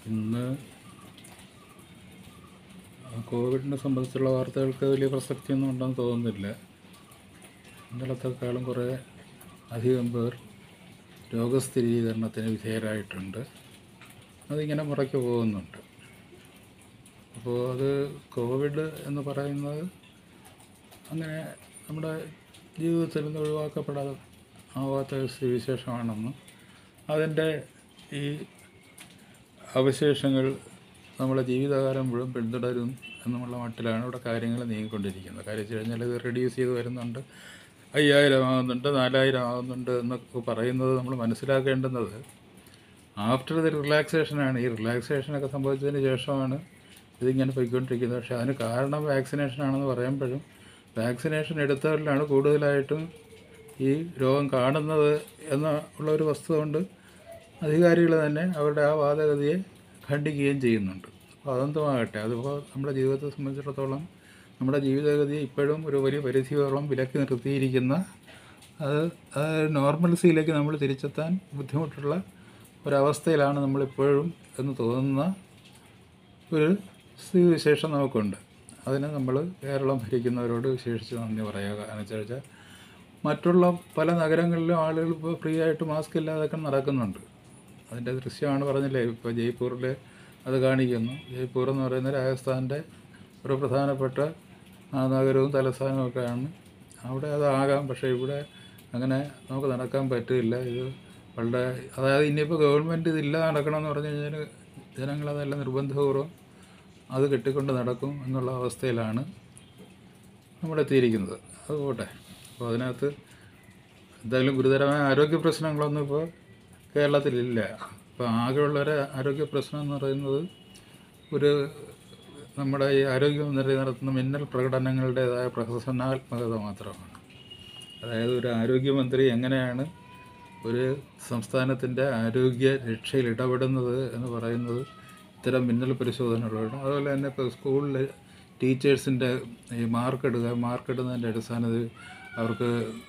ഇന്ന് കോവിഡിനെ സംബന്ധിച്ചുള്ള വാർത്തകൾക്ക് വലിയ പ്രസക്തിയൊന്നും ഉണ്ടെന്ന് തോന്നുന്നില്ല ഇന്നലത്തെക്കാളും കുറേ അധികം പേർ രോഗസ്ഥിരീകരണത്തിന് വിധേയരായിട്ടുണ്ട് അതിങ്ങനെ മുറയ്ക്ക് പോകുന്നുണ്ട് അപ്പോൾ അത് കോവിഡ് എന്ന് പറയുന്നത് അങ്ങനെ നമ്മുടെ ജീവിതത്തിൽ നിന്ന് ഒഴിവാക്കപ്പെടാതെ ആവാത്ത ഒരു സ്ഥിതിവിശേഷമാണെന്നും അതിൻ്റെ ഈ അവശേഷങ്ങൾ നമ്മുടെ ജീവിതകാലം മുഴുവൻ പിന്തുടരും എന്നുമുള്ള മട്ടിലാണ് ഇവിടെ കാര്യങ്ങൾ നീങ്ങിക്കൊണ്ടിരിക്കുന്നത് കാര്യം വെച്ച് കഴിഞ്ഞാൽ ഇത് റെഡ്യൂസ് ചെയ്ത് വരുന്നുണ്ട് അയ്യായിരം ആകുന്നുണ്ട് നാലായിരം ആകുന്നുണ്ട് എന്നൊക്കെ പറയുന്നത് നമ്മൾ മനസ്സിലാക്കേണ്ടുന്നത് ആഫ്റ്റർ ദി റിലാക്സേഷനാണ് ഈ റിലാക്സേഷനൊക്കെ സംഭവിച്ചതിന് ശേഷമാണ് ഇതിങ്ങനെ പോയിക്കൊണ്ടിരിക്കുന്നത് പക്ഷേ അതിന് കാരണം വാക്സിനേഷൻ ആണെന്ന് പറയുമ്പോഴും വാക്സിനേഷൻ എടുത്തവരിലാണ് കൂടുതലായിട്ടും ഈ രോഗം കാണുന്നത് എന്ന ഉള്ള ഒരു വസ്തുത കൊണ്ട് അധികാരികൾ തന്നെ അവരുടെ ആ വാദഗതിയെ ഖണ്ഡിക്കുകയും ചെയ്യുന്നുണ്ട് അപ്പോൾ അതെന്തുമാകട്ടെ അതിപ്പോൾ നമ്മുടെ ജീവിതത്തെ സംബന്ധിച്ചിടത്തോളം നമ്മുടെ ജീവിതഗതിയെ ഇപ്പോഴും ഒരു വലിയ പരിധിയോളം വിലക്കി നിർത്തിയിരിക്കുന്ന അത് അത് നോർമൽസിയിലേക്ക് നമ്മൾ തിരിച്ചെത്താൻ ബുദ്ധിമുട്ടുള്ള ഒരവസ്ഥയിലാണ് നമ്മളിപ്പോഴും എന്ന് തോന്നുന്ന ഒരു സ്ഥിതിവിശേഷം നമുക്കുണ്ട് അതിന് നമ്മൾ കേരളം ഭരിക്കുന്നവരോട് വിശേഷിച്ച് നന്ദി പറയുക കാരണം വെച്ച് വെച്ചാൽ മറ്റുള്ള പല നഗരങ്ങളിലും ആളുകൾ ഇപ്പോൾ ഫ്രീ ആയിട്ട് മാസ്ക് ഇല്ലാതൊക്കെ നടക്കുന്നുണ്ട് അതിൻ്റെ ദൃശ്യമാണ് പറഞ്ഞില്ലേ ഇപ്പോൾ ജയ്പൂരിൽ അത് കാണിക്കുന്നു ജയ്പൂർ എന്ന് പറയുന്ന രാജസ്ഥാൻ്റെ ഒരു പ്രധാനപ്പെട്ട ആ നഗരവും തലസ്ഥാനവും ഒക്കെയാണ് അവിടെ അതാകാം പക്ഷേ ഇവിടെ അങ്ങനെ നമുക്ക് നടക്കാൻ പറ്റില്ല ഇത് വളരെ അതായത് ഇനിയിപ്പോൾ ഗവൺമെൻറ് ഇതില്ല നടക്കണമെന്ന് പറഞ്ഞു കഴിഞ്ഞാൽ ജനങ്ങളതെല്ലാം നിർബന്ധപൂർവ്വം അത് കെട്ടിക്കൊണ്ട് നടക്കും എന്നുള്ള അവസ്ഥയിലാണ് നമ്മളെത്തിയിരിക്കുന്നത് അത് പോട്ടെ അപ്പോൾ അതിനകത്ത് എന്തായാലും ഗുരുതരമായ ആരോഗ്യ പ്രശ്നങ്ങളൊന്നും ഇപ്പോൾ കേരളത്തിലില്ല ഇപ്പോൾ ആകെയുള്ളൊരു ആരോഗ്യ പ്രശ്നം എന്ന് പറയുന്നത് ഒരു നമ്മുടെ ഈ ആരോഗ്യമന്ത്രി നടത്തുന്ന മിന്നൽ പ്രകടനങ്ങളുടേതായ പ്രഹസനാത്മകത മാത്രമാണ് അതായത് ഒരു ആരോഗ്യമന്ത്രി എങ്ങനെയാണ് ഒരു സംസ്ഥാനത്തിൻ്റെ ആരോഗ്യ രക്ഷയിൽ ഇടപെടുന്നത് എന്ന് പറയുന്നത് ഇത്തരം മിന്നൽ പരിശോധനകളോട് അതുപോലെ തന്നെ ഇപ്പോൾ സ്കൂളിൽ ടീച്ചേഴ്സിൻ്റെ ഈ മാർക്കിടുക മാർക്കിടുന്നതിൻ്റെ അടിസ്ഥാനത്തിൽ അവർക്ക്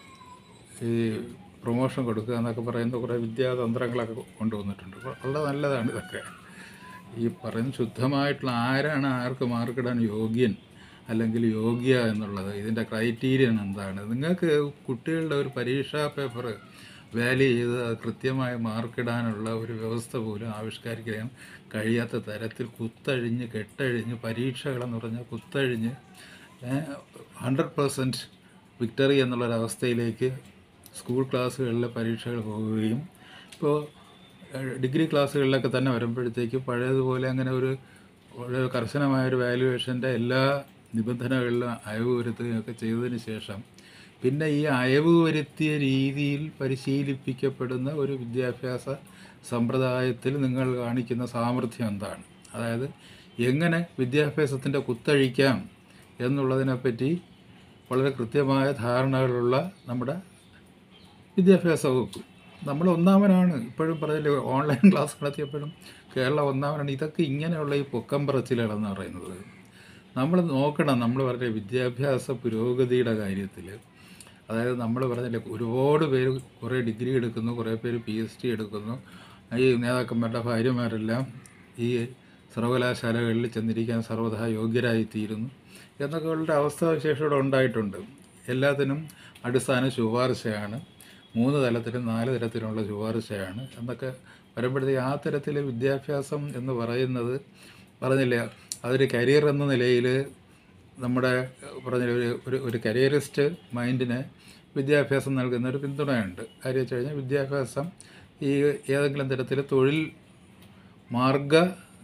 ഈ പ്രൊമോഷൻ കൊടുക്കുക എന്നൊക്കെ പറയുന്ന കുറേ വിദ്യാതന്ത്രങ്ങളൊക്കെ കൊണ്ടുവന്നിട്ടുണ്ട് അപ്പോൾ വളരെ നല്ലതാണ് ഇതൊക്കെ ഈ പറയുന്ന ശുദ്ധമായിട്ടുള്ള ആരാണ് ആർക്ക് മാർക്കിടാൻ യോഗ്യൻ അല്ലെങ്കിൽ യോഗ്യ എന്നുള്ളത് ഇതിൻ്റെ ക്രൈറ്റീരിയൻ എന്താണ് നിങ്ങൾക്ക് കുട്ടികളുടെ ഒരു പരീക്ഷാ പേപ്പർ വാല്യൂ ചെയ്ത് അത് കൃത്യമായി മാർക്കിടാനുള്ള ഒരു വ്യവസ്ഥ പോലും ആവിഷ്കരിക്കാൻ കഴിയാത്ത തരത്തിൽ കുത്തഴിഞ്ഞ് കെട്ടഴിഞ്ഞ് പരീക്ഷകളെന്ന് പറഞ്ഞാൽ കുത്തഴിഞ്ഞ് ഹൺഡ്രഡ് പേഴ്സൻറ്റ് വിക്ടറി എന്നുള്ളൊരവസ്ഥയിലേക്ക് സ്കൂൾ ക്ലാസ്സുകളിലെ പരീക്ഷകൾ പോവുകയും ഇപ്പോൾ ഡിഗ്രി ക്ലാസ്സുകളിലൊക്കെ തന്നെ വരുമ്പോഴത്തേക്ക് പഴയതുപോലെ അങ്ങനെ ഒരു ഒരു കർശനമായൊരു വാല്യുവേഷൻ്റെ എല്ലാ നിബന്ധനകളിലും അയവ് വരുത്തുകയൊക്കെ ചെയ്തതിന് ശേഷം പിന്നെ ഈ അയവ് വരുത്തിയ രീതിയിൽ പരിശീലിപ്പിക്കപ്പെടുന്ന ഒരു വിദ്യാഭ്യാസ സമ്പ്രദായത്തിൽ നിങ്ങൾ കാണിക്കുന്ന സാമർഥ്യം എന്താണ് അതായത് എങ്ങനെ വിദ്യാഭ്യാസത്തിൻ്റെ കുത്തഴിക്കാം എന്നുള്ളതിനെപ്പറ്റി വളരെ കൃത്യമായ ധാരണകളുള്ള നമ്മുടെ വിദ്യാഭ്യാസ വകുപ്പ് നമ്മൾ ഒന്നാമനാണ് ഇപ്പോഴും പറഞ്ഞില്ലേ ഓൺലൈൻ ക്ലാസ് നടത്തിയപ്പോഴും കേരളം ഒന്നാമനാണ് ഇതൊക്കെ ഇങ്ങനെയുള്ള ഈ പൊക്കം പറച്ചിലുകളെന്ന് പറയുന്നത് നമ്മൾ നോക്കണം നമ്മൾ പറഞ്ഞ വിദ്യാഭ്യാസ പുരോഗതിയുടെ കാര്യത്തിൽ അതായത് നമ്മൾ പറഞ്ഞില്ലേ ഒരുപാട് പേര് കുറേ ഡിഗ്രി എടുക്കുന്നു കുറേ പേര് പി എച്ച് ഡി എടുക്കുന്നു ഈ നേതാക്കന്മാരുടെ ഭാര്യമാരെല്ലാം ഈ സർവകലാശാലകളിൽ ചെന്നിരിക്കാൻ സർവ്വതാ യോഗ്യരായിത്തീരുന്നു എന്നൊക്കെ ഉള്ള അവസ്ഥാവിശേഷം ഇവിടെ ഉണ്ടായിട്ടുണ്ട് എല്ലാത്തിനും അടിസ്ഥാന ശുപാർശയാണ് മൂന്ന് തലത്തിലും നാല് തരത്തിലുള്ള ശുപാർശയാണ് എന്നൊക്കെ വരുമ്പോഴത്തേക്ക് ആ തരത്തിലെ വിദ്യാഭ്യാസം എന്ന് പറയുന്നത് പറഞ്ഞില്ലേ അതൊരു കരിയർ എന്ന നിലയിൽ നമ്മുടെ പറഞ്ഞ ഒരു ഒരു ഒരു കരിയറിസ്റ്റ് മൈൻഡിന് വിദ്യാഭ്യാസം നൽകുന്ന ഒരു പിന്തുണയുണ്ട് കാര്യം വെച്ച് കഴിഞ്ഞാൽ വിദ്യാഭ്യാസം ഈ ഏതെങ്കിലും തരത്തിൽ തൊഴിൽ മാർഗ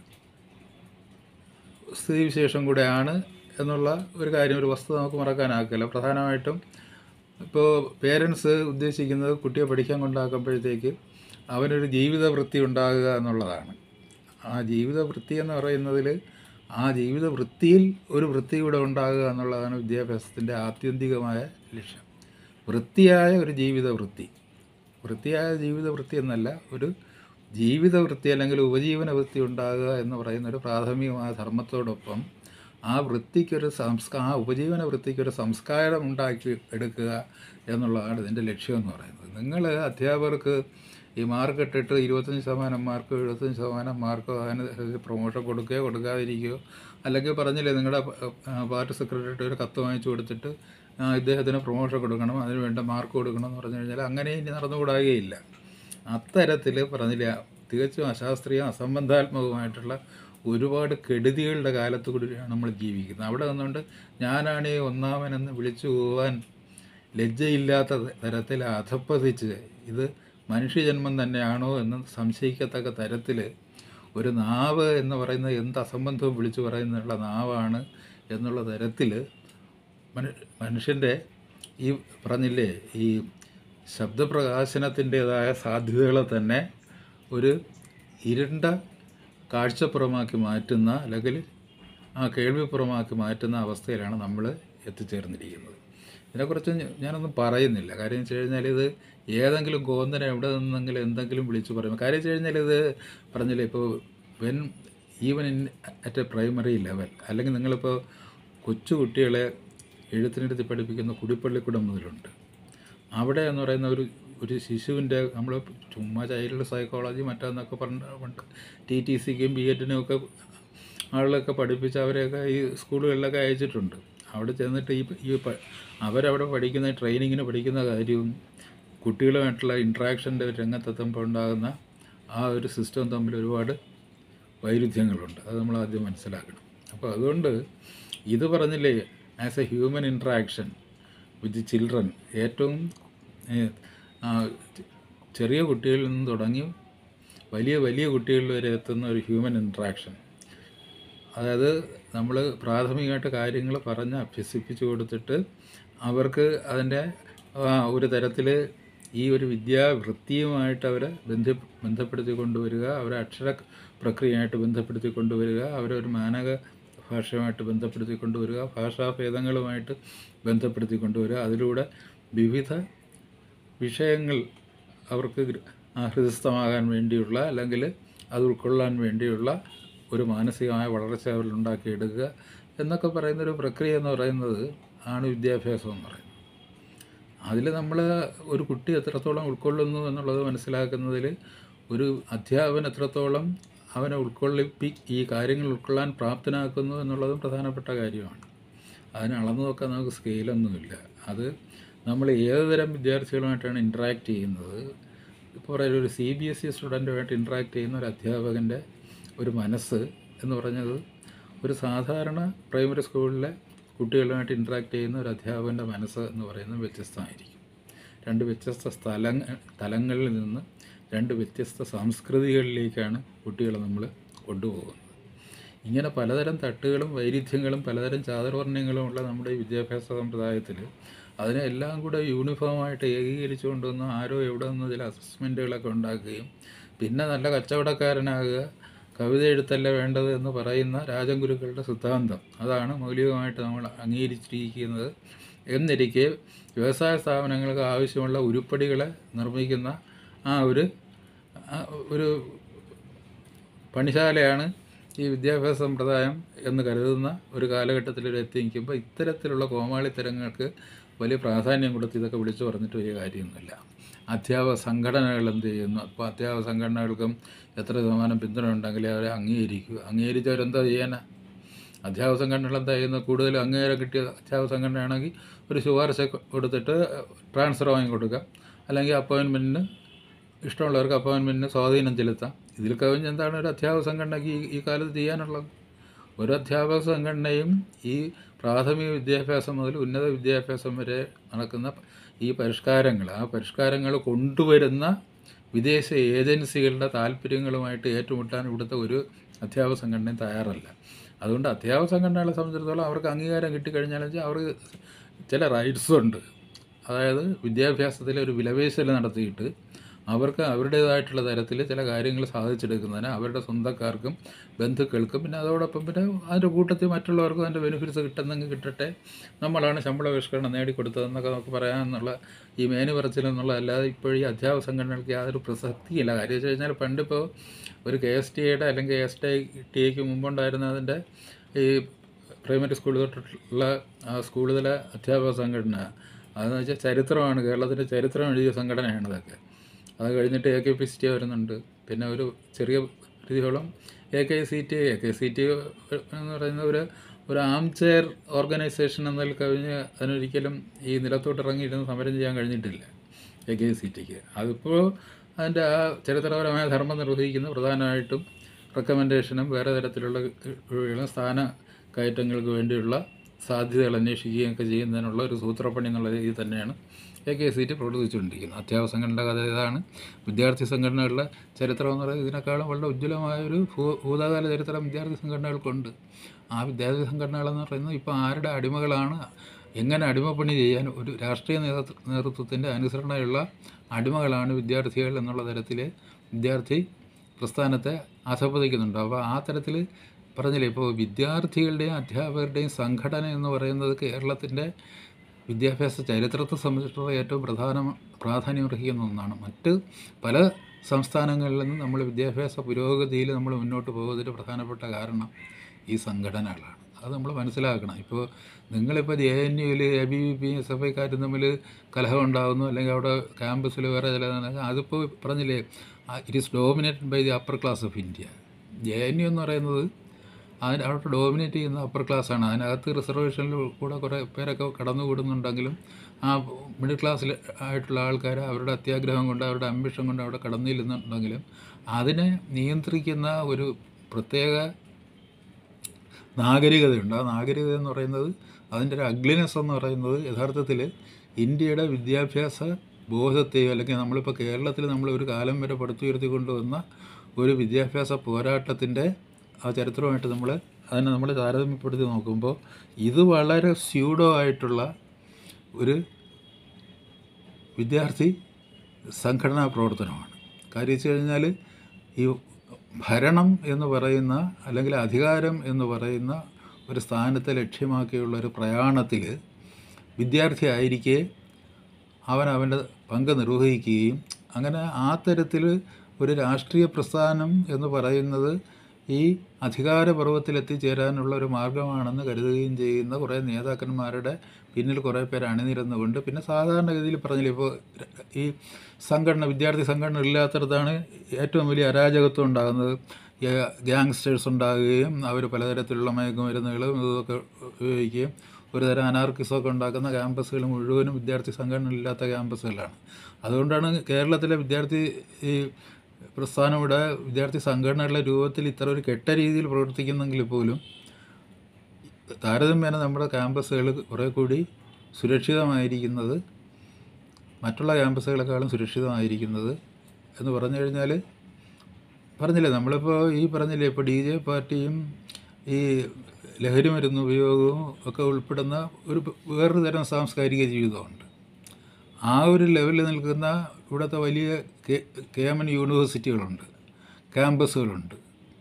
സ്ഥിതിവിശേഷം കൂടെയാണ് എന്നുള്ള ഒരു കാര്യം ഒരു വസ്തുത നമുക്ക് മറക്കാനാക്കില്ല പ്രധാനമായിട്ടും ഇപ്പോൾ പേരൻസ് ഉദ്ദേശിക്കുന്നത് കുട്ടിയെ പഠിക്കാൻ കൊണ്ടാക്കുമ്പോഴത്തേക്ക് അവനൊരു ജീവിത വൃത്തി ഉണ്ടാകുക എന്നുള്ളതാണ് ആ ജീവിത വൃത്തി എന്ന് പറയുന്നതിൽ ആ ജീവിത വൃത്തിയിൽ ഒരു വൃത്തി കൂടെ ഉണ്ടാകുക എന്നുള്ളതാണ് വിദ്യാഭ്യാസത്തിൻ്റെ ആത്യന്തികമായ ലക്ഷ്യം വൃത്തിയായ ഒരു ജീവിത വൃത്തി വൃത്തിയായ ജീവിത വൃത്തി എന്നല്ല ഒരു ജീവിത വൃത്തി അല്ലെങ്കിൽ ഉപജീവന വൃത്തി ഉണ്ടാകുക എന്ന് പറയുന്ന ഒരു പ്രാഥമികമായ ധർമ്മത്തോടൊപ്പം ആ വൃത്തിക്കൊരു സംസ്കാ ആ ഉപജീവന വൃത്തിക്കൊരു സംസ്കാരം ഉണ്ടാക്കി എടുക്കുക എന്നുള്ളതാണ് ഇതിൻ്റെ ലക്ഷ്യം എന്ന് പറയുന്നത് നിങ്ങൾ അധ്യാപകർക്ക് ഈ മാർക്ക് ഇട്ടിട്ട് ഇരുപത്തഞ്ച് ശതമാനം മാർക്ക് എഴുപത്തഞ്ച് ശതമാനം മാർക്ക് അതിന് പ്രൊമോഷൻ കൊടുക്കുകയോ കൊടുക്കാതിരിക്കുകയോ അല്ലെങ്കിൽ പറഞ്ഞില്ലേ നിങ്ങളുടെ പാർട്ടി സെക്രട്ടറിയുടെ ഒരു കത്ത് വാങ്ങിച്ചു കൊടുത്തിട്ട് ആ, ഇദ്ദേഹത്തിന് പ്രൊമോഷൻ കൊടുക്കണം അതിന് വേണ്ട മാർക്ക് കൊടുക്കണം എന്ന് പറഞ്ഞു കഴിഞ്ഞാൽ അങ്ങനെ ഇനി നടന്നുകൂടാകുകയില്ല അത്തരത്തിൽ പറഞ്ഞില്ല തികച്ചും അശാസ്ത്രീയ അസംബന്ധാത്മകമായിട്ടുള്ള ഒരുപാട് കെടുതികളുടെ കാലത്ത് കൂടിയാണ് നമ്മൾ ജീവിക്കുന്നത് അവിടെ നിന്നുകൊണ്ട് ഞാനാണ് ഈ ഒന്നാമനെന്ന് വിളിച്ചു പോകാൻ ലജ്ജയില്ലാത്ത തരത്തിൽ അധപ്പതിച്ച് ഇത് മനുഷ്യജന്മം തന്നെയാണോ എന്ന് സംശയിക്കത്തക്ക തരത്തിൽ ഒരു നാവ് എന്ന് പറയുന്നത് എന്ത് അസംബന്ധവും വിളിച്ചു പറയുന്നുള്ള നാവാണ് എന്നുള്ള തരത്തിൽ മനു മനുഷ്യൻ്റെ ഈ പറഞ്ഞില്ലേ ഈ ശബ്ദപ്രകാശനത്തിൻ്റേതായ സാധ്യതകളെ തന്നെ ഒരു ഇരുണ്ട കാഴ്ചപ്പുറമാക്കി മാറ്റുന്ന അല്ലെങ്കിൽ ആ കേൾവിപ്പുറമാക്കി മാറ്റുന്ന അവസ്ഥയിലാണ് നമ്മൾ എത്തിച്ചേർന്നിരിക്കുന്നത് ഇതിനെക്കുറിച്ച് ഞ- ഞാനൊന്നും പറയുന്നില്ല കാര്യം വെച്ച് കഴിഞ്ഞാൽ ഇത് ഏതെങ്കിലും ഗോന്തനെ എവിടെ നിന്നെങ്കിലും എന്തെങ്കിലും വിളിച്ചു പറയും കാര്യം വെച്ച് കഴിഞ്ഞാൽ ഇത് പറഞ്ഞില്ലേ ഇപ്പോൾ when even in at a primary level അല്ലെങ്കിൽ നിങ്ങളിപ്പോൾ കൊച്ചു കുട്ടികളെ എഴുത്തിനെടുത്ത് പഠിപ്പിക്കുന്ന കുടിപ്പള്ളിക്കൂടം മുതലുണ്ട് അവിടെ എന്ന് പറയുന്ന ഒരു ഒരു ശിശുവിൻ്റെ നമ്മൾ ചുമ്മാ ചൈൽഡ് സൈക്കോളജി മറ്റൊന്നൊക്കെ പറഞ്ഞ പണ്ട് ടി ടി സിക്കും ബി എഡിനും ഒക്കെ ആളുകളൊക്കെ പഠിപ്പിച്ച് അവരെയൊക്കെ ഈ സ്കൂളുകളിലൊക്കെ അയച്ചിട്ടുണ്ട് അവിടെ ചെന്നിട്ട് ഈ ഈ പ- അവരവിടെ പഠിക്കുന്ന ട്രെയിനിങ്ങിന് പഠിക്കുന്ന കാര്യവും കുട്ടികളുമായിട്ടുള്ള ഇൻട്രാക്ഷൻ്റെ രംഗത്തെത്തുമ്പോൾ ഉണ്ടാകുന്ന ആ ഒരു സിസ്റ്റം തമ്മിൽ ഒരുപാട് വൈരുദ്ധ്യങ്ങളുണ്ട് അത് നമ്മൾ ആദ്യം മനസ്സിലാക്കണം അപ്പോൾ അതുകൊണ്ട് ഇത് പറഞ്ഞില്ലേ as a human interaction with children ഏറ്റവും ഏഹ്, ആ, ചെറിയ കുട്ടികളിൽ നിന്ന് തുടങ്ങി വലിയ വലിയ കുട്ടികളിൽ വരെ എത്തുന്ന ഒരു ഹ്യൂമൻ ഇൻട്രാക്ഷൻ അതായത് നമ്മൾ പ്രാഥമികമായിട്ട് കാര്യങ്ങൾ പറഞ്ഞ് അഭ്യസിപ്പിച്ച് കൊടുത്തിട്ട് അവർക്ക് അതിൻ്റെ ആ, ഒരു തരത്തിൽ ഈ ഒരു വിദ്യാവൃത്തിയുമായിട്ട് അവരെ ബന്ധ ബന്ധപ്പെടുത്തി കൊണ്ടുവരിക അവരെ അക്ഷര പ്രക്രിയയായിട്ട് ബന്ധപ്പെടുത്തി കൊണ്ടുവരിക അവരെ ഒരു മാനക ഭാഷയുമായിട്ട് ബന്ധപ്പെടുത്തി കൊണ്ടുവരിക ഭാഷാഭേദങ്ങളുമായിട്ട് ബന്ധപ്പെടുത്തി കൊണ്ടുവരിക അതിലൂടെ വിവിധ വിഷയങ്ങൾ അവർക്ക് ഗ്ര- ആ, ഹൃദയസ്ഥമാകാൻ വേണ്ടിയുള്ള അല്ലെങ്കിൽ അത് ഉൾക്കൊള്ളാൻ വേണ്ടിയുള്ള ഒരു മാനസികമായ വളർച്ച അവരിൽ ഉണ്ടാക്കിയെടുക്കുക എന്നൊക്കെ പറയുന്നൊരു പ്രക്രിയ എന്ന് പറയുന്നത് ആണ് വിദ്യാഭ്യാസം എന്ന് പറയുന്നത് അതിൽ നമ്മൾ ഒരു കുട്ടി എത്രത്തോളം ഉൾക്കൊള്ളുന്നു എന്നുള്ളത് മനസ്സിലാക്കുന്നതിൽ ഒരു അധ്യാപകൻ എത്രത്തോളം അവനെ ഉൾക്കൊള്ളിപ്പി ഈ കാര്യങ്ങൾ ഉൾക്കൊള്ളാൻ പ്രാപ്തനാക്കുന്നു എന്നുള്ളതും പ്രധാനപ്പെട്ട കാര്യമാണ് അതിന് അളന്നു നോക്കാൻ നമുക്ക് സ്കെയിലൊന്നുമില്ല അത് നമ്മൾ ഏത് തരം വിദ്യാർത്ഥികളുമായിട്ടാണ് ഇൻട്രാക്ട് ചെയ്യുന്നത് ഇപ്പോൾ പറയുന്ന ഒരു സി ബി എസ് ഇ സ്റ്റുഡൻറ്റുമായിട്ട് ഇൻട്രാക്ട് ചെയ്യുന്ന ഒരു അധ്യാപകൻ്റെ ഒരു മനസ്സ് എന്ന് പറഞ്ഞത് ഒരു സാധാരണ പ്രൈമറി സ്കൂളിലെ കുട്ടികളുമായിട്ട് ഇൻട്രാക്ട് ചെയ്യുന്ന ഒരു അധ്യാപകൻ്റെ മനസ്സ് എന്ന് പറയുന്നത് വ്യത്യസ്തമായിരിക്കും രണ്ട് വ്യത്യസ്ത സ്ഥലങ്ങൾ തലങ്ങളിൽ നിന്ന് രണ്ട് വ്യത്യസ്ത സംസ്കൃതികളിലേക്കാണ് കുട്ടികളെ നമ്മൾ കൊണ്ടുപോകുന്നത് ഇങ്ങനെ പലതരം തട്ടുകളും വൈരുദ്ധ്യങ്ങളും പലതരം ചാതുർവർണ്ണയങ്ങളും ഉള്ള നമ്മുടെ ഈ വിദ്യാഭ്യാസ സമ്പ്രദായത്തിൽ അതിനെ എല്ലാം കൂടെ യൂണിഫോമായിട്ട് ഏകീകരിച്ചു കൊണ്ടുവന്ന് ആരോ എവിടെ നിന്ന് ചില അസസ്മെൻറ്റുകളൊക്കെ ഉണ്ടാക്കുകയും പിന്നെ നല്ല കച്ചവടക്കാരനാകുക കവിത എഴുത്തല്ല വേണ്ടത് എന്ന് പറയുന്ന രാജഗുരുക്കളുടെ സിദ്ധാന്തം അതാണ് മൗലികമായിട്ട് നമ്മൾ അംഗീകരിച്ചിരിക്കുന്നത് എന്നിരിക്കെ വ്യവസായ സ്ഥാപനങ്ങൾക്ക് ആവശ്യമുള്ള ഉരുപ്പടികളെ നിർമ്മിക്കുന്ന ആ ഒരു ആ ഒരു പണിശാലയാണ് ഈ വിദ്യാഭ്യാസ സമ്പ്രദായം എന്ന് കരുതുന്ന ഒരു കാലഘട്ടത്തിൽ ഒരു എത്തി നിൽക്കുമ്പോൾ ഇത്തരത്തിലുള്ള കോമാളിത്തരങ്ങൾക്ക് വലിയ പ്രാധാന്യം കൊടുത്ത് ഇതൊക്കെ വിളിച്ചു പറഞ്ഞിട്ട് വലിയ കാര്യമൊന്നുമില്ല അധ്യാപക സംഘടനകൾ എന്ത് ചെയ്യുന്നു അപ്പോൾ അധ്യാപക സംഘടനകൾക്കും എത്ര ശതമാനം പിന്തുണ ഉണ്ടെങ്കിലേ അവരെ അംഗീകരിക്കൂ അംഗീകരിച്ചവരെന്താ ചെയ്യാനാ അധ്യാപക സംഘടനകൾ എന്താ ചെയ്യുന്നത് കൂടുതൽ അംഗീകാരം കിട്ടിയ അധ്യാപക സംഘടനയാണെങ്കിൽ ഒരു ശുപാർശ കൊടുത്തിട്ട് ട്രാൻസ്ഫർ വാങ്ങി കൊടുക്കാം അല്ലെങ്കിൽ അപ്പോയിൻമെൻറ്റിന് ഇഷ്ടമുള്ളവർക്ക് അപ്പോയിൻമെൻറ്റിന് സ്വാധീനം ചെലുത്താം ഇതിൽ കവിഞ്ഞ് എന്താണ് ഒരു അധ്യാപക സംഘടനയ്ക്ക് ഈ ഈ കാലത്ത് ചെയ്യാനുള്ളത് ഒരു അധ്യാപക സംഘടനയും ഈ പ്രാഥമിക വിദ്യാഭ്യാസം മുതൽ ഉന്നത വിദ്യാഭ്യാസം വരെ നടക്കുന്ന ഈ പരിഷ്കാരങ്ങൾ ആ പരിഷ്കാരങ്ങൾ കൊണ്ടുവരുന്ന വിദേശ ഏജൻസികളുടെ താല്പര്യങ്ങളുമായിട്ട് ഏറ്റുമുട്ടാൻ ഇവിടുത്തെ ഒരു അധ്യാപക സംഘടനയും തയ്യാറല്ല അതുകൊണ്ട് അധ്യാപക സംഘടനകളെ സംബന്ധിച്ചിടത്തോളം അവർക്ക് അംഗീകാരം കിട്ടിക്കഴിഞ്ഞാൽ വെച്ചാൽ അവർക്ക് ചില റൈറ്റ്സും ഉണ്ട് അതായത് വിദ്യാഭ്യാസത്തിൽ ഒരു വിലപേശൽ നടത്തിയിട്ട് അവർക്ക് അവരുടേതായിട്ടുള്ള തരത്തിൽ ചില കാര്യങ്ങൾ സാധിച്ചെടുക്കുന്നതിന് അവരുടെ സ്വന്തക്കാർക്കും ബന്ധുക്കൾക്കും പിന്നെ അതോടൊപ്പം പിന്നെ അതിൻ്റെ കൂട്ടത്തിൽ മറ്റുള്ളവർക്കും അതിൻ്റെ ബെനിഫിറ്റ്സ് കിട്ടുന്നെങ്കിൽ കിട്ടട്ടെ നമ്മളാണ് ശമ്പള പരിഷ്കരണം നേടിക്കൊടുത്തതെന്നൊക്കെ നമുക്ക് പറയാമെന്നുള്ള ഈ മേനു പറച്ചിലെന്നുള്ള അല്ലാതെ ഇപ്പോൾ ഈ അധ്യാപക സംഘടനകൾക്ക് യാതൊരു പ്രസക്തിയില്ല കാര്യം വെച്ച് കഴിഞ്ഞാൽ പണ്ടിപ്പോൾ ഒരു കെ എസ് ടി എയുടെ അല്ലെങ്കിൽ എസ് ടി ടി എക്ക് മുമ്പുണ്ടായിരുന്നതിൻ്റെ ഈ പ്രൈമറി സ്കൂൾ തൊട്ടുള്ള ആ സ്കൂൾ തല അധ്യാപക സംഘടന അതെന്ന് വെച്ചാൽ ചരിത്രമാണ് കേരളത്തിൻ്റെ ചരിത്രം എഴുതിയ സംഘടനയാണ് ഇതൊക്കെ അത് കഴിഞ്ഞിട്ട് A K P C T വരുന്നുണ്ട് പിന്നെ ഒരു ചെറിയ രീതിയോളം A K C T A K C T എന്ന് പറയുന്ന ഒരു ഒരു ആം ചെയർ ഓർഗനൈസേഷൻ എന്നതിൽ കവിഞ്ഞ് അതിനൊരിക്കലും ഈ നിലത്തോട്ട് ഇറങ്ങിയിരുന്ന് സമരം ചെയ്യാൻ കഴിഞ്ഞിട്ടില്ല എ കെ സി ടിക്ക് അതിപ്പോൾ അതിൻ്റെ ആ ചരിത്രപരമായ ധർമ്മം നിർവഹിക്കുന്ന പ്രധാനമായിട്ടും റെക്കമെൻഡേഷനും വേറെ തരത്തിലുള്ള ഉള്ള സ്ഥാന കയറ്റങ്ങൾക്ക് വേണ്ടിയുള്ള സാധ്യതകൾ അന്വേഷിക്കുകയും ഒക്കെ ചെയ്യുന്നതിനുള്ള ഒരു സൂത്രപ്പണി എന്നുള്ള രീതിയിൽ തന്നെയാണ് എ കെ സി ടി പ്രവർത്തിച്ചുകൊണ്ടിരിക്കുന്നത് അധ്യാപക സംഘടനയുടെ കഥ ഇതാണ് വിദ്യാർത്ഥി സംഘടനകളുടെ ചരിത്രം എന്ന് പറയുന്നത് ഇതിനേക്കാളും വളരെ ഉജ്ജ്വലമായ ഒരു ഭൂ- ഭൂതകാല ചരിത്രം വിദ്യാർത്ഥി സംഘടനകൾക്കുണ്ട് ആ വിദ്യാർത്ഥി സംഘടനകളെന്ന് പറയുന്നത് ഇപ്പോൾ ആരുടെ അടിമകളാണ് എങ്ങനെ അടിമപ്പണി ചെയ്യാൻ ഒരു രാഷ്ട്രീയ നേതൃത്വ നേതൃത്വത്തിൻ്റെ അനുസരണയുള്ള അടിമകളാണ് വിദ്യാർത്ഥികൾ എന്നുള്ള തരത്തിൽ വിദ്യാർത്ഥി പ്രസ്ഥാനത്തെ അധപ്പതിക്കുന്നുണ്ട് അപ്പോൾ ആ തരത്തിൽ പറഞ്ഞില്ലേ ഇപ്പോൾ വിദ്യാർത്ഥികളുടെയും അധ്യാപകരുടെയും സംഘടന എന്ന് പറയുന്നത് കേരളത്തിൻ്റെ വിദ്യാഭ്യാസ ചരിത്രത്തെ സംബന്ധിച്ചിടത്തോളം ഏറ്റവും പ്രധാന പ്രാധാന്യമർഹിക്കുന്ന ഒന്നാണ് മറ്റ് പല സംസ്ഥാനങ്ങളിൽ നിന്നും നമ്മൾ വിദ്യാഭ്യാസ പുരോഗതിയിൽ നമ്മൾ മുന്നോട്ട് പോകുന്നതിൻ്റെ പ്രധാനപ്പെട്ട കാരണം ഈ സംഘടനകളാണ് അത് നമ്മൾ മനസ്സിലാക്കണം ഇപ്പോൾ നിങ്ങളിപ്പോൾ ജെ എൻ യുവിൽ A B V P S F ഐക്കാരും തമ്മിൽ കലഹം ഉണ്ടാകുന്നു അല്ലെങ്കിൽ അവിടെ ക്യാമ്പസിൽ വേറെ ചില അതിപ്പോൾ പറഞ്ഞില്ലേ it is dominated by the upper class of India J N U എന്ന് പറയുന്നത് അതിന് അവിടെ ഡോമിനേറ്റ് ചെയ്യുന്ന അപ്പർ ക്ലാസ്സാണ് അതിനകത്ത് റിസർവേഷനിൽ കൂടെ കുറേ പേരൊക്കെ കടന്നുകൂടുന്നുണ്ടെങ്കിലും ആ മിഡിൽ ക്ലാസ്സിൽ ആയിട്ടുള്ള ആൾക്കാർ അവരുടെ അത്യാഗ്രഹം കൊണ്ട് അവരുടെ അംബിഷൻ കൊണ്ട് അവിടെ കടന്നില്ലെന്നുണ്ടെങ്കിലും അതിനെ നിയന്ത്രിക്കുന്ന ഒരു പ്രത്യേക നാഗരികതയുണ്ട് ആ നാഗരികത എന്ന് പറയുന്നത് അതിൻ്റെ ഒരു അഗ്ലിനെസ് എന്ന് പറയുന്നത് യഥാർത്ഥത്തിൽ ഇന്ത്യയുടെ വിദ്യാഭ്യാസ ബോധത്തെയോ അല്ലെങ്കിൽ നമ്മളിപ്പോൾ കേരളത്തിൽ നമ്മൾ ഒരു കാലം വരെ പടുത്തുയർത്തി കൊണ്ടുവന്ന ഒരു വിദ്യാഭ്യാസ പോരാട്ടത്തിൻ്റെ ആ ചരിത്രമായിട്ട് നമ്മൾ അതിനെ നമ്മൾ താരതമ്യപ്പെടുത്തി നോക്കുമ്പോൾ ഇത് വളരെ സ്യൂഡോ ആയിട്ടുള്ള ഒരു വിദ്യാർത്ഥി സംഘടനാ പ്രവർത്തനമാണ് കാര്യം വെച്ച് കഴിഞ്ഞാൽ ഈ ഭരണം എന്ന് പറയുന്ന അല്ലെങ്കിൽ അധികാരം എന്ന് പറയുന്ന ഒരു സ്ഥാനത്തെ ലക്ഷ്യമാക്കിയുള്ള ഒരു പ്രയാണത്തിൽ വിദ്യാർത്ഥി ആയിരിക്കെ അവൻ അവൻ്റെ പങ്ക് നിർവഹിക്കുകയും അങ്ങനെ ആ തരത്തിൽ ഒരു രാഷ്ട്രീയ പ്രസ്ഥാനം എന്ന് പറയുന്നത് ഈ അധികാരപർവ്വത്തിൽ എത്തിച്ചേരാനുള്ള ഒരു മാർഗമാണെന്ന് കരുതുകയും ചെയ്യുന്ന കുറേ നേതാക്കന്മാരുടെ പിന്നിൽ കുറേ പേര് അണിനിരന്നുകൊണ്ട് പിന്നെ സാധാരണഗതിയിൽ പറഞ്ഞില്ല ഇപ്പോൾ ഈ സംഘടന വിദ്യാർത്ഥി സംഘടന ഇല്ലാത്തടത്താണ് ഏറ്റവും വലിയ അരാജകത്വം ഉണ്ടാകുന്നത് ഗ്യാങ്സ്റ്റേഴ്സ് ഉണ്ടാകുകയും അവർ പലതരത്തിലുള്ള മയക്കുമരുന്നുകളും ഇതൊക്കെ ഉപയോഗിക്കുകയും ഒരുതരം അനാർക്കിസമൊക്കെ ഉണ്ടാക്കുന്ന ക്യാമ്പസുകൾ മുഴുവനും വിദ്യാർത്ഥി സംഘടന ഇല്ലാത്ത ക്യാമ്പസുകളാണ് അതുകൊണ്ടാണ് കേരളത്തിലെ വിദ്യാർത്ഥി ഈ പ്രസ്ഥാനം ഇവിടെ വിദ്യാർത്ഥി സംഘടനകളുടെ രൂപത്തിൽ ഇത്ര ഒരു കെട്ട രീതിയിൽ പ്രവർത്തിക്കുന്നെങ്കിൽ പോലും താരതമ്യേന നമ്മുടെ ക്യാമ്പസുകൾ കുറേ കൂടി സുരക്ഷിതമായിരിക്കുന്നത് മറ്റുള്ള ക്യാമ്പസുകളെക്കാളും സുരക്ഷിതമായിരിക്കുന്നത് എന്ന് പറഞ്ഞു കഴിഞ്ഞാൽ പറഞ്ഞില്ലേ നമ്മളിപ്പോൾ ഈ പറഞ്ഞില്ലേ ഇപ്പോൾ ഡി ജെ പാർട്ടിയും ഈ ലഹരി മരുന്ന് ഉപയോഗവും ഒക്കെ ഉൾപ്പെടുന്ന ഒരു വേറൊരു തരം സാംസ്കാരിക ജീവിതമുണ്ട് ആ ഒരു ലെവലിൽ നിൽക്കുന്ന ഇവിടുത്തെ വലിയ കെ കെ എം എൻ യൂണിവേഴ്സിറ്റികളുണ്ട് ക്യാമ്പസുകളുണ്ട്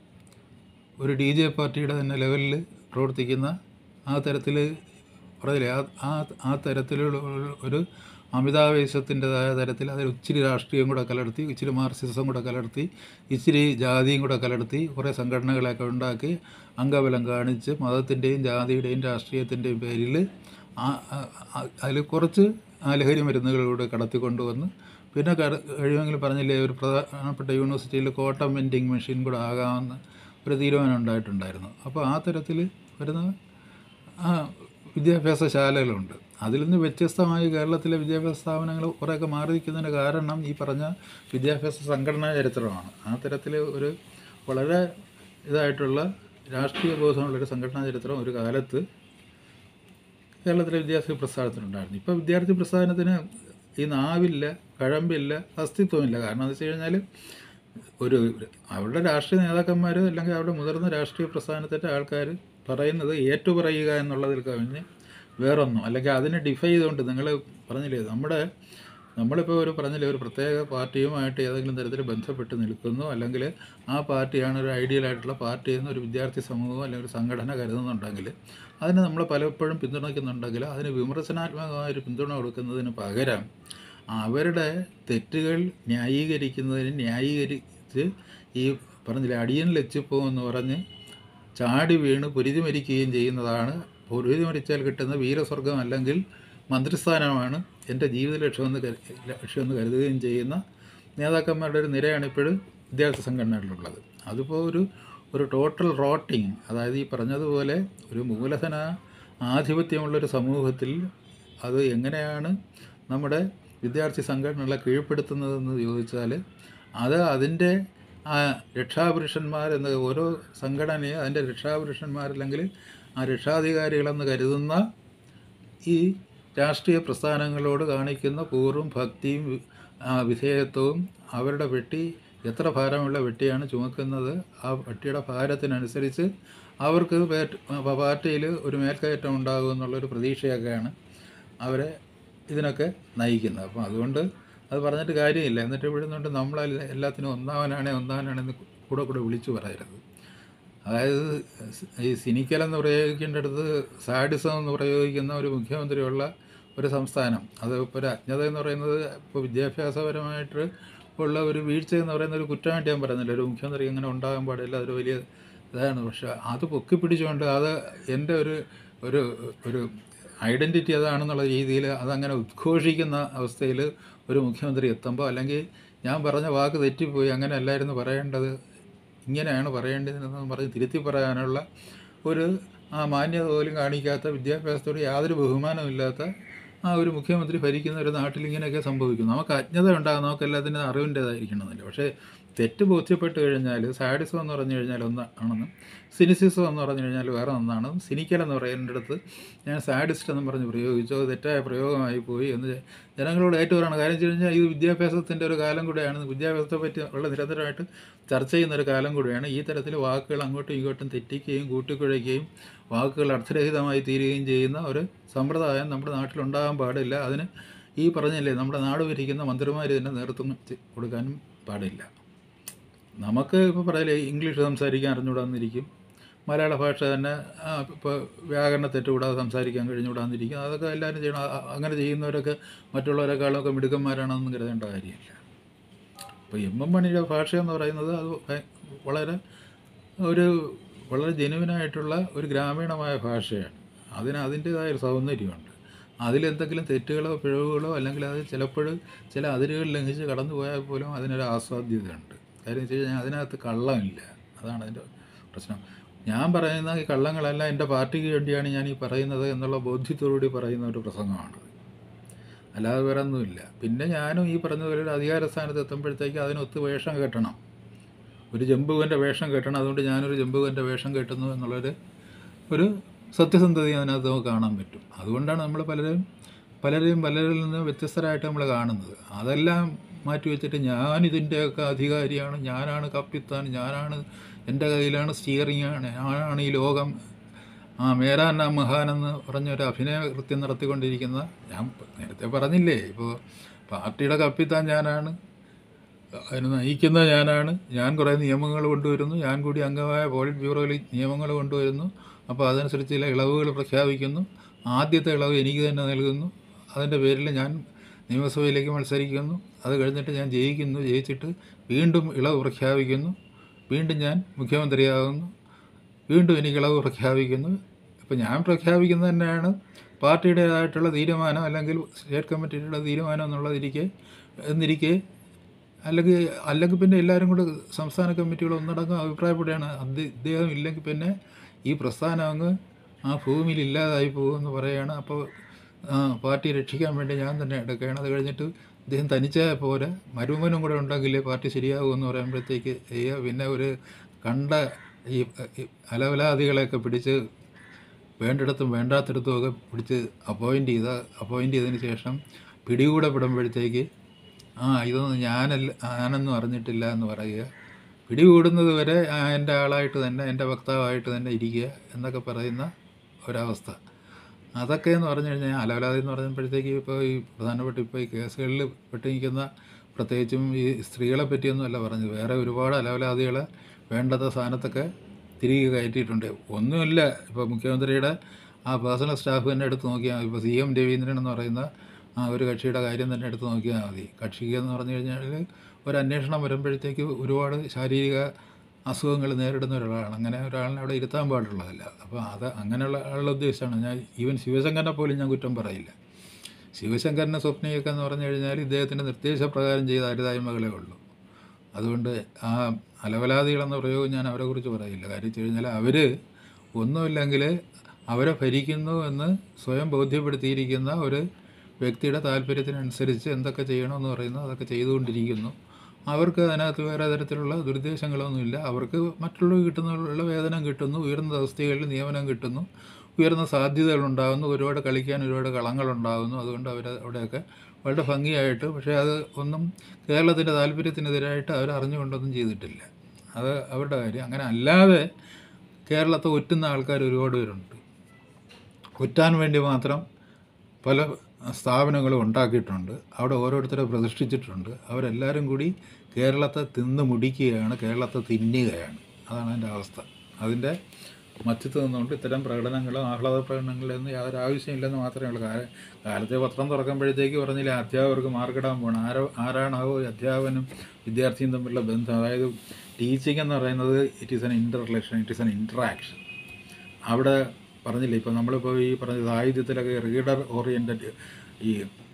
ഒരു ഡി ജെ പാർട്ടിയുടെ തന്നെ ലെവലിൽ പ്രവർത്തിക്കുന്ന ആ തരത്തിൽ പറയില്ലേ ആ ആ ആ തരത്തിലുള്ള ഒരു അമിതാവേശത്തിൻ്റെതായ തരത്തിൽ അതിൽ ഇച്ചിരി രാഷ്ട്രീയം കൂടെ കലർത്തി ഇച്ചിരി മാർക്സിസം കൂടെ കലർത്തി ഇച്ചിരി ജാതിയും കൂടെ കലർത്തി കുറേ സംഘടനകളൊക്കെ ഉണ്ടാക്കി അംഗബലം കാണിച്ച് മതത്തിൻ്റെയും ജാതിയുടെയും രാഷ്ട്രീയത്തിൻ്റെയും പേരിൽ അതിൽ കുറച്ച് ആ ലഹരി മരുന്നുകളിലൂടെ കടത്തിക്കൊണ്ടുവന്ന് പിന്നെ കട കഴിയുമെങ്കിൽ പറഞ്ഞില്ലേ ഒരു പ്രധാനപ്പെട്ട യൂണിവേഴ്സിറ്റിയിൽ കോട്ടം വെൻഡിങ് മെഷീൻ കൂടെ ആകാമെന്ന് ഒരു തീരുമാനം ഉണ്ടായിട്ടുണ്ടായിരുന്നു അപ്പോൾ ആ തരത്തിൽ വരുന്ന ആ വിദ്യാഭ്യാസശാലകളുണ്ട് അതിൽ നിന്ന് വ്യത്യസ്തമായി കേരളത്തിലെ വിദ്യാഭ്യാസ സ്ഥാപനങ്ങൾ കുറേയൊക്കെ മാറി നിൽക്കുന്നതിന് കാരണം ഈ പറഞ്ഞ വിദ്യാഭ്യാസ സംഘടനാ ചരിത്രമാണ് ആ തരത്തിൽ ഒരു വളരെ ഇതായിട്ടുള്ള രാഷ്ട്രീയ ബോധമുള്ളൊരു സംഘടനാ ചരിത്രം ഒരു കാലത്ത് കേരളത്തിലെ വിദ്യാർത്ഥി പ്രസ്ഥാനത്തിനുണ്ടായിരുന്നു ഇപ്പോൾ വിദ്യാർത്ഥി പ്രസ്ഥാനത്തിന് ഈ നാവില്ല കഴമ്പില്ല അസ്തിത്വമില്ല കാരണം എന്ന് വെച്ച് കഴിഞ്ഞാൽ ഒരു അവരുടെ രാഷ്ട്രീയ നേതാക്കന്മാർ അല്ലെങ്കിൽ അവരുടെ മുതിർന്ന രാഷ്ട്രീയ പ്രസ്ഥാനത്തിൻ്റെ ആൾക്കാർ പറയുന്നത് ഏറ്റുപറയുക എന്നുള്ളതിൽ കവിഞ്ഞ് വേറൊന്നും അല്ലെങ്കിൽ അതിനെ ഡിഫൈ ചെയ്തുകൊണ്ട് നിങ്ങൾ പറഞ്ഞില്ലേ നമ്മുടെ നമ്മളിപ്പോൾ ഒരു പറഞ്ഞില്ലേ ഒരു പ്രത്യേക പാർട്ടിയുമായിട്ട് ഏതെങ്കിലും തരത്തിൽ ബന്ധപ്പെട്ട് നിൽക്കുന്നു അല്ലെങ്കിൽ ആ പാർട്ടിയാണ് ഒരു ഐഡിയൽ ആയിട്ടുള്ള പാർട്ടി എന്ന് ഒരു വിദ്യാർത്ഥി സമൂഹം അല്ലെങ്കിൽ ഒരു സംഘടന കരുതുന്നുണ്ടെങ്കിൽ അതിന് നമ്മൾ പലപ്പോഴും പിന്തുണയ്ക്കുന്നുണ്ടെങ്കിൽ അതിന് വിമർശനാത്മകമായ ഒരു പിന്തുണ കൊടുക്കുന്നതിന് പകരം അവരുടെ തെറ്റുകൾ ന്യായീകരിക്കുന്നതിന് ന്യായീകരിച്ച് ഈ പറഞ്ഞില്ലേ അടിയനിൽ എച്ചിപ്പോ എന്ന് പറഞ്ഞ് ചാടി വീണ് പൊരുതി മരിക്കുകയും ചെയ്യുന്നതാണ് പൊരുതി മരിച്ചാൽ കിട്ടുന്ന വീരസ്വർഗം അല്ലെങ്കിൽ മന്ത്രിസ്ഥാനമാണ് എൻ്റെ ജീവിത ലക്ഷ്യമെന്ന് കരു ലക്ഷ്യമെന്ന് കരുതുകയും ചെയ്യുന്ന നേതാക്കന്മാരുടെ ഒരു നിരയാണ് ഇപ്പോഴും വിദ്യാർത്ഥി സംഘടനകളിലുള്ളത് അതിപ്പോൾ ഒരു ഒരു ടോട്ടൽ റോട്ടിങ് അതായത് ഈ പറഞ്ഞതുപോലെ ഒരു മൂലധന ആധിപത്യമുള്ളൊരു സമൂഹത്തിൽ അത് എങ്ങനെയാണ് നമ്മുടെ വിദ്യാർത്ഥി സംഘടനകളെ കീഴ്പ്പെടുത്തുന്നതെന്ന് ചോദിച്ചാൽ അത് അതിൻ്റെ ആ രക്ഷാപുരുഷന്മാരെന്ന് ഓരോ സംഘടനയെ അതിൻ്റെ രക്ഷാപുരുഷന്മാരല്ലെങ്കിൽ ആ രക്ഷാധികാരികളെന്ന് കരുതുന്ന ഈ രാഷ്ട്രീയ പ്രസ്ഥാനങ്ങളോട് കാണിക്കുന്ന കൂറും ഭക്തിയും ആ, വിധേയത്വവും അവരുടെ വെട്ടി എത്ര ഭാരമുള്ള വെട്ടിയാണ് ചുമക്കുന്നത് ആ വെട്ടിയുടെ ഭാരത്തിനനുസരിച്ച് അവർക്ക് പാർട്ടിയിൽ ഒരു മേൽക്കയറ്റം ഉണ്ടാകും എന്നുള്ളൊരു പ്രതീക്ഷയൊക്കെയാണ് അവരെ ഇതിനൊക്കെ നയിക്കുന്നത് അപ്പം അതുകൊണ്ട് അത് പറഞ്ഞിട്ട് കാര്യമില്ല എന്നിട്ട് ഇവിടുന്നുണ്ട് നമ്മൾ എല്ലാത്തിനും ഒന്നാവനാണേ ഒന്നാവനാണെന്ന് കൂടെ കൂടെ വിളിച്ചു പറയരുത് അതായത് ഈ സിനിക്കൽ എന്ന് പ്രയോഗിക്കേണ്ടടുത്ത് സാഡിസം എന്ന് പ്രയോഗിക്കുന്ന ഒരു മുഖ്യമന്ത്രിയുള്ള ഒരു സംസ്ഥാനം അത് ഇപ്പോൾ ഒരു അജ്ഞത എന്ന് പറയുന്നത് ഇപ്പോൾ വിദ്യാഭ്യാസപരമായിട്ട് ഉള്ള ഒരു വീഴ്ച എന്ന് പറയുന്ന ഒരു കുറ്റമായിട്ട് ഞാൻ പറയുന്നില്ല ഒരു മുഖ്യമന്ത്രി ഇങ്ങനെ ഉണ്ടാകാൻ പാടില്ല അതൊരു വലിയ ഇതാണ് പക്ഷെ അത് പൊക്കി പിടിച്ചുകൊണ്ട് അത് എൻ്റെ ഒരു ഒരു ഒരു ഐഡൻറ്റിറ്റി അതാണെന്നുള്ള രീതിയിൽ അതങ്ങനെ ഉദ്ഘോഷിക്കുന്ന അവസ്ഥയിൽ ഒരു മുഖ്യമന്ത്രി എത്തുമ്പോൾ അല്ലെങ്കിൽ ഞാൻ പറഞ്ഞ വാക്ക് തെറ്റിപ്പോയി അങ്ങനെ അല്ലായിരുന്നു പറയേണ്ടത് ഇങ്ങനെയാണ് പറയേണ്ടതെന്ന് പറഞ്ഞ് തിരുത്തി പറയാനുള്ള ഒരു ആ മാന്യത പോലും കാണിക്കാത്ത വിദ്യാഭ്യാസത്തോട് യാതൊരു ബഹുമാനമില്ലാത്ത ആ ഒരു മുഖ്യമന്ത്രി ഭരിക്കുന്ന ഒരു നാട്ടിൽ ഇങ്ങനെയൊക്കെ സംഭവിക്കും നമുക്ക് അജ്ഞത ഉണ്ടാകും നമുക്ക് എല്ലാത്തിനും അറിവിൻ്റേതായിരിക്കണമെന്നില്ല പക്ഷേ തെറ്റ് ബോധ്യപ്പെട്ട് കഴിഞ്ഞാൽ സാഡിസം എന്ന് പറഞ്ഞു കഴിഞ്ഞാൽ ഒന്നാണെന്നും സിനിസിസം എന്ന് പറഞ്ഞു കഴിഞ്ഞാൽ വേറെ ഒന്നാണ് സിനിക്കൽ എന്ന് പറയുന്നിടത്ത് ഞാൻ സാഡിസ്റ്റ് എന്ന് പറഞ്ഞ് പ്രയോഗിച്ചു അത് തെറ്റായ പ്രയോഗമായി പോയി എന്ന് ജനങ്ങളോട് ഏറ്റുപറയണം കാര്യം വെച്ച് കഴിഞ്ഞാൽ ഇത് വിദ്യാഭ്യാസത്തിൻ്റെ ഒരു കാലം കൂടെയാണ് വിദ്യാഭ്യാസത്തെ പറ്റി ഉള്ള നിരന്തരമായിട്ട് ചർച്ച ചെയ്യുന്ന ഒരു കാലം കൂടെയാണ് ഈ തരത്തിൽ വാക്കുകൾ അങ്ങോട്ടും ഇങ്ങോട്ടും തെറ്റിക്കുകയും കൂട്ടിക്കുഴയ്ക്കുകയും വാക്കുകൾ അർത്ഥരഹിതമായി തീരുകയും ചെയ്യുന്ന ഒരു സമ്പ്രദായം നമ്മുടെ നാട്ടിലുണ്ടാകാൻ പാടില്ല അതിന് ഈ പറഞ്ഞില്ലേ നമ്മുടെ നാട് ഭരിക്കുന്ന മന്ത്രിമാർ ഇതിന് നേതൃത്വം ചെ- കൊടുക്കാനും പാടില്ല നമുക്ക് ഇപ്പോൾ പറയലേ ഇംഗ്ലീഷ് സംസാരിക്കാൻ അറിഞ്ഞുകൂടാന്നിരിക്കും മലയാള ഭാഷ തന്നെ ഇപ്പോൾ വ്യാകരണ തെറ്റുകൂടാതെ സംസാരിക്കാൻ കഴിഞ്ഞുകൂടാന്നിരിക്കും അതൊക്കെ എല്ലാവരും ചെയ്യണം അ- അ- അങ്ങനെ ചെയ്യുന്നവരൊക്കെ മറ്റുള്ളവരെക്കാളൊക്കെ മിടുക്കന്മാരാണെന്ന് കരുതേണ്ട കാര്യമില്ല ഇപ്പോൾ എം എം മണിയുടെ ഭാഷ എന്ന് പറയുന്നത് അത് ഭയ- വളരെ ഒരു വളരെ ജെനുവിനായിട്ടുള്ള ഒരു ഗ്രാമീണമായ ഭാഷയാണ് അതിന് അതിൻ്റേതായ ഒരു സൗന്ദര്യമുണ്ട് അതിലെന്തെങ്കിലും തെറ്റുകളോ പിഴവുകളോ അല്ലെങ്കിൽ അത് ചിലപ്പോൾ ചില അതിരുകൾ ലംഘിച്ച് കടന്നു പോയാൽ പോലും അതിനൊരു ആസ്വാദ്യതയുണ്ട് കാര്യം വെച്ച് കഴിഞ്ഞാൽ അതിനകത്ത് കള്ളമില്ല അതാണ് അതിൻ്റെ പ്രശ്നം ഞാൻ പറയുന്ന ഈ കള്ളങ്ങളെല്ലാം എൻ്റെ പാർട്ടിക്ക് വേണ്ടിയാണ് ഞാൻ ഈ പറയുന്നത് എന്നുള്ള ബോധ്യത്തോടുകൂടി പറയുന്ന ഒരു പ്രസംഗമാണ് അല്ലാതെ വേറെ ഒന്നുമില്ല പിന്നെ ഞാനും ഈ പറഞ്ഞ പോലെ ഒരു അധികാര സ്ഥാനത്ത് എത്തുമ്പോഴത്തേക്ക് അതിനൊത്ത് വേഷം കെട്ടണം ഒരു ജമ്പുവിൻ്റെ വേഷം കെട്ടണം അതുകൊണ്ട് ഞാനൊരു ജമ്പുവിൻ്റെ വേഷം കെട്ടുന്നു എന്നുള്ളൊരു ഒരു സത്യസന്ധത അതിനകത്ത് നമുക്ക് കാണാൻ പറ്റും അതുകൊണ്ടാണ് നമ്മൾ പലരും പലരെയും പലരിൽ നിന്ന് വ്യത്യസ്തരായിട്ട് നമ്മൾ കാണുന്നത് അതെല്ലാം മാറ്റി വെച്ചിട്ട് ഞാൻ ഇതിൻ്റെയൊക്കെ അധികാരിയാണ് ഞാനാണ് കപ്പിത്താൻ ഞാനാണ് എൻ്റെ കയ്യിലാണ് സ്റ്റിയറിംഗ് ആണ് ഞാനാണ് ഈ ലോകം ആ മേരാന മഹാൻ എന്ന് പറഞ്ഞൊരു അഭിനയ കൃത്യം നടത്തിക്കൊണ്ടിരിക്കുന്ന ഞാൻ നേരത്തെ പറഞ്ഞില്ലേ ഇപ്പോൾ പാർട്ടിയുടെ കപ്പിത്താൻ ഞാനാണ് അതിന് നയിക്കുന്ന ഞാനാണ് ഞാൻ കുറേ നിയമങ്ങൾ കൊണ്ടുവരുന്നു ഞാൻ കൂടി അംഗമായ പോളിറ്റ് ബ്യൂറോയിൽ നിയമങ്ങൾ കൊണ്ടുവരുന്നു അപ്പോൾ അതനുസരിച്ച് ചില ഇളവുകൾ പ്രഖ്യാപിക്കുന്നു ആദ്യത്തെ ഇളവ് എനിക്ക് തന്നെ നൽകുന്നു അതിൻ്റെ പേരിൽ ഞാൻ നിയമസഭയിലേക്ക് മത്സരിക്കുന്നു അത് കഴിഞ്ഞിട്ട് ഞാൻ ജയിക്കുന്നു ജയിച്ചിട്ട് വീണ്ടും ഇളവ് പ്രഖ്യാപിക്കുന്നു വീണ്ടും ഞാൻ മുഖ്യമന്ത്രിയാകുന്നു വീണ്ടും എനിക്ക് ഇളവ് പ്രഖ്യാപിക്കുന്നു ഇപ്പോൾ ഞാൻ പ്രഖ്യാപിക്കുന്നത് തന്നെയാണ് പാർട്ടിയുടേതായിട്ടുള്ള തീരുമാനം അല്ലെങ്കിൽ സ്റ്റേറ്റ് കമ്മിറ്റിയുടെ തീരുമാനം എന്നുള്ളതിരിക്കെ എന്നിരിക്കെ അല്ലെങ്കിൽ അല്ലെങ്കിൽ പിന്നെ എല്ലാവരും കൂടെ സംസ്ഥാന കമ്മിറ്റികൾ ഒന്നടങ്കം അഭിപ്രായപ്പെടുകയാണ് അത് ഇദ്ദേഹം ഇല്ലെങ്കിൽ പിന്നെ ഈ പ്രസ്ഥാനം അങ്ങ് ആ ഭൂമിയിൽ ഇല്ലാതായി പോകുമെന്ന് പറയുകയാണ് അപ്പോൾ ആ, പാർട്ടി രക്ഷിക്കാൻ വേണ്ടി ഞാൻ തന്നെ എടുക്കുകയാണ് അത് കഴിഞ്ഞിട്ട് ഇദ്ദേഹം തനിച്ചായ പോലെ മരുമനും കൂടെ ഉണ്ടെങ്കിലേ പാർട്ടി ശരിയാകുമെന്ന് പറയുമ്പോഴത്തേക്ക് അയ്യോ പിന്നെ ഒരു കണ്ട ഈ ഈ അലവലാദികളെയൊക്കെ പിടിച്ച് വേണ്ടിടത്തും വേണ്ടാത്തിടത്തും ഒക്കെ പിടിച്ച് അപ്പോയിൻ്റ് ചെയ്ത അപ്പോയിൻ്റ് ചെയ്തതിന് ശേഷം പിടികൂടപ്പെടുമ്പോഴത്തേക്ക് ആ ഇതൊന്നും ഞാനല്ല ഞാനൊന്നും അറിഞ്ഞിട്ടില്ല എന്ന് പറയുക പിടികൂടുന്നത് വരെ ആ എൻ്റെ ആളായിട്ട് തന്നെ എൻ്റെ വക്താവായിട്ട് തന്നെ ഇരിക്കുക എന്നൊക്കെ പറയുന്ന ഒരവസ്ഥ അതൊക്കെ എന്ന് പറഞ്ഞു കഴിഞ്ഞാൽ അലവലാതി എന്ന് പറയുമ്പോഴത്തേക്ക് ഇപ്പോൾ ഈ പ്രധാനപ്പെട്ട ഇപ്പോൾ ഈ കേസുകളിൽ പെട്ടിരിക്കുന്ന പ്രത്യേകിച്ചും ഈ സ്ത്രീകളെ പറ്റിയൊന്നുമല്ല പറഞ്ഞത് വേറെ ഒരുപാട് അലവലാദികളെ വേണ്ടത്ത സ്ഥാനത്തൊക്കെ തിരികെ കയറ്റിയിട്ടുണ്ട് ഒന്നുമില്ല ഇപ്പോൾ മുഖ്യമന്ത്രിയുടെ ആ പേഴ്സണൽ സ്റ്റാഫ് തന്നെ എടുത്ത് നോക്കിയാൽ ഇപ്പോൾ സി എം രവീന്ദ്രൻ എന്ന് പറയുന്ന ആ ഒരു കക്ഷിയുടെ കാര്യം തന്നെ എടുത്ത് നോക്കിയാൽ മതി കക്ഷിക്ക് എന്ന് പറഞ്ഞു കഴിഞ്ഞാൽ ഒരു അന്വേഷണം വരുമ്പോഴത്തേക്ക് ഒരുപാട് ശാരീരിക അസുഖങ്ങൾ നേരിടുന്ന ഒരാളാണ് അങ്ങനെ ഒരാളിനെ അവിടെ ഇരുത്താൻ പാടുള്ളതല്ല അപ്പോൾ അത് അങ്ങനെയുള്ള ആളുടെ ഉദ്ദേശമാണ് ഞാൻ ഈവൻ ശിവശങ്കരനെ പോലും ഞാൻ കുറ്റം പറയില്ല ശിവശങ്കരനെ സ്വപ്നയൊക്കെ എന്ന് പറഞ്ഞു കഴിഞ്ഞാൽ ഇദ്ദേഹത്തിൻ്റെ നിർദ്ദേശപ്രകാരം ചെയ്ത അരുതായ്മകളേ ഉള്ളൂ അതുകൊണ്ട് ആ അലവലാദികളെന്ന പ്രയോഗം ഞാൻ അവരെക്കുറിച്ച് പറയില്ല കാര്യം വെച്ച് കഴിഞ്ഞാൽ അവർ ഒന്നുമില്ലെങ്കിൽ അവരെ ഭരിക്കുന്നു എന്ന് സ്വയം ബോധ്യപ്പെടുത്തിയിരിക്കുന്ന ഒരു വ്യക്തിയുടെ താല്പര്യത്തിനനുസരിച്ച് എന്തൊക്കെ ചെയ്യണമെന്ന് പറയുന്നു അതൊക്കെ ചെയ്തുകൊണ്ടിരിക്കുന്നു അവർക്ക് അതിനകത്ത് വേറെ തരത്തിലുള്ള ദുരുദ്ദേശങ്ങളൊന്നുമില്ല അവർക്ക് മറ്റുള്ളവർ കിട്ടുന്നുള്ള വേതനം കിട്ടുന്നു ഉയർന്ന തസ്തികകളിൽ നിയമനം കിട്ടുന്നു ഉയർന്ന സാധ്യതകൾ ഉണ്ടാകുന്നു ഒരുപാട് കളിക്കാൻ ഒരുപാട് കളങ്ങളുണ്ടാകുന്നു അതുകൊണ്ട് അവർ അവിടെയൊക്കെ വളരെ ഭംഗിയായിട്ട് പക്ഷേ അത് ഒന്നും കേരളത്തിൻ്റെ താല്പര്യത്തിനെതിരായിട്ട് അവർ അറിഞ്ഞുകൊണ്ടൊന്നും ചെയ്തിട്ടില്ല അത് അവരുടെ കാര്യം അങ്ങനെ അല്ലാതെ കേരളത്തെ ഒറ്റുന്ന ആൾക്കാർ ഒരുപാട് പേരുണ്ട് ഒറ്റാൻ വേണ്ടി മാത്രം പല സ്ഥാപനങ്ങളും ഉണ്ടാക്കിയിട്ടുണ്ട് അവിടെ ഓരോരുത്തരെ പ്രതിഷ്ഠിച്ചിട്ടുണ്ട് അവരെല്ലാവരും കൂടി കേരളത്തെ തിന്ന് മുടിക്കുകയാണ് കേരളത്തെ തിന്നുകയാണ് അതാണ് അതിൻ്റെ അവസ്ഥ അതിൻ്റെ മധ്യത്ത് നിന്നുകൊണ്ട് ഇത്തരം പ്രകടനങ്ങളും ആഹ്ലാദ പ്രകടനങ്ങളിലൊന്നും യാതൊരു ആവശ്യമില്ലെന്ന് മാത്രമേ ഉള്ളൂ കാല കാലത്തെ പത്രം തുറക്കുമ്പോഴത്തേക്ക് പറഞ്ഞില്ല അധ്യാപകർക്ക് മാർക്കിടാൻ പോകണം ആരോ ആരാണാവോ ഈ അധ്യാപകനും വിദ്യാർത്ഥിയും തമ്മിലുള്ള ബന്ധം അതായത് ടീച്ചിങ് എന്ന് പറയുന്നത് it is an interrelation it is an interaction അവിടെ പറഞ്ഞില്ലേ ഇപ്പോൾ നമ്മളിപ്പോൾ ഈ പറഞ്ഞ സാഹിത്യത്തിലൊക്കെ റീഡർ ഓറിയൻറ്റഡ് ഈ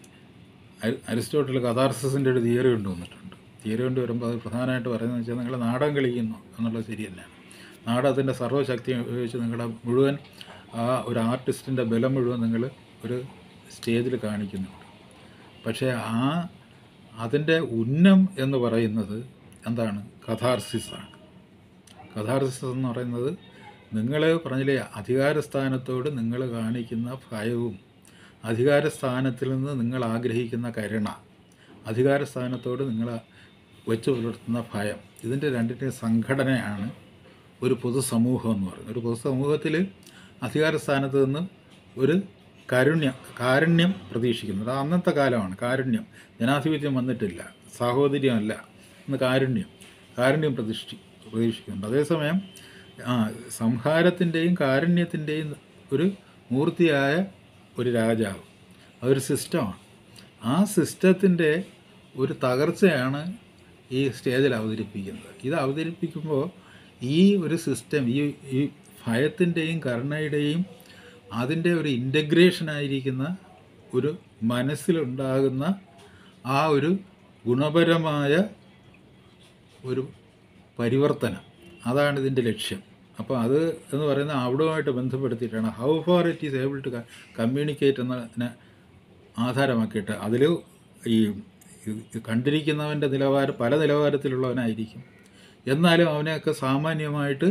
അരി- അരിസ്റ്റോട്ടിൽ കഥാർസിൻ്റെ ഒരു തിയറി കൊണ്ടുവന്നിട്ടുണ്ട് തിയറി കൊണ്ട് വരുമ്പോൾ അത് പ്രധാനമായിട്ട് പറയുന്നത് വെച്ചാൽ നിങ്ങൾ നാടകം കളിക്കുന്നു എന്നുള്ളത് ശരിയല്ല നാടകത്തിൻ്റെ സർവ്വശക്തി ഉപയോഗിച്ച് നിങ്ങളുടെ മുഴുവൻ ആ ഒരു ആർട്ടിസ്റ്റിൻ്റെ ബലം മുഴുവൻ നിങ്ങൾ ഒരു സ്റ്റേജിൽ കാണിക്കുന്നുണ്ട് പക്ഷേ ആ അതിൻ്റെ ഉന്നം എന്ന് പറയുന്നത് എന്താണ് കഥാർസിസാണ് കഥാർസിസ് എന്ന് പറയുന്നത് നിങ്ങൾ പറഞ്ഞില്ലേ അധികാരസ്ഥാനത്തോട് നിങ്ങൾ കാണിക്കുന്ന ഭയവും അധികാരസ്ഥാനത്തിൽ നിന്ന് നിങ്ങൾ ആഗ്രഹിക്കുന്ന കരുണ അധികാരസ്ഥാനത്തോട് നിങ്ങൾ വെച്ച് പുലർത്തുന്ന ഭയം ഇതിൻ്റെ രണ്ടിൻ്റെയും സംഘടനയാണ് ഒരു പൊതുസമൂഹം എന്ന് പറയുന്നത് ഒരു പൊതുസമൂഹത്തിൽ അധികാരസ്ഥാനത്ത് നിന്ന് ഒരു കാരുണ്യം കാരുണ്യം പ്രതീക്ഷിക്കുന്നത് അത് അന്നത്തെ കാലമാണ് കാരുണ്യം ജനാധിപത്യം വന്നിട്ടില്ല സാഹോദര്യമല്ല ഇന്ന് കാരുണ്യം കാരുണ്യം പ്രതിഷ്ഠി പ്രതീക്ഷിക്കുന്നുണ്ട് അതേസമയം ആ സംഹാരത്തിൻ്റെയും കാരുണ്യത്തിൻ്റെയും ഒരു മൂർത്തിയായ ഒരു രാജാവ് അതൊരു സിസ്റ്റമാണ് ആ സിസ്റ്റത്തിൻ്റെ ഒരു തകർച്ചയാണ് ഈ സ്റ്റേജിൽ അവതരിപ്പിക്കുന്നത് ഇത് അവതരിപ്പിക്കുമ്പോൾ ഈ ഒരു സിസ്റ്റം ഈ ഈ ഭയത്തിൻ്റെയും കരുണയുടെയും അതിൻ്റെ ഒരു ഇൻ്റഗ്രേഷനായിരിക്കുന്ന ഒരു മനസ്സിലുണ്ടാകുന്ന ആ ഒരു ഗുണപരമായ ഒരു പരിവർത്തനം അതാണ് ഇതിൻ്റെ ലക്ഷ്യം അപ്പോൾ അത് എന്ന് പറയുന്നത് അവിടുമായിട്ട് ബന്ധപ്പെടുത്തിയിട്ടാണ് how far it is able to communicate എന്നതിനെ ആധാരമാക്കിയിട്ട് അതിൽ ഈ ഈ കണ്ടിരിക്കുന്നവൻ്റെ നിലവാരം പല നിലവാരത്തിലുള്ളവനായിരിക്കും എന്നാലും അവനെയൊക്കെ സാമാന്യമായിട്ട്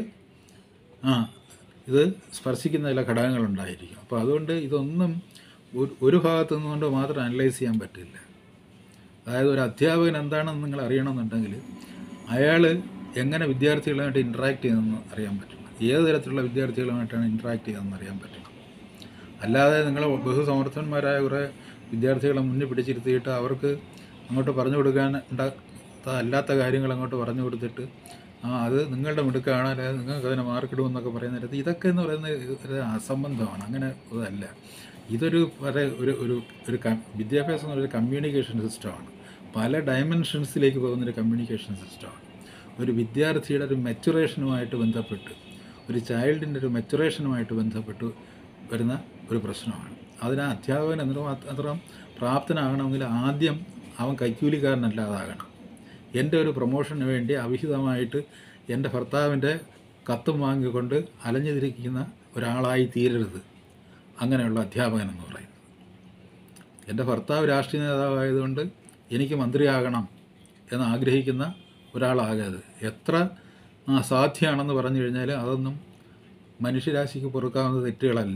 ആ ഇത് സ്പർശിക്കുന്ന ചില ഘടകങ്ങളുണ്ടായിരിക്കും അപ്പോൾ അതുകൊണ്ട് ഇതൊന്നും ഒരു- ഒരു ഭാഗത്തു നിന്നുകൊണ്ട് മാത്രം അനലൈസ് ചെയ്യാൻ പറ്റില്ല അതായത് ഒരു അധ്യാപകൻ എന്താണെന്ന് നിങ്ങൾ അറിയണമെന്നുണ്ടെങ്കിൽ അയാൾ എങ്ങനെ വിദ്യാർത്ഥികളുമായിട്ട് ഇൻട്രാക്ട് ചെയ്യുന്നതെന്ന് അറിയാൻ പറ്റണം ഏത് തരത്തിലുള്ള വിദ്യാർത്ഥികളുമായിട്ടാണ് ഇൻട്രാക്ട് ചെയ്യുന്നതെന്ന് അറിയാൻ പറ്റണം അല്ലാതെ നിങ്ങൾ ബഹുസമർത്ഥന്മാരായ കുറേ വിദ്യാർത്ഥികളെ മുന്നിൽ പിടിച്ചിരുത്തിയിട്ട് അവർക്ക് അങ്ങോട്ട് പറഞ്ഞു കൊടുക്കാൻ ഉണ്ടാത്ത അല്ലാത്ത കാര്യങ്ങൾ അങ്ങോട്ട് പറഞ്ഞു കൊടുത്തിട്ട് ആ അത് നിങ്ങളുടെ മിടുക്കാണ് അല്ലെങ്കിൽ നിങ്ങൾക്ക് അതിന് മാർക്കിടുമെന്നൊക്കെ പറയുന്ന നേരത്ത് ഇതൊക്കെ എന്ന് പറയുന്നത് ഒരു അസംബന്ധമാണ് അങ്ങനെ ഇതല്ല ഇതൊരു വളരെ ഒരു ഒരു ഒരു ക- വിദ്യാഭ്യാസം എന്ന് പറയുന്നത് കമ്മ്യൂണിക്കേഷൻ സിസ്റ്റമാണ് പല ഡയമെൻഷൻസിലേക്ക് പോകുന്നൊരു കമ്മ്യൂണിക്കേഷൻ സിസ്റ്റമാണ് ഒരു വിദ്യാർത്ഥിയുടെ ഒരു മെച്ചുറേഷനുമായിട്ട് ബന്ധപ്പെട്ട് ഒരു ചൈൽഡിൻ്റെ ഒരു മെച്ചുറേഷനുമായിട്ട് ബന്ധപ്പെട്ട് വരുന്ന ഒരു പ്രശ്നമാണ് അതിന് അധ്യാപകൻ എന്നിട്ട് മാത്രം പ്രാപ്തനാകണമെങ്കിൽ ആദ്യം അവൻ കൈക്കൂലിക്കാരനല്ലാതാകണം എൻ്റെ ഒരു പ്രൊമോഷന് വേണ്ടി അവിഹിതമായിട്ട് എൻ്റെ ഭർത്താവിൻ്റെ കത്തും വാങ്ങിക്കൊണ്ട് അലഞ്ഞിരിക്കുന്ന ഒരാളായി തീരരുത് അങ്ങനെയുള്ള അധ്യാപകൻ എന്ന് പറയുന്നത് എൻ്റെ ഭർത്താവ് രാഷ്ട്രീയ നേതാവായതുകൊണ്ട് എനിക്ക് മന്ത്രിയാകണം എന്ന് ആഗ്രഹിക്കുന്ന ഒരാളാകരുത് എത്ര ആ, സാധ്യമാണെന്ന് പറഞ്ഞു കഴിഞ്ഞാൽ അതൊന്നും മനുഷ്യരാശിക്ക് പൊറുക്കാവുന്ന തെറ്റുകളല്ല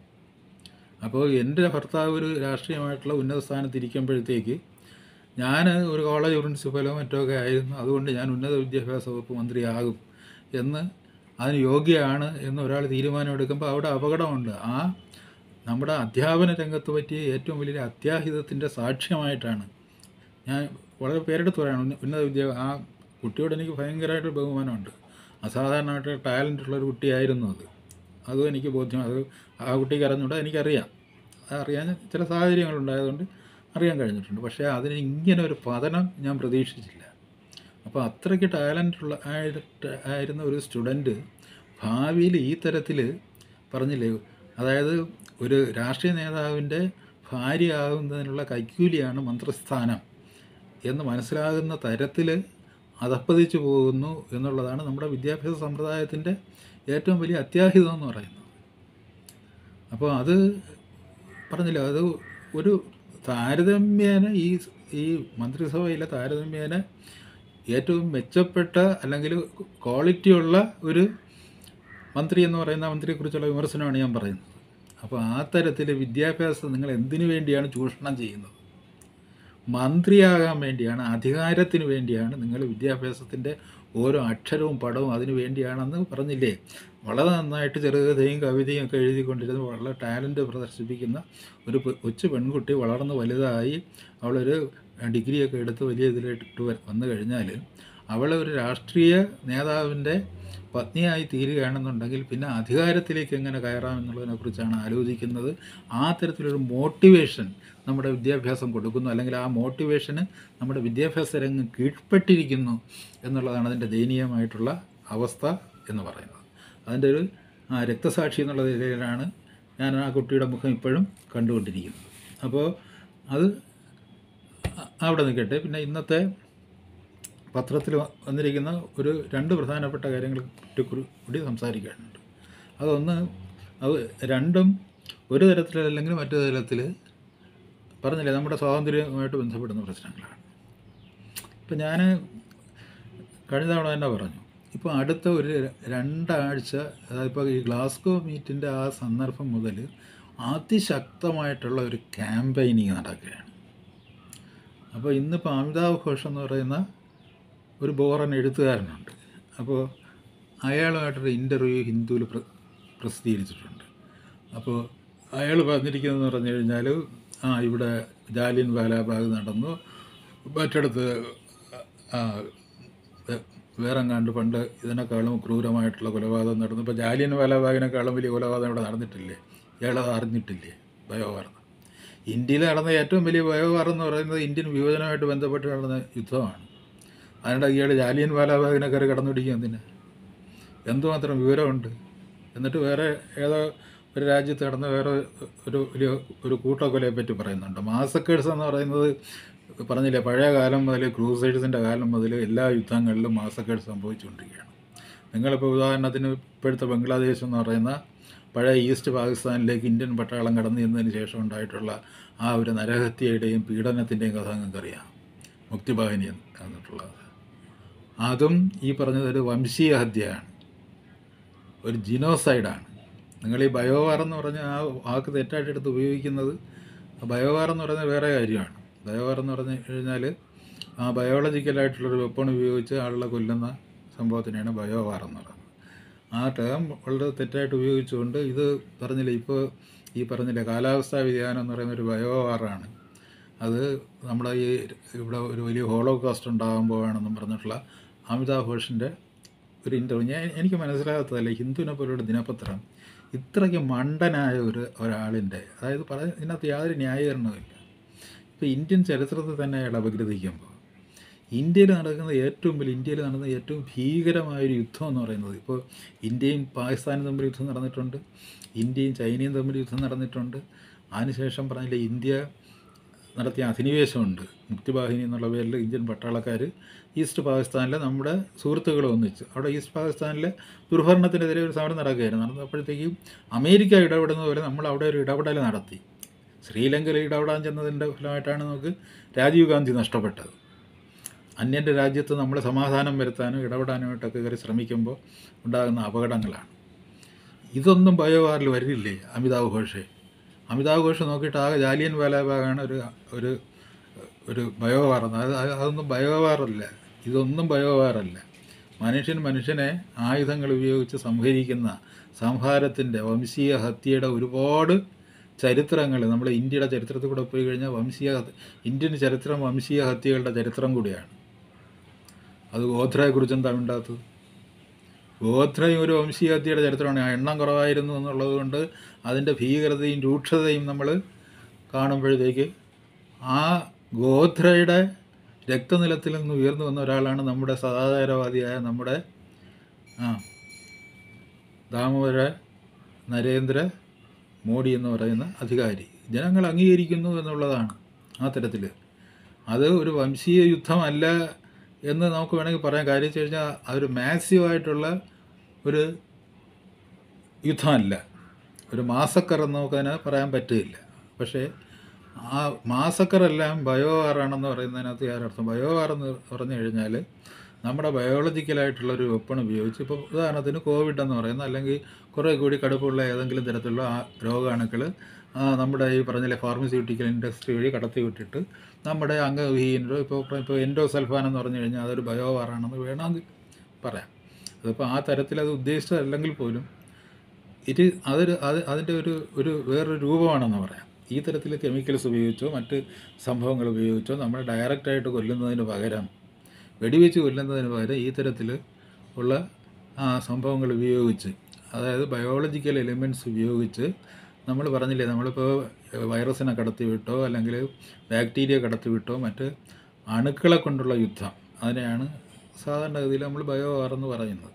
അപ്പോൾ എൻ്റെ ഭർത്താവ് ഒരു രാഷ്ട്രീയമായിട്ടുള്ള ഉന്നത സ്ഥാനത്ത് ഇരിക്കുമ്പോഴത്തേക്ക് ഞാൻ ഒരു കോളേജ് പ്രിൻസിപ്പലോ മറ്റോ ഒക്കെ ആയിരുന്നു അതുകൊണ്ട് ഞാൻ ഉന്നത വിദ്യാഭ്യാസ വകുപ്പ് മന്ത്രിയാകും എന്ന് അതിന് യോഗ്യമാണ് എന്ന് ഒരാൾ തീരുമാനമെടുക്കുമ്പോൾ അവിടെ അപകടമുണ്ട് ആ നമ്മുടെ അധ്യാപന രംഗത്ത് പറ്റിയ ഏറ്റവും വലിയ അത്യാഹിതത്തിൻ്റെ സാക്ഷ്യമായിട്ടാണ് ഞാൻ വളരെ പേരെടുത്ത് പറയണം ഉന്ന- ഉന്നത വിദ്യ ആ കുട്ടിയോട് എനിക്ക് ഭയങ്കരമായിട്ട് ബഹുമാനമുണ്ട് അസാധാരണമായിട്ട് ടാലൻ്റ് ഉള്ള ഒരു കുട്ടിയായിരുന്നു അത് അതും എനിക്ക് ബോധ്യം അത് ആ കുട്ടിക്ക് അറിഞ്ഞുകൂടാ എനിക്കറിയാം അത് അറിയാൻ ചില സാഹചര്യങ്ങളുണ്ടായതുകൊണ്ട് അറിയാൻ കഴിഞ്ഞിട്ടുണ്ട് പക്ഷേ അതിന് ഇങ്ങനെ ഒരു പതനം ഞാൻ പ്രതീക്ഷിച്ചില്ല അപ്പോൾ അത്രയ്ക്ക് ടാലൻ്റ് ഉള്ള ആയിട്ട് ആയിരുന്ന ഒരു സ്റ്റുഡൻറ്റ് ഭാവിയിൽ ഈ തരത്തിൽ പറഞ്ഞില്ലേ അതായത് ഒരു രാഷ്ട്രീയ നേതാവിൻ്റെ ഭാര്യയാകുന്നതിനുള്ള കൈക്കൂലിയാണ് മന്ത്രിസ്ഥാനം എന്ന് മനസ്സിലാകുന്ന തരത്തിൽ അധപ്പതിച്ചു പോകുന്നു എന്നുള്ളതാണ് നമ്മുടെ വിദ്യാഭ്യാസ സമ്പ്രദായത്തിൻ്റെ ഏറ്റവും വലിയ അത്യാഹിതം എന്ന് പറയുന്നത് അപ്പോൾ അത് പറഞ്ഞില്ല അത് ഒരു താരതമ്യേന ഈ ഈ മന്ത്രിസഭയിലെ താരതമ്യേന ഏറ്റവും മെച്ചപ്പെട്ട അല്ലെങ്കിൽ ക്വാളിറ്റിയുള്ള ഒരു മന്ത്രി എന്ന് പറയുന്ന മന്ത്രിയെക്കുറിച്ചുള്ള വിമർശനമാണ് ഞാൻ പറയുന്നത് അപ്പോൾ ആ തരത്തിൽ വിദ്യാഭ്യാസം നിങ്ങൾ എന്തിനു വേണ്ടിയാണ് ചൂഷണം ചെയ്യുന്നത് മന്ത്രിയാകാൻ വേണ്ടിയാണ് അധികാരത്തിന് വേണ്ടിയാണ് നിങ്ങൾ വിദ്യാഭ്യാസത്തിൻ്റെ ഓരോ അക്ഷരവും പടവും അതിനു വേണ്ടിയാണെന്ന് പറഞ്ഞില്ലേ വളരെ നന്നായിട്ട് ചെറുകഥയും കവിതയും ഒക്കെ എഴുതിക്കൊണ്ടിരുന്ന് വളരെ ടാലൻറ്റ് പ്രദർശിപ്പിക്കുന്ന ഒരു പെ- കൊച്ചു പെൺകുട്ടി വളർന്ന് വലുതായി അവളൊരു ഡിഗ്രിയൊക്കെ എടുത്ത് വലിയ ഇതിലിട്ട് വ- വന്നു കഴിഞ്ഞാൽ അവളെ ഒരു രാഷ്ട്രീയ നേതാവിൻ്റെ പത്നിയായി തീരുകയാണെന്നുണ്ടെങ്കിൽ പിന്നെ അധികാരത്തിലേക്ക് എങ്ങനെ കയറാം എന്നുള്ളതിനെക്കുറിച്ചാണ് ആലോചിക്കുന്നത് ആ തരത്തിലൊരു മോട്ടിവേഷൻ നമ്മുടെ വിദ്യാഭ്യാസം കൊടുക്കുന്നു അല്ലെങ്കിൽ ആ മോട്ടിവേഷന് നമ്മുടെ വിദ്യാഭ്യാസ രംഗം കീഴ്പ്പെട്ടിരിക്കുന്നു എന്നുള്ളതാണ് അതിൻ്റെ ദയനീയമായിട്ടുള്ള അവസ്ഥ എന്ന് പറയുന്നത് അതിൻ്റെ ഒരു ആ, രക്തസാക്ഷി എന്നുള്ള നിലയിലാണ് ഞാൻ ആ കുട്ടിയുടെ മുഖം ഇപ്പോഴും കണ്ടുകൊണ്ടിരിക്കുന്നത് അപ്പോൾ അത് അ- അവിടെ നിൽക്കട്ടെ പിന്നെ ഇന്നത്തെ പത്രത്തിൽ വ- വന്നിരിക്കുന്ന ഒരു രണ്ട് പ്രധാനപ്പെട്ട കാര്യങ്ങളെ കൂടി സംസാരിക്കാനുണ്ട് അതൊന്ന് അത് രണ്ടും ഒരു തരത്തിലല്ലെങ്കിൽ മറ്റു തരത്തിൽ പറഞ്ഞില്ലേ നമ്മുടെ സ്വാതന്ത്ര്യവുമായിട്ട് ബന്ധപ്പെടുന്ന പ്രശ്നങ്ങളാണ് ഇപ്പം ഞാൻ കഴിഞ്ഞ തവണ തന്നെ പറഞ്ഞു ഇപ്പോൾ അടുത്ത ഒരു രണ്ടാഴ്ച അതായത് ഇപ്പോൾ ഈ ഗ്ലാസ്കോ മീറ്റിൻ്റെ ആ സന്ദർഭം മുതൽ അതിശക്തമായിട്ടുള്ള ഒരു ക്യാമ്പയിനിങ് നടക്കുകയാണ് അപ്പോൾ ഇന്നിപ്പോൾ അമിതാഭ് ഘോഷ് എന്ന് പറയുന്ന ഒരു ബോറൻ എഴുത്തുകാരനുണ്ട് അപ്പോൾ അയാളുമായിട്ടൊരു ഇൻ്റർവ്യൂ ഹിന്ദുവിൽ പ്ര പ്രസിദ്ധീകരിച്ചിട്ടുണ്ട് അപ്പോൾ അയാൾ പറഞ്ഞിരിക്കുന്നതെന്ന് പറഞ്ഞു കഴിഞ്ഞാൽ ആ ഇവിടെ ജാലിയൻ വാലാബാഗ് നടന്നു മറ്റിടത്ത് ആ, വേ- വേറെങ്ങാണ്ട് പണ്ട് ഇതിനേക്കാളും ക്രൂരമായിട്ടുള്ള കൊലപാതകം നടന്നു ഇപ്പോൾ ജാലിയൻ വാലാബാഗിനേക്കാളും വലിയ കൊലപാതകം ഇവിടെ നടന്നിട്ടില്ലേ ഇയാളത് അറിഞ്ഞിട്ടില്ലേ ബയോവാർന്ന് ഇന്ത്യയിൽ നടന്ന ഏറ്റവും വലിയ ബയോവാർ എന്ന് പറയുന്നത് ഇന്ത്യൻ വിഭജനമായിട്ട് ബന്ധപ്പെട്ട് നടന്ന യുദ്ധമാണ് അതിനിടെ ഇയാൾ ജാലിയൻ വാലാബാഗിനെ കയറി കടന്നുപിടിക്കുക എന്തിന് എന്തുമാത്രം വിവരമുണ്ട് എന്നിട്ട് വേറെ ഏതോ ഒരു രാജ്യത്ത് നടന്ന വേറെ ഒരു വലിയ ഒരു കൂട്ടക്കൊലയെ പറ്റി പറയുന്നുണ്ട് മാസക്കേഴ്സ് എന്ന് പറയുന്നത് പറഞ്ഞില്ലേ പഴയ കാലം മുതൽ ക്രൂസൈഡ്സിൻ്റെ കാലം മുതൽ എല്ലാ യുദ്ധങ്ങളിലും മാസക്കേഴ്സ് സംഭവിച്ചുകൊണ്ടിരിക്കുകയാണ് നിങ്ങളിപ്പോൾ ഉദാഹരണത്തിന് ഇപ്പോഴത്തെ ബംഗ്ലാദേശ് എന്ന് പറയുന്ന പഴയ ഈസ്റ്റ് പാകിസ്ഥാനിലേക്ക് ഇന്ത്യൻ പട്ടാളം കടന്നു ചെന്നതിന് ശേഷം ഉണ്ടായിട്ടുള്ള ആ ഒരു നരഹത്യയുടെയും പീഡനത്തിൻ്റെയും കഥ നിങ്ങൾക്കറിയാം മുക്തിവാഹിനി എന്നിട്ടുള്ളത് അതും ഈ പറഞ്ഞതൊരു വംശീയ ഹത്യയാണ് ഒരു ജിനോസൈഡാണ് നിങ്ങൾ ഈ ബയോവാർ എന്ന് പറഞ്ഞ ആ വാക്ക് തെറ്റായിട്ട് എടുത്ത് ഉപയോഗിക്കുന്നത് ബയോവാർ എന്ന് പറയുന്നത് വേറെ കാര്യമാണ് ബയോവാർ എന്ന് പറഞ്ഞു കഴിഞ്ഞാൽ ആ ബയോളജിക്കലായിട്ടുള്ളൊരു വെപ്പൺ ഉപയോഗിച്ച് ആളുകളെ കൊല്ലുന്ന സംഭവത്തിനെയാണ് ബയോവാർ എന്ന് പറയുന്നത് ആ ടേം വളരെ തെറ്റായിട്ട് ഉപയോഗിച്ചുകൊണ്ട് ഇത് പറഞ്ഞില്ലേ ഇപ്പോൾ ഈ പറഞ്ഞില്ലേ കാലാവസ്ഥാ വ്യതിയാനം എന്ന് പറയുന്ന ഒരു ബയോവാറാണ് അത് നമ്മുടെ ഈ ഇവിടെ ഒരു വലിയ ഹോളോകാസ്റ്റ് ഉണ്ടാകുമ്പോഴാണെന്നും പറഞ്ഞിട്ടുള്ള അമിതാഭ് ഘോഷിൻ്റെ ഒരു ഇൻ്റർവ്യൂ ഞാൻ എനിക്ക് മനസ്സിലാകാത്തതല്ല ഹിന്ദുവിനെ പോലുള്ള ദിനപത്രം ഇത്രയ്ക്ക് മണ്ടനായ ഒരു ഒരാളിൻ്റെ അതായത് പറ ഇതിനകത്ത് യാതൊരു ന്യായീകരണവുമില്ല ഇപ്പോൾ ഇന്ത്യൻ ചരിത്രത്തെ തന്നെ അയാൾ അപഗ്രഥിക്കുമ്പോൾ ഇന്ത്യയിൽ നടക്കുന്ന ഏറ്റവും വലിയ ഇന്ത്യയിൽ നടന്ന ഏറ്റവും ഭീകരമായൊരു യുദ്ധം എന്ന് പറയുന്നത് ഇപ്പോൾ ഇന്ത്യയും പാകിസ്ഥാനും തമ്മിൽ യുദ്ധം നടന്നിട്ടുണ്ട് ഇന്ത്യയും ചൈനയും തമ്മിൽ യുദ്ധം നടന്നിട്ടുണ്ട് അതിനുശേഷം പറഞ്ഞില്ലേ ഇന്ത്യ നടത്തിയ അധിനിവേശമുണ്ട് മുക്തിവാഹിനി എന്നുള്ള പേരിൽ ഇന്ത്യൻ പട്ടാളക്കാർ ഈസ്റ്റ് പാകിസ്ഥാനിലെ നമ്മുടെ സുഹൃത്തുക്കൾ ഒന്നിച്ച് അവിടെ ഈസ്റ്റ് പാകിസ്ഥാനിലെ ദുർഭരണത്തിനെതിരെ ഒരു സമരം നടക്കുകയായിരുന്നു നടന്നപ്പോഴത്തേക്കും അമേരിക്ക ഇടപെടുന്ന പോലെ നമ്മൾ അവിടെ ഒരു ഇടപെടൽ നടത്തി ശ്രീലങ്കയിൽ ഇടപെടാൻ ചെന്നതിൻ്റെ ഫലമായിട്ടാണ് നമുക്ക് രാജീവ് ഗാന്ധി നഷ്ടപ്പെട്ടത് അന്യൻ്റെ രാജ്യത്ത് നമ്മൾ സമാധാനം വരുത്താനും ഇടപെടാനുമായിട്ടൊക്കെ കയറി ശ്രമിക്കുമ്പോൾ ഉണ്ടാകുന്ന അപകടങ്ങളാണ് ഇതൊന്നും ബയോവാറിൽ വരില്ലേ അമിതാഭ് ഘോഷെ അമിതാഭ് ഘോഷ് നോക്കിയിട്ട് ആകെ ജാലിയൻ വാലാബാഗാണ് ഒരു ഒരു ഒരു ബയോവാർ അത് അതൊന്നും ബയോവാറല്ല ഇതൊന്നും ബയോവാറല്ല മനുഷ്യൻ മനുഷ്യനെ ആയുധങ്ങൾ ഉപയോഗിച്ച് സംഹരിക്കുന്ന സംഹാരത്തിൻ്റെ വംശീയ ഹത്യയുടെ ഒരുപാട് ചരിത്രങ്ങൾ നമ്മുടെ ഇന്ത്യയുടെ ചരിത്രത്തിൽ കൂടെ പോയി കഴിഞ്ഞാൽ വംശീയ ഹത്യ- ഇന്ത്യൻ ചരിത്രം വംശീയ ഹത്യകളുടെ ചരിത്രം കൂടിയാണ് അത് ഗോത്രയെക്കുറിച്ച് എന്താ ഉണ്ടാത്തത് ഗോത്രയും ഒരു വംശീയ ഹത്യയുടെ ചരിത്രമാണ് ആ എണ്ണം കുറവായിരുന്നു എന്നുള്ളത് കൊണ്ട് അതിൻ്റെ ഭീകരതയും രൂക്ഷതയും നമ്മൾ കാണുമ്പോഴത്തേക്ക് ആ ഗോത്രയുടെ രക്തനിലത്തിൽ നിന്ന് ഉയർന്നു വന്ന ഒരാളാണ് നമ്മുടെ സദാചാരവാദിയായ നമ്മുടെ ആ ദാമോദര നരേന്ദ്ര മോഡി എന്ന് പറയുന്ന അധികാരി ജനങ്ങൾ അംഗീകരിക്കുന്നു എന്നുള്ളതാണ് ആ തരത്തിൽ അത് ഒരു വംശീയ യുദ്ധമല്ല എന്ന് നമുക്ക് വേണമെങ്കിൽ പറയാം കാര്യം വെച്ച് കഴിഞ്ഞാൽ അതൊരു മാസീവായിട്ടുള്ള ഒരു യുദ്ധമല്ല ഒരു മാസക്കർ എന്ന് നമുക്കതിനെ പറയാൻ പറ്റില്ല പക്ഷേ ആ മാസക്കറെല്ലാം ബയോ വാറാണെന്ന് പറയുന്നതിനകത്ത് യാരർത്ഥം ബയോ വാർ എന്ന് പറഞ്ഞു കഴിഞ്ഞാൽ നമ്മുടെ ബയോളജിക്കലായിട്ടുള്ള ഒരു വെപ്പൺ ഉപയോഗിച്ച് ഇപ്പോൾ ഉദാഹരണത്തിന് കോവിഡ് എന്ന് പറയുന്ന അല്ലെങ്കിൽ കുറേ കൂടി കടുപ്പമുള്ള ഏതെങ്കിലും തരത്തിലുള്ള ആ രോഗാണുക്കൾ നമ്മുടെ ഈ പറഞ്ഞില്ലേ ഫാർമസ്യൂട്ടിക്കൽ ഇൻഡസ്ട്രി വഴി കടത്തി വിട്ടിട്ട് നമ്മുടെ അംഗവിഹീനരോ ഇപ്പോൾ ഇപ്പോൾ എൻഡോസൽഫാൻ എന്ന് പറഞ്ഞു കഴിഞ്ഞാൽ അതൊരു ബയോ വാറാണെന്ന് വേണമെങ്കിൽ പറയാം അതിപ്പോൾ ആ തരത്തിൽ അത് ഉദ്ദേശിച്ചതല്ലെങ്കിൽ പോലും ഇത് അതൊരു അത് അതിൻ്റെ ഒരു ഒരു വേറൊരു രൂപമാണെന്ന് പറയാം ഈ തരത്തിൽ കെമിക്കൽസ് ഉപയോഗിച്ചോ മറ്റ് സംഭവങ്ങൾ ഉപയോഗിച്ചോ നമ്മൾ ഡയറക്റ്റായിട്ട് കൊല്ലുന്നതിന് പകരം വെടിവെച്ച് കൊല്ലുന്നതിന് പകരം ഈ തരത്തിൽ ഉള്ള ആ, സംഭവങ്ങൾ ഉപയോഗിച്ച് അതായത് ബയോളജിക്കൽ എലിമെൻറ്റ്സ് ഉപയോഗിച്ച് നമ്മൾ പറഞ്ഞില്ലേ നമ്മളിപ്പോൾ വൈറസിനെ കടത്തി വിട്ടോ അല്ലെങ്കിൽ ബാക്ടീരിയ കടത്തി വിട്ടോ മറ്റ് അണുക്കളെ കൊണ്ടുള്ള യുദ്ധം അതിനെയാണ് സാധാരണഗതിയിൽ നമ്മൾ ബയോ വാർ എന്ന് പറയുന്നത്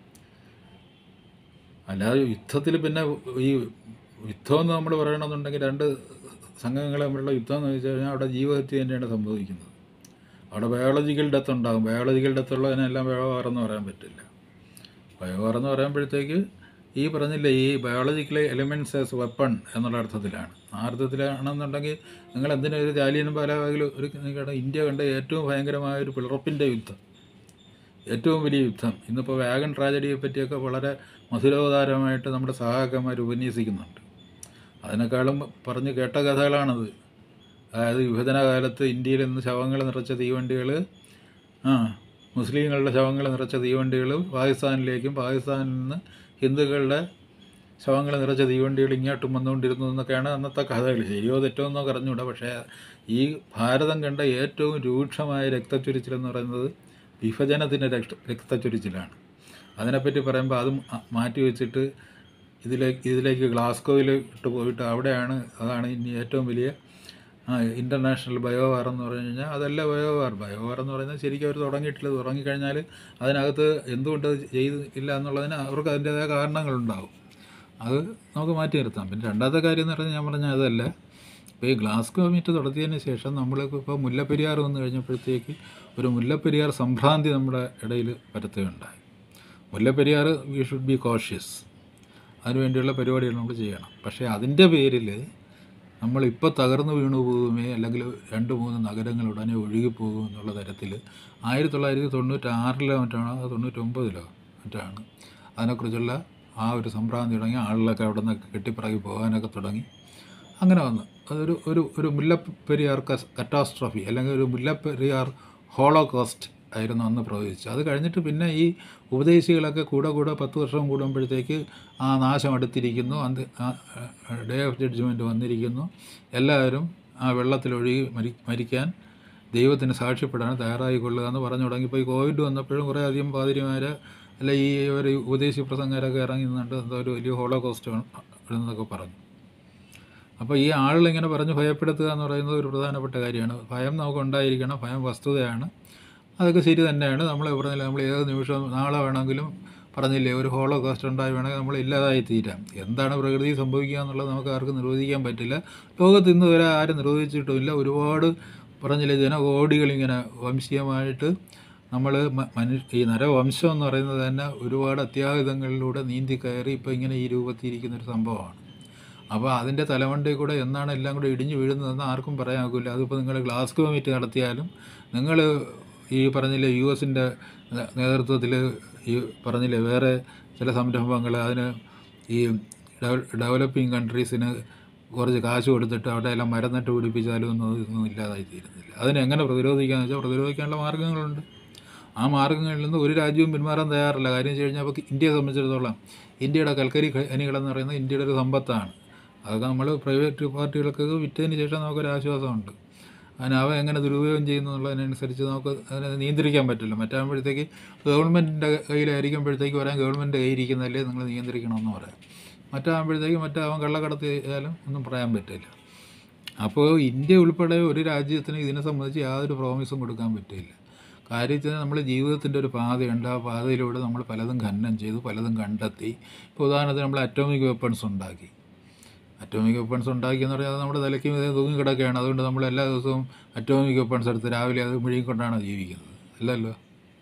അല്ലാതെ യുദ്ധത്തിൽ പിന്നെ ഈ യുദ്ധം എന്ന് നമ്മൾ പറയണമെന്നുണ്ടെങ്കിൽ രണ്ട് സംഘങ്ങൾ തമ്മിലുള്ള യുദ്ധം എന്ന് വെച്ച് കഴിഞ്ഞാൽ അവിടെ ജീവഹത്യ തന്നെയാണ് സംഭവിക്കുന്നത് അവിടെ ബയോളജിക്കൽ ഡെത്ത് ഉണ്ടാകും ബയോളജിക്കൽ ഡെത്ത് ഉള്ളതിനെല്ലാം ബയോവാർ എന്ന് പറയാൻ പറ്റില്ല ബയോവാർ എന്ന് പറയുമ്പോഴത്തേക്ക് ഈ പറഞ്ഞില്ലേ ഈ ബയോളജിക്കൽ എലിമെൻറ്റ്സ് ആസ് വെപ്പൺ എന്നുള്ള അർത്ഥത്തിലാണ് ആ അർത്ഥത്തിലാണെന്നുണ്ടെങ്കിൽ നിങ്ങൾ എന്തിനാ ഒരു ജാലിയനും പലാവകിൽ ഒരു നിങ്ങളുടെ ഇന്ത്യ കണ്ട ഏറ്റവും ഭയങ്കരമായ ഒരു പിളർപ്പിൻ്റെ യുദ്ധം ഏറ്റവും വലിയ യുദ്ധം ഇന്നിപ്പോൾ വാഗൺ ട്രാജഡിയെ പറ്റിയൊക്കെ വളരെ മധുരോദാരമായിട്ട് നമ്മുടെ സഹാക്കന്മാർ ഉപന്യസിക്കുന്നുണ്ട് അതിനേക്കാളും പറഞ്ഞ് കേട്ട കഥകളാണത് അതായത് വിഭജന കാലത്ത് ഇന്ത്യയിൽ നിന്ന് ശവങ്ങൾ നിറച്ച തീവണ്ടികൾ ആ മുസ്ലിങ്ങളുടെ ശവങ്ങൾ നിറച്ച തീവണ്ടികൾ പാകിസ്ഥാനിലേക്കും പാകിസ്ഥാനിൽ നിന്ന് ഹിന്ദുക്കളുടെ ശവങ്ങൾ നിറച്ച തീവണ്ടികൾ ഇങ്ങോട്ടും വന്നുകൊണ്ടിരുന്നു എന്നൊക്കെയാണ് അന്നത്തെ കഥകൾ ശരിയോ തെറ്റോ എന്നോ അറിഞ്ഞൂടാ പക്ഷേ ഈ ഭാരതം കണ്ട ഏറ്റവും രൂക്ഷമായ രക്തച്ചൊരിച്ചിലെന്ന് പറയുന്നത് വിഭജനത്തിൻ്റെ രക്ത രക്തച്ചൊരിച്ചിലാണ് അതിനെപ്പറ്റി പറയുമ്പോൾ അതും അ- മാറ്റി വെച്ചിട്ട് ഇതിലേക്ക് ഇതിലേക്ക് ഗ്ലാസ്കോയിൽ ഇട്ട് പോയിട്ട് അവിടെയാണ് അതാണ് ഇനി ഏറ്റവും വലിയ ഇൻ്റർനാഷണൽ ബയോവാർ എന്ന് പറഞ്ഞു കഴിഞ്ഞാൽ അതല്ല ബയോവാർ ബയോവാർ എന്ന് പറയുന്നത് ശരിക്കും അവർ തുടങ്ങിയിട്ടില്ല തുടങ്ങിക്കഴിഞ്ഞാൽ അതിനകത്ത് എന്തുകൊണ്ട് അത് ചെയ്തില്ല എന്നുള്ളതിന് അവർക്ക് അതിൻ്റേതായ കാരണങ്ങളുണ്ടാവും അത് നമുക്ക് മാറ്റി നിർത്താം പിന്നെ രണ്ടാമത്തെ കാര്യം എന്ന് പറഞ്ഞാൽ ഞാൻ പറഞ്ഞ അതല്ല ഇപ്പോൾ ഈ ഗ്ലാസ്കോ മീറ്റ് നടത്തിയതിന് ശേഷം നമ്മൾ ഇപ്പോൾ മുല്ലപ്പെരിയാർ വന്നു കഴിഞ്ഞപ്പോഴത്തേക്ക് ഒരു മുല്ലപ്പെരിയാർ സംഭ്രാന്തി നമ്മുടെ ഇടയിൽ പരത്തുകയുണ്ടായി Mullaperiyar we should be cautious അതിനുവേണ്ടിയുള്ള പരിപാടികൾ നമ്മൾ ചെയ്യണം പക്ഷേ അതിൻ്റെ പേരിൽ നമ്മളിപ്പോൾ തകർന്നു വീണു പോകുമേ അല്ലെങ്കിൽ രണ്ട് മൂന്ന് നഗരങ്ങൾ ഉടനെ ഒഴുകിപ്പോകും എന്നുള്ള തരത്തിൽ ആയിരത്തി തൊള്ളായിരത്തി തൊണ്ണൂറ്റാറിലോ മറ്റാണോ അതോ തൊണ്ണൂറ്റൊമ്പതിലോ മറ്റാണ് അതിനെക്കുറിച്ചുള്ള ആ ഒരു സംഭ്രാന്തി തുടങ്ങി ആളുകളൊക്കെ അവിടെ നിന്ന് കെട്ടിപ്പറകി പോകാനൊക്കെ തുടങ്ങി അങ്ങനെ വന്നു അതൊരു ഒരു ഒരു മുല്ലപ്പെരിയാർ കറ്റാസ്ട്രോഫി അല്ലെങ്കിൽ ഒരു മുല്ലപ്പെരിയാർ ഹോളോകോസ്റ്റ് ആയിരുന്നു അന്ന് പ്രവചിച്ചത് അത് കഴിഞ്ഞിട്ട് പിന്നെ ഈ ഉപദേശികളൊക്കെ കൂടെ കൂടെ പത്ത് വർഷം കൂടുമ്പോഴത്തേക്ക് ആ നാശം അടുത്തിരിക്കുന്നു അന്ത് ഡേ ഓഫ് ജഡ്ജ്മെൻറ്റ് വന്നിരിക്കുന്നു എല്ലാവരും ആ വെള്ളത്തിലൊഴുകി മരി മരിക്കാൻ ദൈവത്തിന് സാക്ഷ്യപ്പെടാൻ തയ്യാറായിക്കൊള്ളുക എന്ന് പറഞ്ഞു തുടങ്ങിയപ്പോൾ ഈ കോവിഡ് വന്നപ്പോഴും കുറേ അധികം പാതിരിമാർ അല്ല ഈ ഒരു ഉപദേശി പ്രസംഗരൊക്കെ ഇറങ്ങി നിന്നിട്ട് എന്തോ ഒരു വലിയ ഹോളോകോസ്റ്റ് എന്നൊക്കെ പറഞ്ഞു അപ്പോൾ ഈ ആളിങ്ങനെ പറഞ്ഞ് ഭയപ്പെടുത്തുക എന്ന് പറയുന്നത് ഒരു പ്രധാനപ്പെട്ട കാര്യമാണ് ഭയം നമുക്ക് ഉണ്ടായിരിക്കണം ഭയം വസ്തുതയാണ് അതൊക്കെ ശരി തന്നെയാണ് നമ്മൾ പറഞ്ഞില്ല നമ്മൾ ഏത് നിമിഷവും നാളെ വേണമെങ്കിലും പറഞ്ഞില്ലേ ഒരു ഹോളോ കോസ്റ്റ് ഉണ്ടായി വേണമെങ്കിൽ നമ്മൾ ഇല്ലാതായി തീരാം എന്താണ് പ്രകൃതി സംഭവിക്കുക എന്നുള്ളത് നമുക്ക് ആർക്കും നിർവചിക്കാൻ പറ്റില്ല ലോകത്ത് ഇന്ന് വരെ ആരും നിർവചിച്ചിട്ടുമില്ല ഒരുപാട് പറഞ്ഞില്ലേ ജനകോടികളിങ്ങനെ വംശീയമായിട്ട് നമ്മൾ മനുഷ്യ ഈ നരവംശം എന്ന് പറയുന്നത് തന്നെ ഒരുപാട് അത്യാഹിതങ്ങളിലൂടെ നീന്തി കയറി ഇപ്പോൾ ഇങ്ങനെ ഈ രൂപത്തിയിരിക്കുന്ന ഒരു സംഭവമാണ് അപ്പോൾ അതിൻ്റെ തലമണ്ടയിൽ കൂടെ എന്നാണ് എല്ലാം കൂടെ ഇടിഞ്ഞു വീഴുന്നതെന്ന് ആർക്കും പറയാനാകില്ല അതിപ്പോൾ നിങ്ങൾ ഗ്ലാസ്കോ മീറ്റ് നടത്തിയാലും നിങ്ങൾ ഈ പറഞ്ഞില്ലേ യു എസിൻ്റെ നേതൃത്വത്തിൽ ഈ പറഞ്ഞില്ലേ വേറെ ചില സംരംഭങ്ങൾ അതിന് ഈ ഡെവലപ്പിംഗ് കൺട്രീസിന് കുറച്ച് കാശ് കൊടുത്തിട്ട് അവിടെ എല്ലാം മരം നട്ട് പിടിപ്പിച്ചാലും ഒന്നും ഇതൊന്നും ഇല്ലാതായി തീരുന്നില്ല അതിനെ എങ്ങനെ പ്രതിരോധിക്കാമെന്ന് വെച്ചാൽ പ്രതിരോധിക്കാനുള്ള മാർഗ്ഗങ്ങളുണ്ട് ആ മാർഗ്ഗങ്ങളിൽ നിന്ന് ഒരു രാജ്യവും പിന്മാറാൻ തയ്യാറില്ല കാര്യം വെച്ച് കഴിഞ്ഞാൽ അപ്പോൾ ഇന്ത്യയെ സംബന്ധിച്ചിടത്തോളം ഇന്ത്യയുടെ കൽക്കരി ഖനികളെന്ന് പറയുന്നത് ഇന്ത്യയുടെ ഒരു സമ്പത്താണ് അതൊക്കെ നമ്മൾ പ്രൈവറ്റ് പാർട്ടികൾക്കൊക്കെ വിറ്റതിന് ശേഷം നമുക്കൊരു ആശ്വാസമുണ്ട് അതിന് അവ എങ്ങനെ ദുരുപയോഗം ചെയ്യുന്നു എന്നുള്ളതിനനുസരിച്ച് നമുക്ക് അതിനെ നിയന്ത്രിക്കാൻ പറ്റില്ല മറ്റാകുമ്പോഴത്തേക്ക് ഗവൺമെൻറ്റിൻ്റെ കയ്യിലായിരിക്കുമ്പോഴത്തേക്ക് പറയാൻ ഗവൺമെൻറ് കയ്യിരിക്കുന്നതല്ലേ നിങ്ങൾ നിയന്ത്രിക്കണമെന്ന് പറയാം മറ്റാകുമ്പോഴത്തേക്ക് മറ്റവൻ കള്ളക്കടത്ത് ചെയ്യാലും ഒന്നും പറയാൻ പറ്റില്ല അപ്പോൾ ഇന്ത്യ ഉൾപ്പെടെ ഒരു രാജ്യത്തിന് ഇതിനെ സംബന്ധിച്ച് യാതൊരു പ്രോമിസും കൊടുക്കാൻ പറ്റില്ല കാര്യത്തിൽ നമ്മൾ ജീവിതത്തിൻ്റെ ഒരു പാതയുണ്ട് ആ പാതയിലൂടെ നമ്മൾ പലതും ഖനനം ചെയ്തു പലതും കണ്ടെത്തി ഇപ്പോൾ ഉദാഹരണത്തിന് നമ്മൾ അറ്റോമിക് വെപ്പൺസ് ഉണ്ടാക്കി അറ്റോമിക് വെപ്പൺസ് ഉണ്ടാക്കിയെന്ന് പറഞ്ഞാൽ അത് നമ്മുടെ തലയ്ക്ക് മീതെ തൂങ്ങി കിടക്കുകയാണ് അതുകൊണ്ട് നമ്മൾ എല്ലാ ദിവസവും അറ്റോമിക് വെപ്പൺസ് എടുത്ത് രാവിലെ അത് മുഴുകിക്കൊണ്ടാണ് ജീവിക്കുന്നത് അല്ലല്ലോ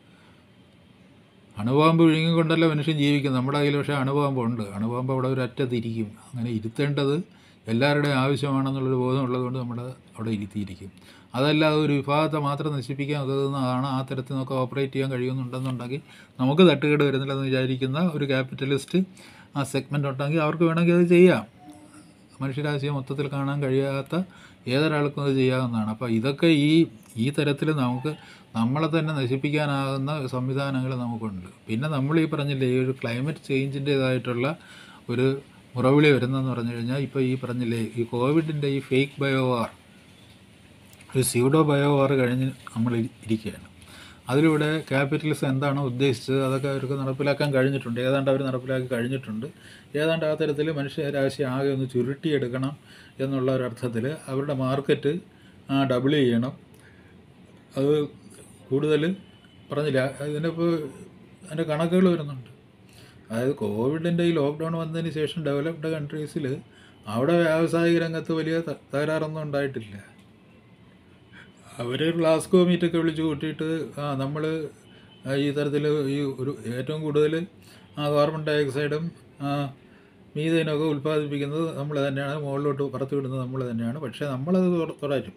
അണുബോംബ് വിഴുങ്ങിക്കൊണ്ടല്ല മനുഷ്യൻ ജീവിക്കുന്നത് നമ്മുടെ കയ്യിൽ പക്ഷേ അണുബോംബ് ഉണ്ട് അണുബോംബ് അവിടെ ഒരു അറ്റത്തിരിക്കും അങ്ങനെ ഇരുത്തേണ്ടത് എല്ലാവരുടെയും ആവശ്യമാണെന്നുള്ളൊരു ബോധം ഉള്ളതുകൊണ്ട് നമ്മൾ അവിടെ ഇരുത്തിയിരിക്കും അതല്ലാതെ ഒരു വിഭാഗത്തെ മാത്രം നശിപ്പിക്കാൻ ഉതകുന്നതാണ് ആ തരത്തിൽ നമുക്ക് ഓപ്പറേറ്റ് ചെയ്യാൻ കഴിയുന്നുണ്ടെന്നുണ്ടെങ്കിൽ നമുക്ക് തട്ടുകേട് വരുന്നില്ലെന്ന് വിചാരിക്കുന്ന ഒരു ക്യാപിറ്റലിസ്റ്റ് ആ സെഗ്മെൻ്റ് ഉണ്ടെങ്കിൽ അവർക്ക് വേണമെങ്കിൽ അത് ചെയ്യാം മനുഷ്യരാശിയെ മൊത്തത്തിൽ കാണാൻ കഴിയാത്ത ഏതൊരാൾക്കും അത് ചെയ്യാവുന്നതാണ് അപ്പോൾ ഇതൊക്കെ ഈ ഈ തരത്തിൽ നമുക്ക് നമ്മളെ തന്നെ നശിപ്പിക്കാനാകുന്ന സംവിധാനങ്ങൾ നമുക്കുണ്ട് പിന്നെ നമ്മൾ ഈ പറഞ്ഞില്ലേ ഈ ഒരു ക്ലൈമറ്റ് ചേഞ്ചിൻ്റേതായിട്ടുള്ള ഒരു മുറവിളി വരുന്നതെന്ന് പറഞ്ഞു കഴിഞ്ഞാൽ ഇപ്പോൾ ഈ പറഞ്ഞില്ലേ ഈ കോവിഡിൻ്റെ ഈ ഫേക്ക് ബയോവാർ ഒരു സ്യൂഡോ ബയോവാർ കഴിഞ്ഞ് നമ്മൾ ഇരി- ഇരിക്കുകയാണ് അതിലൂടെ ക്യാപിറ്റലിസം എന്താണോ ഉദ്ദേശിച്ചത് അതൊക്കെ അവർക്ക് നടപ്പിലാക്കാൻ കഴിഞ്ഞിട്ടുണ്ട് ഏതാണ്ട് അവർ നടപ്പിലാക്കി കഴിഞ്ഞിട്ടുണ്ട് ഏതാണ്ട് ആ തരത്തിൽ മനുഷ്യരാശി ആകെ ഒന്ന് ചുരുട്ടിയെടുക്കണം എന്നുള്ള ഒരർത്ഥത്തിൽ അവരുടെ മാർക്കറ്റ് ഡബിൾ ചെയ്യണം അത് കൂടുതൽ പറഞ്ഞില്ല ഇതിനിപ്പോൾ അതിൻ്റെ കണക്കുകൾ വരുന്നുണ്ട് അതായത് കോവിഡിൻ്റെ ഈ ലോക്ക്ഡൗൺ വന്നതിന് ശേഷം ഡെവലപ്ഡ് കൺട്രീസിൽ അവിടെ വ്യാവസായിക രംഗത്ത് വലിയ ത- തകരാറൊന്നും ഉണ്ടായിട്ടില്ല അവർ ഗ്ലാസ്കോ മീറ്റൊക്കെ വിളിച്ച് കൂട്ടിയിട്ട് ആ നമ്മൾ ഈ തരത്തിൽ ഈ ഒരു ഏറ്റവും കൂടുതൽ ആ കാർബൺ ഡൈ ഓക്സൈഡും ആ മീതേനൊക്കെ ഉൽപ്പാദിപ്പിക്കുന്നത് നമ്മൾ തന്നെയാണ് മുകളിലോട്ട് പറത്തി വിടുന്നത് നമ്മൾ തന്നെയാണ് പക്ഷേ നമ്മളത് തുറ- തുടരും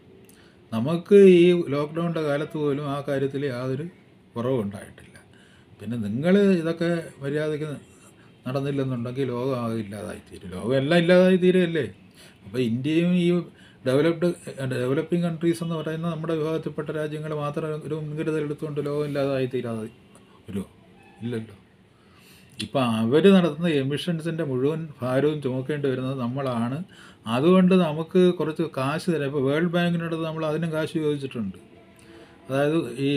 നമുക്ക് ഈ ലോക്ക്ഡൗണിൻ്റെ കാലത്ത് പോലും ആ കാര്യത്തിൽ യാതൊരു കുറവുണ്ടായിട്ടില്ല പിന്നെ നിങ്ങൾ ഇതൊക്കെ മര്യാദയ്ക്ക് നടന്നില്ലെന്നുണ്ടെങ്കിൽ ലോകം ആകെ ഇല്ലാതായിത്തീരും ലോകം എല്ലാം ഇല്ലാതായി തീരുകയല്ലേ അപ്പോൾ ഇന്ത്യയും ഈ ഡെവലപ്ഡ് ഡെവലപ്പിംഗ് കൺട്രീസ് എന്ന് പറയുന്ന നമ്മുടെ വിഭാഗത്തിൽപ്പെട്ട രാജ്യങ്ങൾ മാത്രം ഒരു മുൻകരുതൽ എടുത്തുകൊണ്ട് ലോകം ഇല്ലാതായി തീരാതെ ഒരു ഇല്ലല്ലോ ഇപ്പം അവർ നടത്തുന്ന എമിഷൻസിൻ്റെ മുഴുവൻ ഭാരവും ചുമക്കേണ്ടി വരുന്നത് നമ്മളാണ് അതുകൊണ്ട് നമുക്ക് കുറച്ച് കാശ് തരാം ഇപ്പോൾ വേൾഡ് ബാങ്കിനടുത്ത് നമ്മൾ അതിനും കാശ് ചോദിച്ചിട്ടുണ്ട് അതായത് ഈ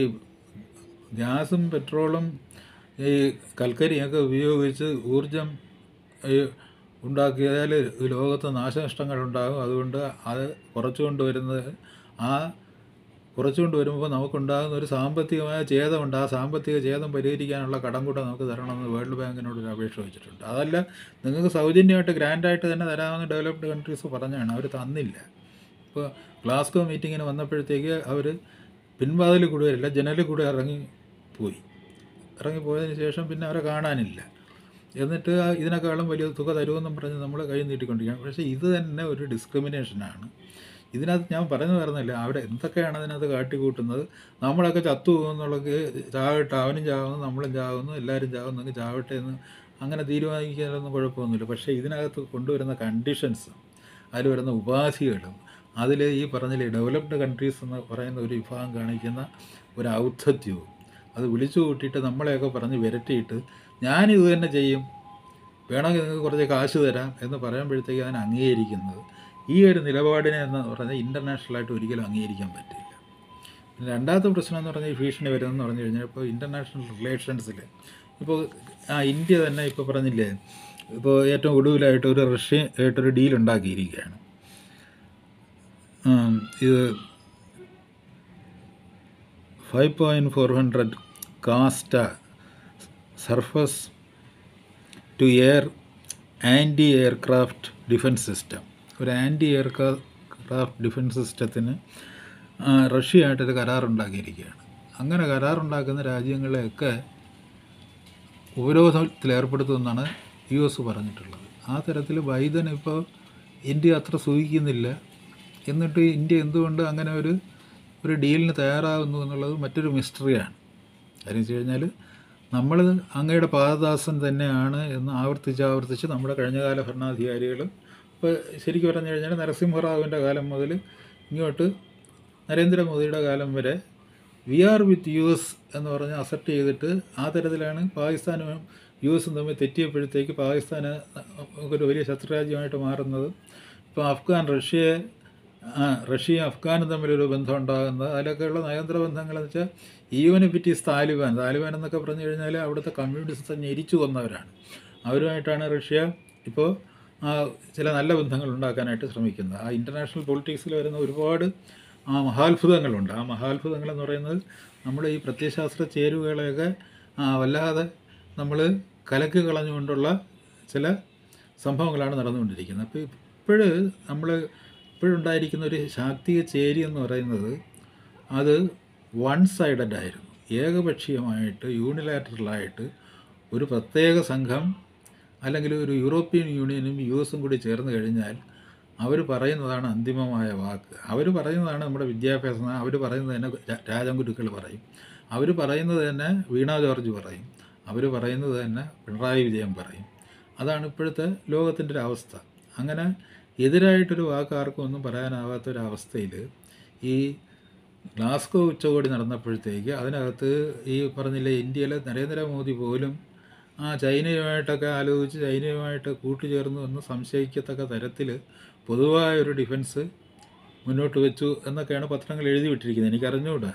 ഗ്യാസും പെട്രോളും ഈ കൽക്കരിയൊക്കെ ഉപയോഗിച്ച് ഊർജം ഈ ഉണ്ടാക്കിയാൽ ഈ ലോകത്ത് നാശനഷ്ടങ്ങൾ ഉണ്ടാകും അതുകൊണ്ട് അത് കുറച്ചു കൊണ്ടുവരുന്നത് ആ കുറച്ചു കൊണ്ടുവരുമ്പോൾ നമുക്കുണ്ടാകുന്ന ഒരു സാമ്പത്തികമായ ഛേദമുണ്ട് ആ സാമ്പത്തിക ഛേദം പരിഹരിക്കാനുള്ള കടം കൂടെ നമുക്ക് തരണമെന്ന് വേൾഡ് ബാങ്കിനോട് ഒരു അപേക്ഷ വെച്ചിട്ടുണ്ട് അതല്ല നിങ്ങൾക്ക് സൗജന്യമായിട്ട് ഗ്രാൻഡായിട്ട് തന്നെ തരാമെന്ന് ഡെവലപ്ഡ് കൺട്രീസ് പറഞ്ഞാണ് അവർ തന്നില്ല ഇപ്പോൾ ഗ്ലാസ്കോ മീറ്റിങ്ങിന് വന്നപ്പോഴത്തേക്ക് അവർ പിൻവാതിൽ കൂടെ വരില്ല ജനലിൽ കൂടെ ഇറങ്ങി പോയി ഇറങ്ങി പോയതിന് ശേഷം പിന്നെ അവരെ കാണാനില്ല എന്നിട്ട് ആ ഇതിനേക്കാളും വലിയ തുക തരുമെന്നും പറഞ്ഞ് നമ്മൾ കൈ നീട്ടിക്കൊണ്ടിരിക്കുകയാണ് പക്ഷേ ഇത് തന്നെ ഒരു ഡിസ്ക്രിമിനേഷനാണ് ഇതിനകത്ത് ഞാൻ പറഞ്ഞു വരുന്നില്ല അവിടെ എന്തൊക്കെയാണ് അതിനകത്ത് കാട്ടിക്കൂട്ടുന്നത് നമ്മളൊക്കെ ചത്തു പോകുന്നുള്ളത് ചാവട്ടെ അവനും ചാവുന്നു നമ്മളും ചാവുന്നു എല്ലാവരും ചാവുന്നെങ്കിൽ ചാവട്ടെ എന്ന് അങ്ങനെ തീരുമാനിക്കാനൊന്നും കുഴപ്പമൊന്നുമില്ല പക്ഷേ ഇതിനകത്ത് കൊണ്ടുവരുന്ന കണ്ടീഷൻസും അതിൽ വരുന്ന ഉപാധികളും അതിൽ ഈ പറഞ്ഞില്ലേ ഡെവലപ്ഡ് കൺട്രീസ് എന്ന് പറയുന്ന ഒരു വിഭാഗം കാണിക്കുന്ന ഒരു ഔദ്ധത്യവും അത് വിളിച്ചു കൂട്ടിയിട്ട് നമ്മളെയൊക്കെ പറഞ്ഞ് വിരട്ടിയിട്ട് ഞാനിത് തന്നെ ചെയ്യും വേണമെങ്കിൽ നിങ്ങൾക്ക് കുറച്ച് കാശ് തരാം എന്ന് പറയുമ്പോഴത്തേക്ക് അതിനെ അംഗീകരിക്കുന്നത് ഈ ഒരു നിലപാടിനെ എന്ന് പറഞ്ഞാൽ ഇൻ്റർനാഷണലായിട്ട് ഒരിക്കലും അംഗീകരിക്കാൻ പറ്റില്ല പിന്നെ രണ്ടാമത്തെ പ്രശ്നം എന്ന് പറഞ്ഞാൽ ഈ ഭീഷണി വരുന്നതെന്ന് പറഞ്ഞു കഴിഞ്ഞാൽ ഇപ്പോൾ ഇൻ്റർനാഷണൽ റിലേഷൻസിൽ ഇപ്പോൾ ആ ഇന്ത്യ തന്നെ ഇപ്പോൾ പറഞ്ഞില്ലേ ഇപ്പോൾ ഏറ്റവും ഒടുവിലായിട്ട് ഒരു റഷ്യ ആയിട്ടൊരു ഡീൽ ഉണ്ടാക്കിയിരിക്കുകയാണ് ഉം, ഇത് ഫൈവ് പോയിൻറ്റ് ഫോർ ഹൺഡ്രഡ് കാസ്റ്റ surface to air anti aircraft defence system ഒരു ആൻറ്റി എയർക്രാഫ്റ്റ് ഡിഫൻസ് സിസ്റ്റത്തിന് ആ, റഷ്യയായിട്ടൊരു കരാറുണ്ടാക്കിയിരിക്കുകയാണ് അങ്ങനെ കരാറുണ്ടാക്കുന്ന രാജ്യങ്ങളെയൊക്കെ ഉപരോധത്തിൽ ഏർപ്പെടുത്തുമെന്നാണ് യു എസ് പറഞ്ഞിട്ടുള്ളത് ആ തരത്തിൽ ബൈഡൻ ഇപ്പോൾ ഇന്ത്യ അത്ര സൂഹിക്കുന്നില്ല എന്നിട്ട് ഇന്ത്യ എന്തുകൊണ്ട് അങ്ങനെ ഒരു ഒരു ഡീലിന് തയ്യാറാകുന്നു എന്നുള്ളത് മറ്റൊരു മിസ്റ്ററിയാണ് കാര്യം വെച്ച് കഴിഞ്ഞാൽ നമ്മൾ അങ്ങയുടെ പാദദാസൻ തന്നെയാണ് എന്ന് ആവർത്തിച്ച് ആവർത്തിച്ച് നമ്മുടെ കഴിഞ്ഞകാല ഭരണാധികാരികളും ഇപ്പോൾ ശരിക്കും പറഞ്ഞു കഴിഞ്ഞാൽ നരസിംഹറാവുവിൻ്റെ കാലം മുതൽ ഇങ്ങോട്ട് നരേന്ദ്രമോദിയുടെ കാലം വരെ we are with U S എന്ന് പറഞ്ഞ് അസെപ്റ്റ് ചെയ്തിട്ട് ആ തരത്തിലാണ് പാകിസ്ഥാനും യു എസും തമ്മിൽ തെറ്റിയപ്പോഴത്തേക്ക് പാകിസ്ഥാന് ഒരു വലിയ ശത്രുരാജ്യമായിട്ട് മാറുന്നത് ഇപ്പോൾ അഫ്ഗാൻ റഷ്യയെ ആ, റഷ്യയും അഫ്ഗാനും തമ്മിലൊരു ബന്ധം ഉണ്ടാകുന്നത് അതിലൊക്കെയുള്ള നയതന്ത്ര ബന്ധങ്ങളെന്ന് വെച്ചാൽ even if it is Taliban Taliban എന്നൊക്കെ പറഞ്ഞു കഴിഞ്ഞാൽ അവിടുത്തെ കമ്മ്യൂണിസ്റ്റത്തെ ഞെരിച്ചു കൊന്നവരാണ് അവരുമായിട്ടാണ് റഷ്യ ഇപ്പോൾ ആ, ചില നല്ല ബന്ധങ്ങൾ ഉണ്ടാക്കാനായിട്ട് ശ്രമിക്കുന്നത് ആ ഇൻ്റർനാഷണൽ പൊളിറ്റിക്സിൽ വരുന്ന ഒരുപാട് ആ മഹാത്ഭുതങ്ങളുണ്ട് ആ മഹാത്ഭുതങ്ങൾ എന്ന് പറയുന്നത് നമ്മുടെ ഈ പ്രത്യയശാസ്ത്ര ചേരുവകളെയൊക്കെ ആ, വല്ലാതെ നമ്മൾ കലക്കി കളഞ്ഞുകൊണ്ടുള്ള ചില സംഭവങ്ങളാണ് നടന്നുകൊണ്ടിരിക്കുന്നത് അപ്പോൾ ഇപ്പോഴ് നമ്മൾ ഇപ്പോഴുണ്ടായിരിക്കുന്ന ഒരു ശാക്തിക ചേരി എന്ന് പറയുന്നത് അത് വൺ സൈഡഡ് ആയിരുന്നു ഏകപക്ഷീയമായിട്ട് യൂണിലാറ്ററലായിട്ട് ഒരു പ്രത്യേക സംഘം അല്ലെങ്കിൽ ഒരു യൂറോപ്യൻ യൂണിയനും യു എസും കൂടി ചേർന്ന് കഴിഞ്ഞാൽ അവർ പറയുന്നതാണ് അന്തിമമായ വാക്ക് അവർ പറയുന്നതാണ് നമ്മുടെ വിദ്യാഭ്യാസം അവർ പറയുന്നത് തന്നെ രാ- രാജൻകുരുക്കൾ പറയും അവർ പറയുന്നത് തന്നെ വീണ ജോർജ് പറയും അവർ പറയുന്നത് തന്നെ പിണറായി വിജയൻ പറയും അതാണ് ഇപ്പോഴത്തെ ലോകത്തിൻ്റെ ഒരു അവസ്ഥ അങ്ങനെ എതിരായിട്ടൊരു വാക്ക് ആർക്കും ഒന്നും പറയാനാവാത്തൊരവസ്ഥയിൽ ഈ ഗ്ലാസ്കോ ഉച്ചകോടി നടന്നപ്പോഴത്തേക്ക് അതിനകത്ത് ഈ പറഞ്ഞില്ലേ ഇന്ത്യയിലെ നരേന്ദ്രമോദി പോലും ആ ചൈനയുമായിട്ടൊക്കെ ആലോചിച്ച് ചൈനയുമായിട്ട് കൂട്ടുചേർന്നു എന്ന് സംശയിക്കത്തക്ക തരത്തിൽ പൊതുവായൊരു ഡിഫൻസ് മുന്നോട്ട് വെച്ചു എന്നൊക്കെയാണ് പത്രങ്ങൾ എഴുതി വിട്ടിരിക്കുന്നത് എനിക്കറിഞ്ഞുകൂടാ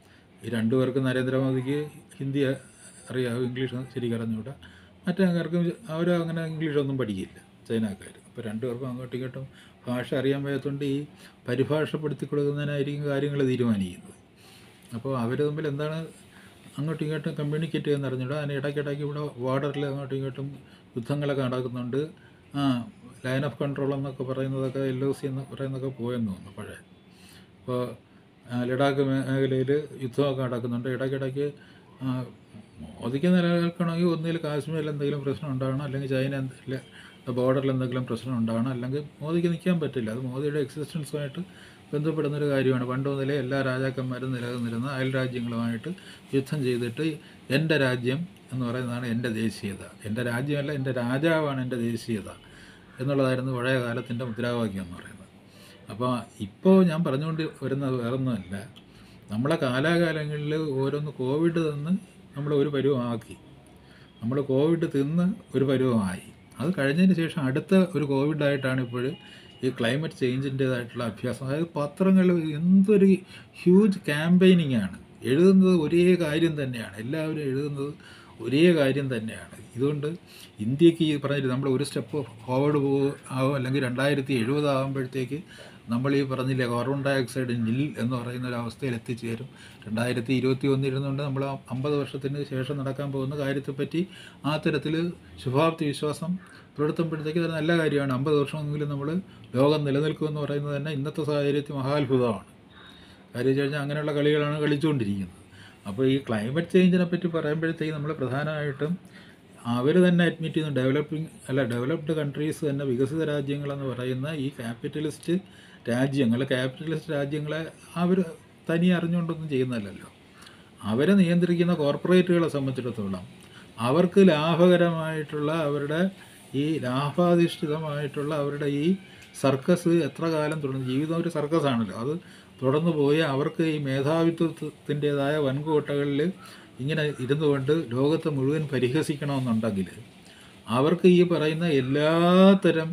ഈ രണ്ടുപേർക്കും നരേന്ദ്രമോദിക്ക് ഹിന്ദി അറിയാവും ഇംഗ്ലീഷ് ശരിക്കും അറിഞ്ഞുകൂടാ മറ്റേക്കാർക്കും അവർ അങ്ങനെ ഇംഗ്ലീഷൊന്നും പഠിക്കില്ല ചൈനക്കാർ അപ്പോൾ രണ്ടുപേർക്കും അങ്ങോട്ടും ഇങ്ങോട്ടും ഭാഷ അറിയാൻ വയ്യാത്തതുകൊണ്ട് ഈ പരിഭാഷപ്പെടുത്തി കൊടുക്കുന്നതിനായിരിക്കും കാര്യങ്ങൾ തീരുമാനിക്കുന്നത് അപ്പോൾ അവർ തമ്മിൽ എന്താണ് അങ്ങോട്ടും ഇങ്ങോട്ടും കമ്മ്യൂണിക്കേറ്റ് ചെയ്യുന്ന അറിഞ്ഞൂടാ അതിന് ഇടയ്ക്കിടയ്ക്ക് ഇവിടെ ബോർഡറിൽ അങ്ങോട്ടും ഇങ്ങോട്ടും യുദ്ധങ്ങളൊക്കെ നടക്കുന്നുണ്ട് ആ ലൈൻ ഓഫ് കൺട്രോൾ എന്നൊക്കെ പറയുന്നതൊക്കെ എൽ ഒ സി എന്ന് പറയുന്നതൊക്കെ പോയെന്ന് തോന്നുന്നു പഴയ ഇപ്പോൾ ലഡാക്ക് മേഖലയിൽ യുദ്ധമൊക്കെ നടക്കുന്നുണ്ട് ഇടയ്ക്കിടയ്ക്ക് ആ, മോദിക്ക് നിലനിൽക്കണമെങ്കിൽ ഒന്നിൽ കാശ്മീരിൽ എന്തെങ്കിലും പ്രശ്നം ഉണ്ടാകണം അല്ലെങ്കിൽ ചൈന എന്തെങ്കിലും ബോർഡറിൽ എന്തെങ്കിലും പ്രശ്നം ഉണ്ടാകണം അല്ലെങ്കിൽ മോദിക്ക് നിൽക്കാൻ പറ്റില്ല അത് മോദിയുടെ എക്സിസ്റ്റൻസുമായിട്ട് ബന്ധപ്പെടുന്നൊരു കാര്യമാണ് പണ്ട് മുതലേ എല്ലാ രാജാക്കന്മാരും നിലനിന്നിരുന്ന അയൽ രാജ്യങ്ങളുമായിട്ട് യുദ്ധം ചെയ്തിട്ട് എൻ്റെ രാജ്യം എന്ന് പറയുന്നതാണ് എൻ്റെ ദേശീയത എൻ്റെ രാജ്യമല്ല എൻ്റെ രാജാവാണ് എൻ്റെ ദേശീയത എന്നുള്ളതായിരുന്നു പഴയ കാലത്തിൻ്റെ മുദ്രാവാക്യം എന്ന് പറയുന്നത് അപ്പോൾ ഇപ്പോൾ ഞാൻ പറഞ്ഞുകൊണ്ട് വരുന്നത് വേറൊന്നുമല്ല നമ്മളെ കാലാകാലങ്ങളിൽ ഓരോന്ന് കോവിഡ് തന്ന് നമ്മൾ ഒരു പരുവമാക്കി നമ്മൾ കോവിഡ് തിന്ന് ഒരു പരുവമായി അത് കഴിഞ്ഞതിന് ശേഷം അടുത്ത ഒരു കോവിഡായിട്ടാണ് ഇപ്പോൾ ഈ ക്ലൈമറ്റ് ചേഞ്ചിൻ്റേതായിട്ടുള്ള അഭ്യാസം അതായത് പത്രങ്ങൾ എന്തൊരു ഹ്യൂജ് ക്യാമ്പയിനിങ് ആണ് എഴുതുന്നത് ഒരേ കാര്യം തന്നെയാണ് എല്ലാവരും എഴുതുന്നത് ഒരേ കാര്യം തന്നെയാണ് ഇതുകൊണ്ട് ഇന്ത്യക്ക് ഈ പറഞ്ഞിട്ട് നമ്മൾ ഒരു സ്റ്റെപ്പ് ഫോർവേഡ് പോകും ആവും അല്ലെങ്കിൽ രണ്ടായിരത്തി എഴുപത് ആകുമ്പോഴത്തേക്ക് നമ്മൾ ഈ പറഞ്ഞില്ലേ കാർബൺ ഡൈ ഓക്സൈഡ് നിൽ എന്ന് പറയുന്ന ഒരു അവസ്ഥയിൽ എത്തിച്ചേരും രണ്ടായിരത്തി ഇരുപത്തി ഒന്നിരുന്നുകൊണ്ട് നമ്മൾ അമ്പത് വർഷത്തിന് ശേഷം നടക്കാൻ പോകുന്ന കാര്യത്തെപ്പറ്റി ആ തരത്തിൽ ശുഭാപ്തി വിശ്വാസം പുലർത്തുമ്പോഴത്തേക്ക് അത് നല്ല കാര്യമാണ് അമ്പത് വർഷമെങ്കിലും നമ്മൾ ലോകം നിലനിൽക്കുമെന്ന് പറയുന്നത് തന്നെ ഇന്നത്തെ സാഹചര്യത്തിൽ മഹാത്ഭുതമാണ് കാര്യം വെച്ച് കഴിഞ്ഞാൽ അങ്ങനെയുള്ള കളികളാണ് കളിച്ചുകൊണ്ടിരിക്കുന്നത് അപ്പോൾ ഈ ക്ലൈമറ്റ് ചേഞ്ചിനെ പറ്റി പറയുമ്പോഴത്തേക്ക് നമ്മൾ പ്രധാനമായിട്ടും അവർ തന്നെ അഡ്മിറ്റ് ചെയ്യുന്നു ഡെവലപ്പിംഗ് അല്ല ഡെവലപ്ഡ് കൺട്രീസ് തന്നെ വികസിത രാജ്യങ്ങളെന്ന് പറയുന്ന ഈ ക്യാപിറ്റലിസ്റ്റ് രാജ്യങ്ങൾ ക്യാപിറ്റലിസ്റ്റ് രാജ്യങ്ങളെ അവർ തനിയെ അറിഞ്ഞുകൊണ്ടൊന്നും ചെയ്യുന്നതല്ലല്ലോ അവരെ നിയന്ത്രിക്കുന്ന കോർപ്പറേറ്റുകളെ സംബന്ധിച്ചിടത്തോളം അവർക്ക് ലാഭകരമായിട്ടുള്ള അവരുടെ ഈ ലാഭാധിഷ്ഠിതമായിട്ടുള്ള അവരുടെ ഈ സർക്കസ് എത്ര കാലം തുടർന്ന് ജീവിതം ഒരു സർക്കസാണല്ലോ അത് തുടർന്നു പോയി അവർക്ക് ഈ മേധാവിത്വത്തിൻ്റെതായ വൻകോട്ടകളിൽ ഇങ്ങനെ ഇരുന്നു കൊണ്ട് ലോകത്തെ മുഴുവൻ പരിഹസിക്കണമെന്നുണ്ടെങ്കിൽ അവർക്ക് ഈ പറയുന്ന എല്ലാത്തരം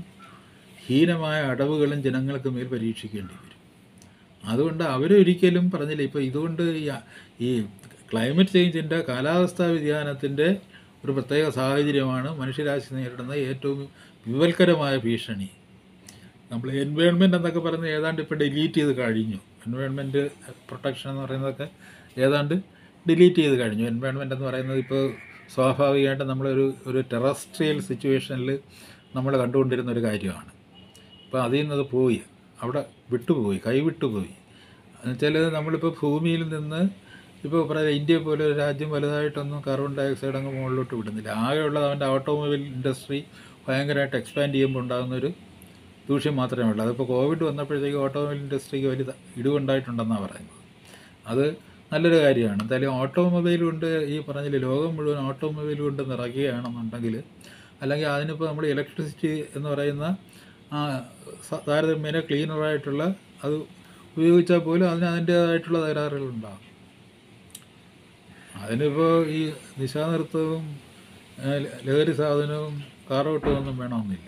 ഹീനമായ അടവുകളും ജനങ്ങൾക്ക് മേൽ പരീക്ഷിക്കേണ്ടി വരും അതുകൊണ്ട് അവരൊരിക്കലും പറഞ്ഞില്ല ഇപ്പോൾ ഇതുകൊണ്ട് ഈ ഈ ക്ലൈമറ്റ് ചേഞ്ചിൻ്റെ കാലാവസ്ഥാ വ്യതിയാനത്തിൻ്റെ ഒരു പ്രത്യേക സാഹചര്യമാണ് മനുഷ്യരാശി നേരിടുന്ന ഏറ്റവും വിവൽക്കരമായ ഭീഷണി നമ്മൾ എൻവയോൺമെൻറ്റ് എന്നൊക്കെ പറഞ്ഞ് ഏതാണ്ട് ഇപ്പോൾ ഡിലീറ്റ് ചെയ്ത് കഴിഞ്ഞു എൻവയോൺമെൻറ്റ് പ്രൊട്ടക്ഷൻ എന്ന് പറയുന്നതൊക്കെ ഏതാണ്ട് ഡിലീറ്റ് ചെയ്ത് കഴിഞ്ഞു എൻവയോൺമെൻറ്റ് എന്ന് പറയുന്നത് ഇപ്പോൾ സ്വാഭാവികമായിട്ട് നമ്മളൊരു ഒരു ടെറസ്ട്രിയൽ സിറ്റുവേഷനിൽ നമ്മൾ കണ്ടുകൊണ്ടിരുന്ന ഒരു കാര്യമാണ് ഇപ്പോൾ അതിൽ നിന്നത് പോയി അവിടെ വിട്ടുപോയി കൈവിട്ടുപോയി എന്നുവെച്ചാൽ നമ്മളിപ്പോൾ ഭൂമിയിൽ നിന്ന് ഇപ്പോൾ പറയാം ഇന്ത്യ പോലെ ഒരു രാജ്യം വലുതായിട്ടൊന്നും കാർബൺ ഡൈ ഓക്സൈഡ് അങ്ങ് മുകളിലോട്ട് വിടുന്നില്ല ആകെയുള്ളത് അവൻ്റെ ഓട്ടോമൊബൈൽ ഇൻഡസ്ട്രി ഭയങ്കരമായിട്ട് എക്സ്പാൻഡ് ചെയ്യുമ്പോൾ ഉണ്ടാകുന്നൊരു ദൂഷ്യം മാത്രമേ ഉള്ളൂ അതിപ്പോൾ കോവിഡ് വന്നപ്പോഴത്തേക്ക് ഓട്ടോമൊബൈൽ ഇൻഡസ്ട്രിക്ക് വലിയ ഇടിവുണ്ടായിട്ടുണ്ടെന്നാണ് പറയുന്നത് അത് നല്ലൊരു കാര്യമാണ് എന്തായാലും ഓട്ടോമൊബൈൽ കൊണ്ട് ഈ പറഞ്ഞില്ലേ ലോകം മുഴുവൻ ഓട്ടോമൊബൈൽ കൊണ്ട് നിറയ്ക്കുകയാണെന്നുണ്ടെങ്കിൽ അല്ലെങ്കിൽ അതിനിപ്പോൾ നമ്മൾ ഇലക്ട്രിസിറ്റി എന്ന് പറയുന്ന ആ സ- താരതമ്യേന ക്ലീനറായിട്ടുള്ള അത് ഉപയോഗിച്ചാൽ പോലും അതിന് അതിൻ്റേതായിട്ടുള്ള തകരാറുകളുണ്ടാകും അതിനിപ്പോൾ ഈ നിശാനൃത്തവും ഏ, ലഹരി സാധനവും കാറോട്ടവും ഒന്നും വേണമെന്നില്ല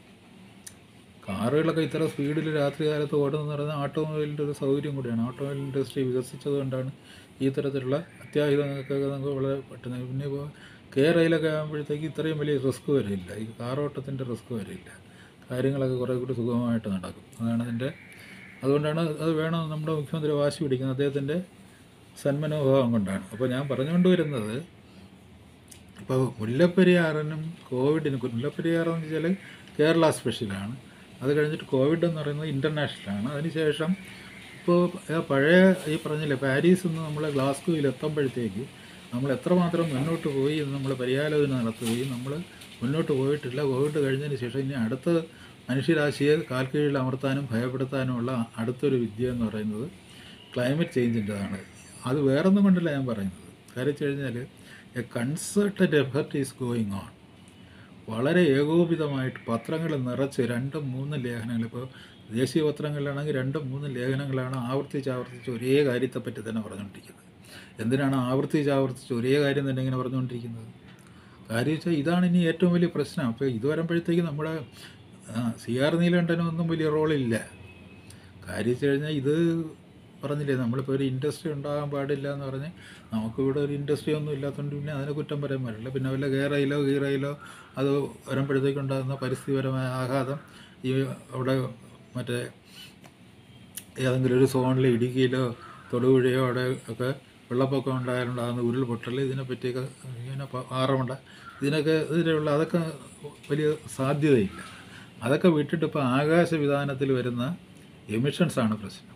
കാറുകളൊക്കെ ഇത്ര സ്പീഡിൽ രാത്രി കാലത്ത് ഓടുന്നതെന്ന് പറയുന്നത് ഓട്ടോമൊബൈലിൻ്റെ ഒരു സൗകര്യം കൂടിയാണ് ഓട്ടോമൊബൈൽ ഇൻഡസ്ട്രി വികസിച്ചതുകൊണ്ടാണ് ഈ തരത്തിലുള്ള അത്യാഹിതങ്ങൾക്കൊക്കെ നമുക്ക് വളരെ പെട്ടെന്ന് പിന്നെ ഇപ്പോൾ കെ റെയിലൊക്കെ ആകുമ്പോഴത്തേക്ക് ഇത്രയും വലിയ റിസ്ക് വരില്ല ഈ കാറോട്ടത്തിൻ്റെ റിസ്ക് വരില്ല കാര്യങ്ങളൊക്കെ കുറേ കൂടി സുഗമമായിട്ട് നടക്കും അതാണ് അതിൻ്റെ അതുകൊണ്ടാണ് അത് വേണം നമ്മുടെ മുഖ്യമന്ത്രി വാശി പിടിക്കുന്നത് അദ്ദേഹത്തിൻ്റെ സന്മനോഭാവം കൊണ്ടാണ് അപ്പോൾ ഞാൻ പറഞ്ഞുകൊണ്ട് വരുന്നത് ഇപ്പോൾ മുല്ലപ്പെരിയാറിനും കോവിഡിനും മുല്ലപ്പെരിയാറെന്ന് വെച്ചാൽ കേരള സ്പെഷ്യലാണ് അത് കഴിഞ്ഞിട്ട് കോവിഡ് എന്ന് പറയുന്നത് ഇൻ്റർനാഷണലാണ് അതിനുശേഷം ഇപ്പോൾ ഏ, പഴയ ഈ പറഞ്ഞില്ലേ പാരീസിൽ നിന്ന് നമ്മൾ ഗ്ലാസ്ഗോയിൽ എത്തുമ്പോഴത്തേക്ക് നമ്മൾ എത്രമാത്രം മുന്നോട്ട് പോയി എന്ന് നമ്മൾ പര്യാലോചന നടത്തുകയും നമ്മൾ മുന്നോട്ട് പോയിട്ടില്ല കോവിഡ് കഴിഞ്ഞതിന് ശേഷം ഇനി അടുത്ത മനുഷ്യരാശിയെ കാൽക്കീഴിൽ അമർത്താനും ഭയപ്പെടുത്താനുമുള്ള അടുത്തൊരു വിദ്യ എന്ന് പറയുന്നത് ക്ലൈമറ്റ് ചേഞ്ചിൻ്റെതാണ് അത് വേറൊന്നും കൊണ്ടല്ല ഞാൻ പറയുന്നത് കാര്യം വെച്ച് കഴിഞ്ഞാൽ a concerted effort is going on വളരെ ഏകോപിതമായിട്ട് പത്രങ്ങൾ നിറച്ച് രണ്ടും മൂന്നും ലേഖനങ്ങൾ ഇപ്പോൾ ദേശീയ പത്രങ്ങളിലാണെങ്കിൽ രണ്ടും മൂന്നും ലേഖനങ്ങളാണ് ആവർത്തിച്ച് ആവർത്തിച്ച് ഒരേ കാര്യത്തെപ്പറ്റി തന്നെ പറഞ്ഞുകൊണ്ടിരിക്കുന്നത് എന്തിനാണ് ആവർത്തിച്ച് ആവർത്തിച്ച് ഒരേ കാര്യം തന്നെ ഇങ്ങനെ പറഞ്ഞുകൊണ്ടിരിക്കുന്നത് കാര്യം വെച്ചാൽ ഇതാണ് ഇനി ഏറ്റവും വലിയ പ്രശ്നം അപ്പോൾ ഇത് വരുമ്പോഴത്തേക്ക് നമ്മുടെ സി ആർ നീലകണ്ഠനും ഒന്നും വലിയ റോളില്ല കാര്യം വെച്ച് കഴിഞ്ഞാൽ ഇത് പറഞ്ഞില്ലേ നമ്മളിപ്പോൾ ഒരു ഇൻഡസ്ട്രി ഉണ്ടാകാൻ പാടില്ല എന്ന് പറഞ്ഞ് നമുക്കിവിടെ ഒരു ഇൻഡസ്ട്രി ഒന്നും ഇല്ലാത്തതുകൊണ്ട് പിന്നെ അതിനെ കുറ്റം പറയാൻ പറ്റില്ല പിന്നെ വല്ല ഗേറയിലോ ഗീറയിലോ അത് വരുമ്പോഴത്തേക്കുണ്ടാകുന്ന പരിസ്ഥിതിപരമായ ആഘാതം ഈ അവിടെ മറ്റേ ഏതെങ്കിലും ഒരു സോണിൽ ഇടുക്കിയിലോ തൊടുപുഴയോ അവിടെ ഒക്കെ വെള്ളപ്പൊക്കം ഉണ്ടായാലുണ്ടാകുന്ന ഉരുൾപൊട്ടൽ ഇതിനെപ്പറ്റിയൊക്കെ ഇങ്ങനെ പ- ആറമുണ്ട ഇതിനൊക്കെ ഇതിലുള്ള അതൊക്കെ വലിയ സാധ്യതയില്ല അതൊക്കെ വിട്ടിട്ട് ഇപ്പോൾ ആകാശവിധാനത്തിൽ വരുന്ന എമിഷൻസാണ് പ്രശ്നം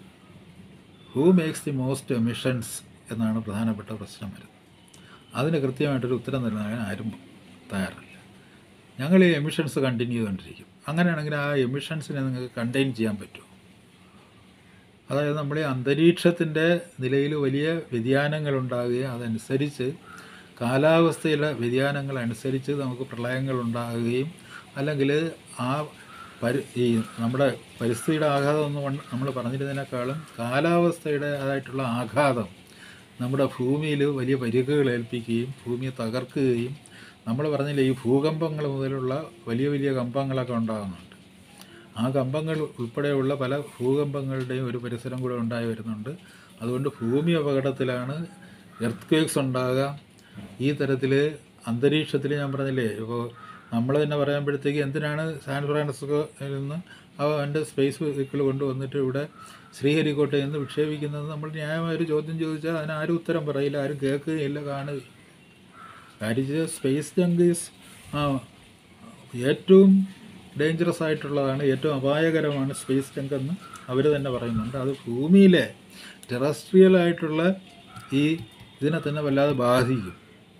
who makes the most emissions എന്നാണ് പ്രധാനപ്പെട്ട പ്രശ്നം വരുന്നത് അതിന് കൃത്യമായിട്ടൊരു ഉത്തരം നൽകാൻ ആരും തയ്യാറല്ല ഞങ്ങൾ ഈ എമിഷൻസ് കണ്ടിന്യൂ ചെയ്തുകൊണ്ടിരിക്കും അങ്ങനെയാണെങ്കിൽ ആ എമിഷൻസിനെ നിങ്ങൾക്ക് കണ്ടെയ്ൻ ചെയ്യാൻ പറ്റുമോ അതായത് നമ്മൾ ഈ അന്തരീക്ഷത്തിൻ്റെ നിലയിൽ വലിയ വ്യതിയാനങ്ങൾ ഉണ്ടാകുകയും അതനുസരിച്ച് കാലാവസ്ഥയിലെ വ്യതിയാനങ്ങൾ അനുസരിച്ച് നമുക്ക് പ്രളയങ്ങൾ ഉണ്ടാകുകയും അല്ലെങ്കിൽ ആ പരി ഈ നമ്മുടെ പരിസ്ഥിതിയുടെ ആഘാതം എന്ന് പണ്ട് നമ്മൾ പറഞ്ഞിരുന്നതിനേക്കാളും കാലാവസ്ഥയുടെ ആയിട്ടുള്ള ആഘാതം നമ്മുടെ ഭൂമിയിൽ വലിയ പരിക്കുകൾ ഏൽപ്പിക്കുകയും ഭൂമിയെ തകർക്കുകയും നമ്മൾ പറഞ്ഞില്ലേ ഈ ഭൂകമ്പങ്ങൾ മുതലുള്ള വലിയ വലിയ കമ്പങ്ങളൊക്കെ ഉണ്ടാകുന്നുണ്ട് ആ കമ്പങ്ങൾ ഉൾപ്പെടെയുള്ള പല ഭൂകമ്പങ്ങളുടെയും ഒരു പരിസരം കൂടെ ഉണ്ടായി വരുന്നുണ്ട് അതുകൊണ്ട് ഭൂമി അപകടത്തിലാണ് എർത്ത് ക്വേക്സ് ഉണ്ടാകുക ഈ തരത്തിൽ അന്തരീക്ഷത്തിൽ ഞാൻ പറഞ്ഞില്ലേ ഇപ്പോൾ നമ്മൾ തന്നെ പറയുമ്പോഴത്തേക്ക് എന്തിനാണ് സാൻ ഫ്രാൻസിസ്കോയിൽ നിന്ന് അവൻ്റെ സ്പേസ് വെഹിക്കിൾ കൊണ്ടുവന്നിട്ട് ഇവിടെ ശ്രീഹരിക്കോട്ടയിൽ നിന്ന് വിക്ഷേപിക്കുന്നത് നമ്മൾ ന്യായമായ ഒരു ചോദ്യം ചോദിച്ചാൽ അതിന് ആരും ഉത്തരം പറയില്ല ആരും കേൾക്കുകയില്ല കാണുകയില്ല കാര്യം സ്പേസ് ജങ്ക് ഈസ് ഏറ്റവും ഡേഞ്ചറസ് ആയിട്ടുള്ളതാണ് ഏറ്റവും അപായകരമാണ് സ്പേസ് ജങ്ക് എന്ന് അവർ തന്നെ പറയുന്നുണ്ട് അത് ഭൂമിയിലെ ടെറസ്ട്രിയൽ ആയിട്ടുള്ള ഈ ഇതിനെ തന്നെ വല്ലാതെ ബാധിക്കും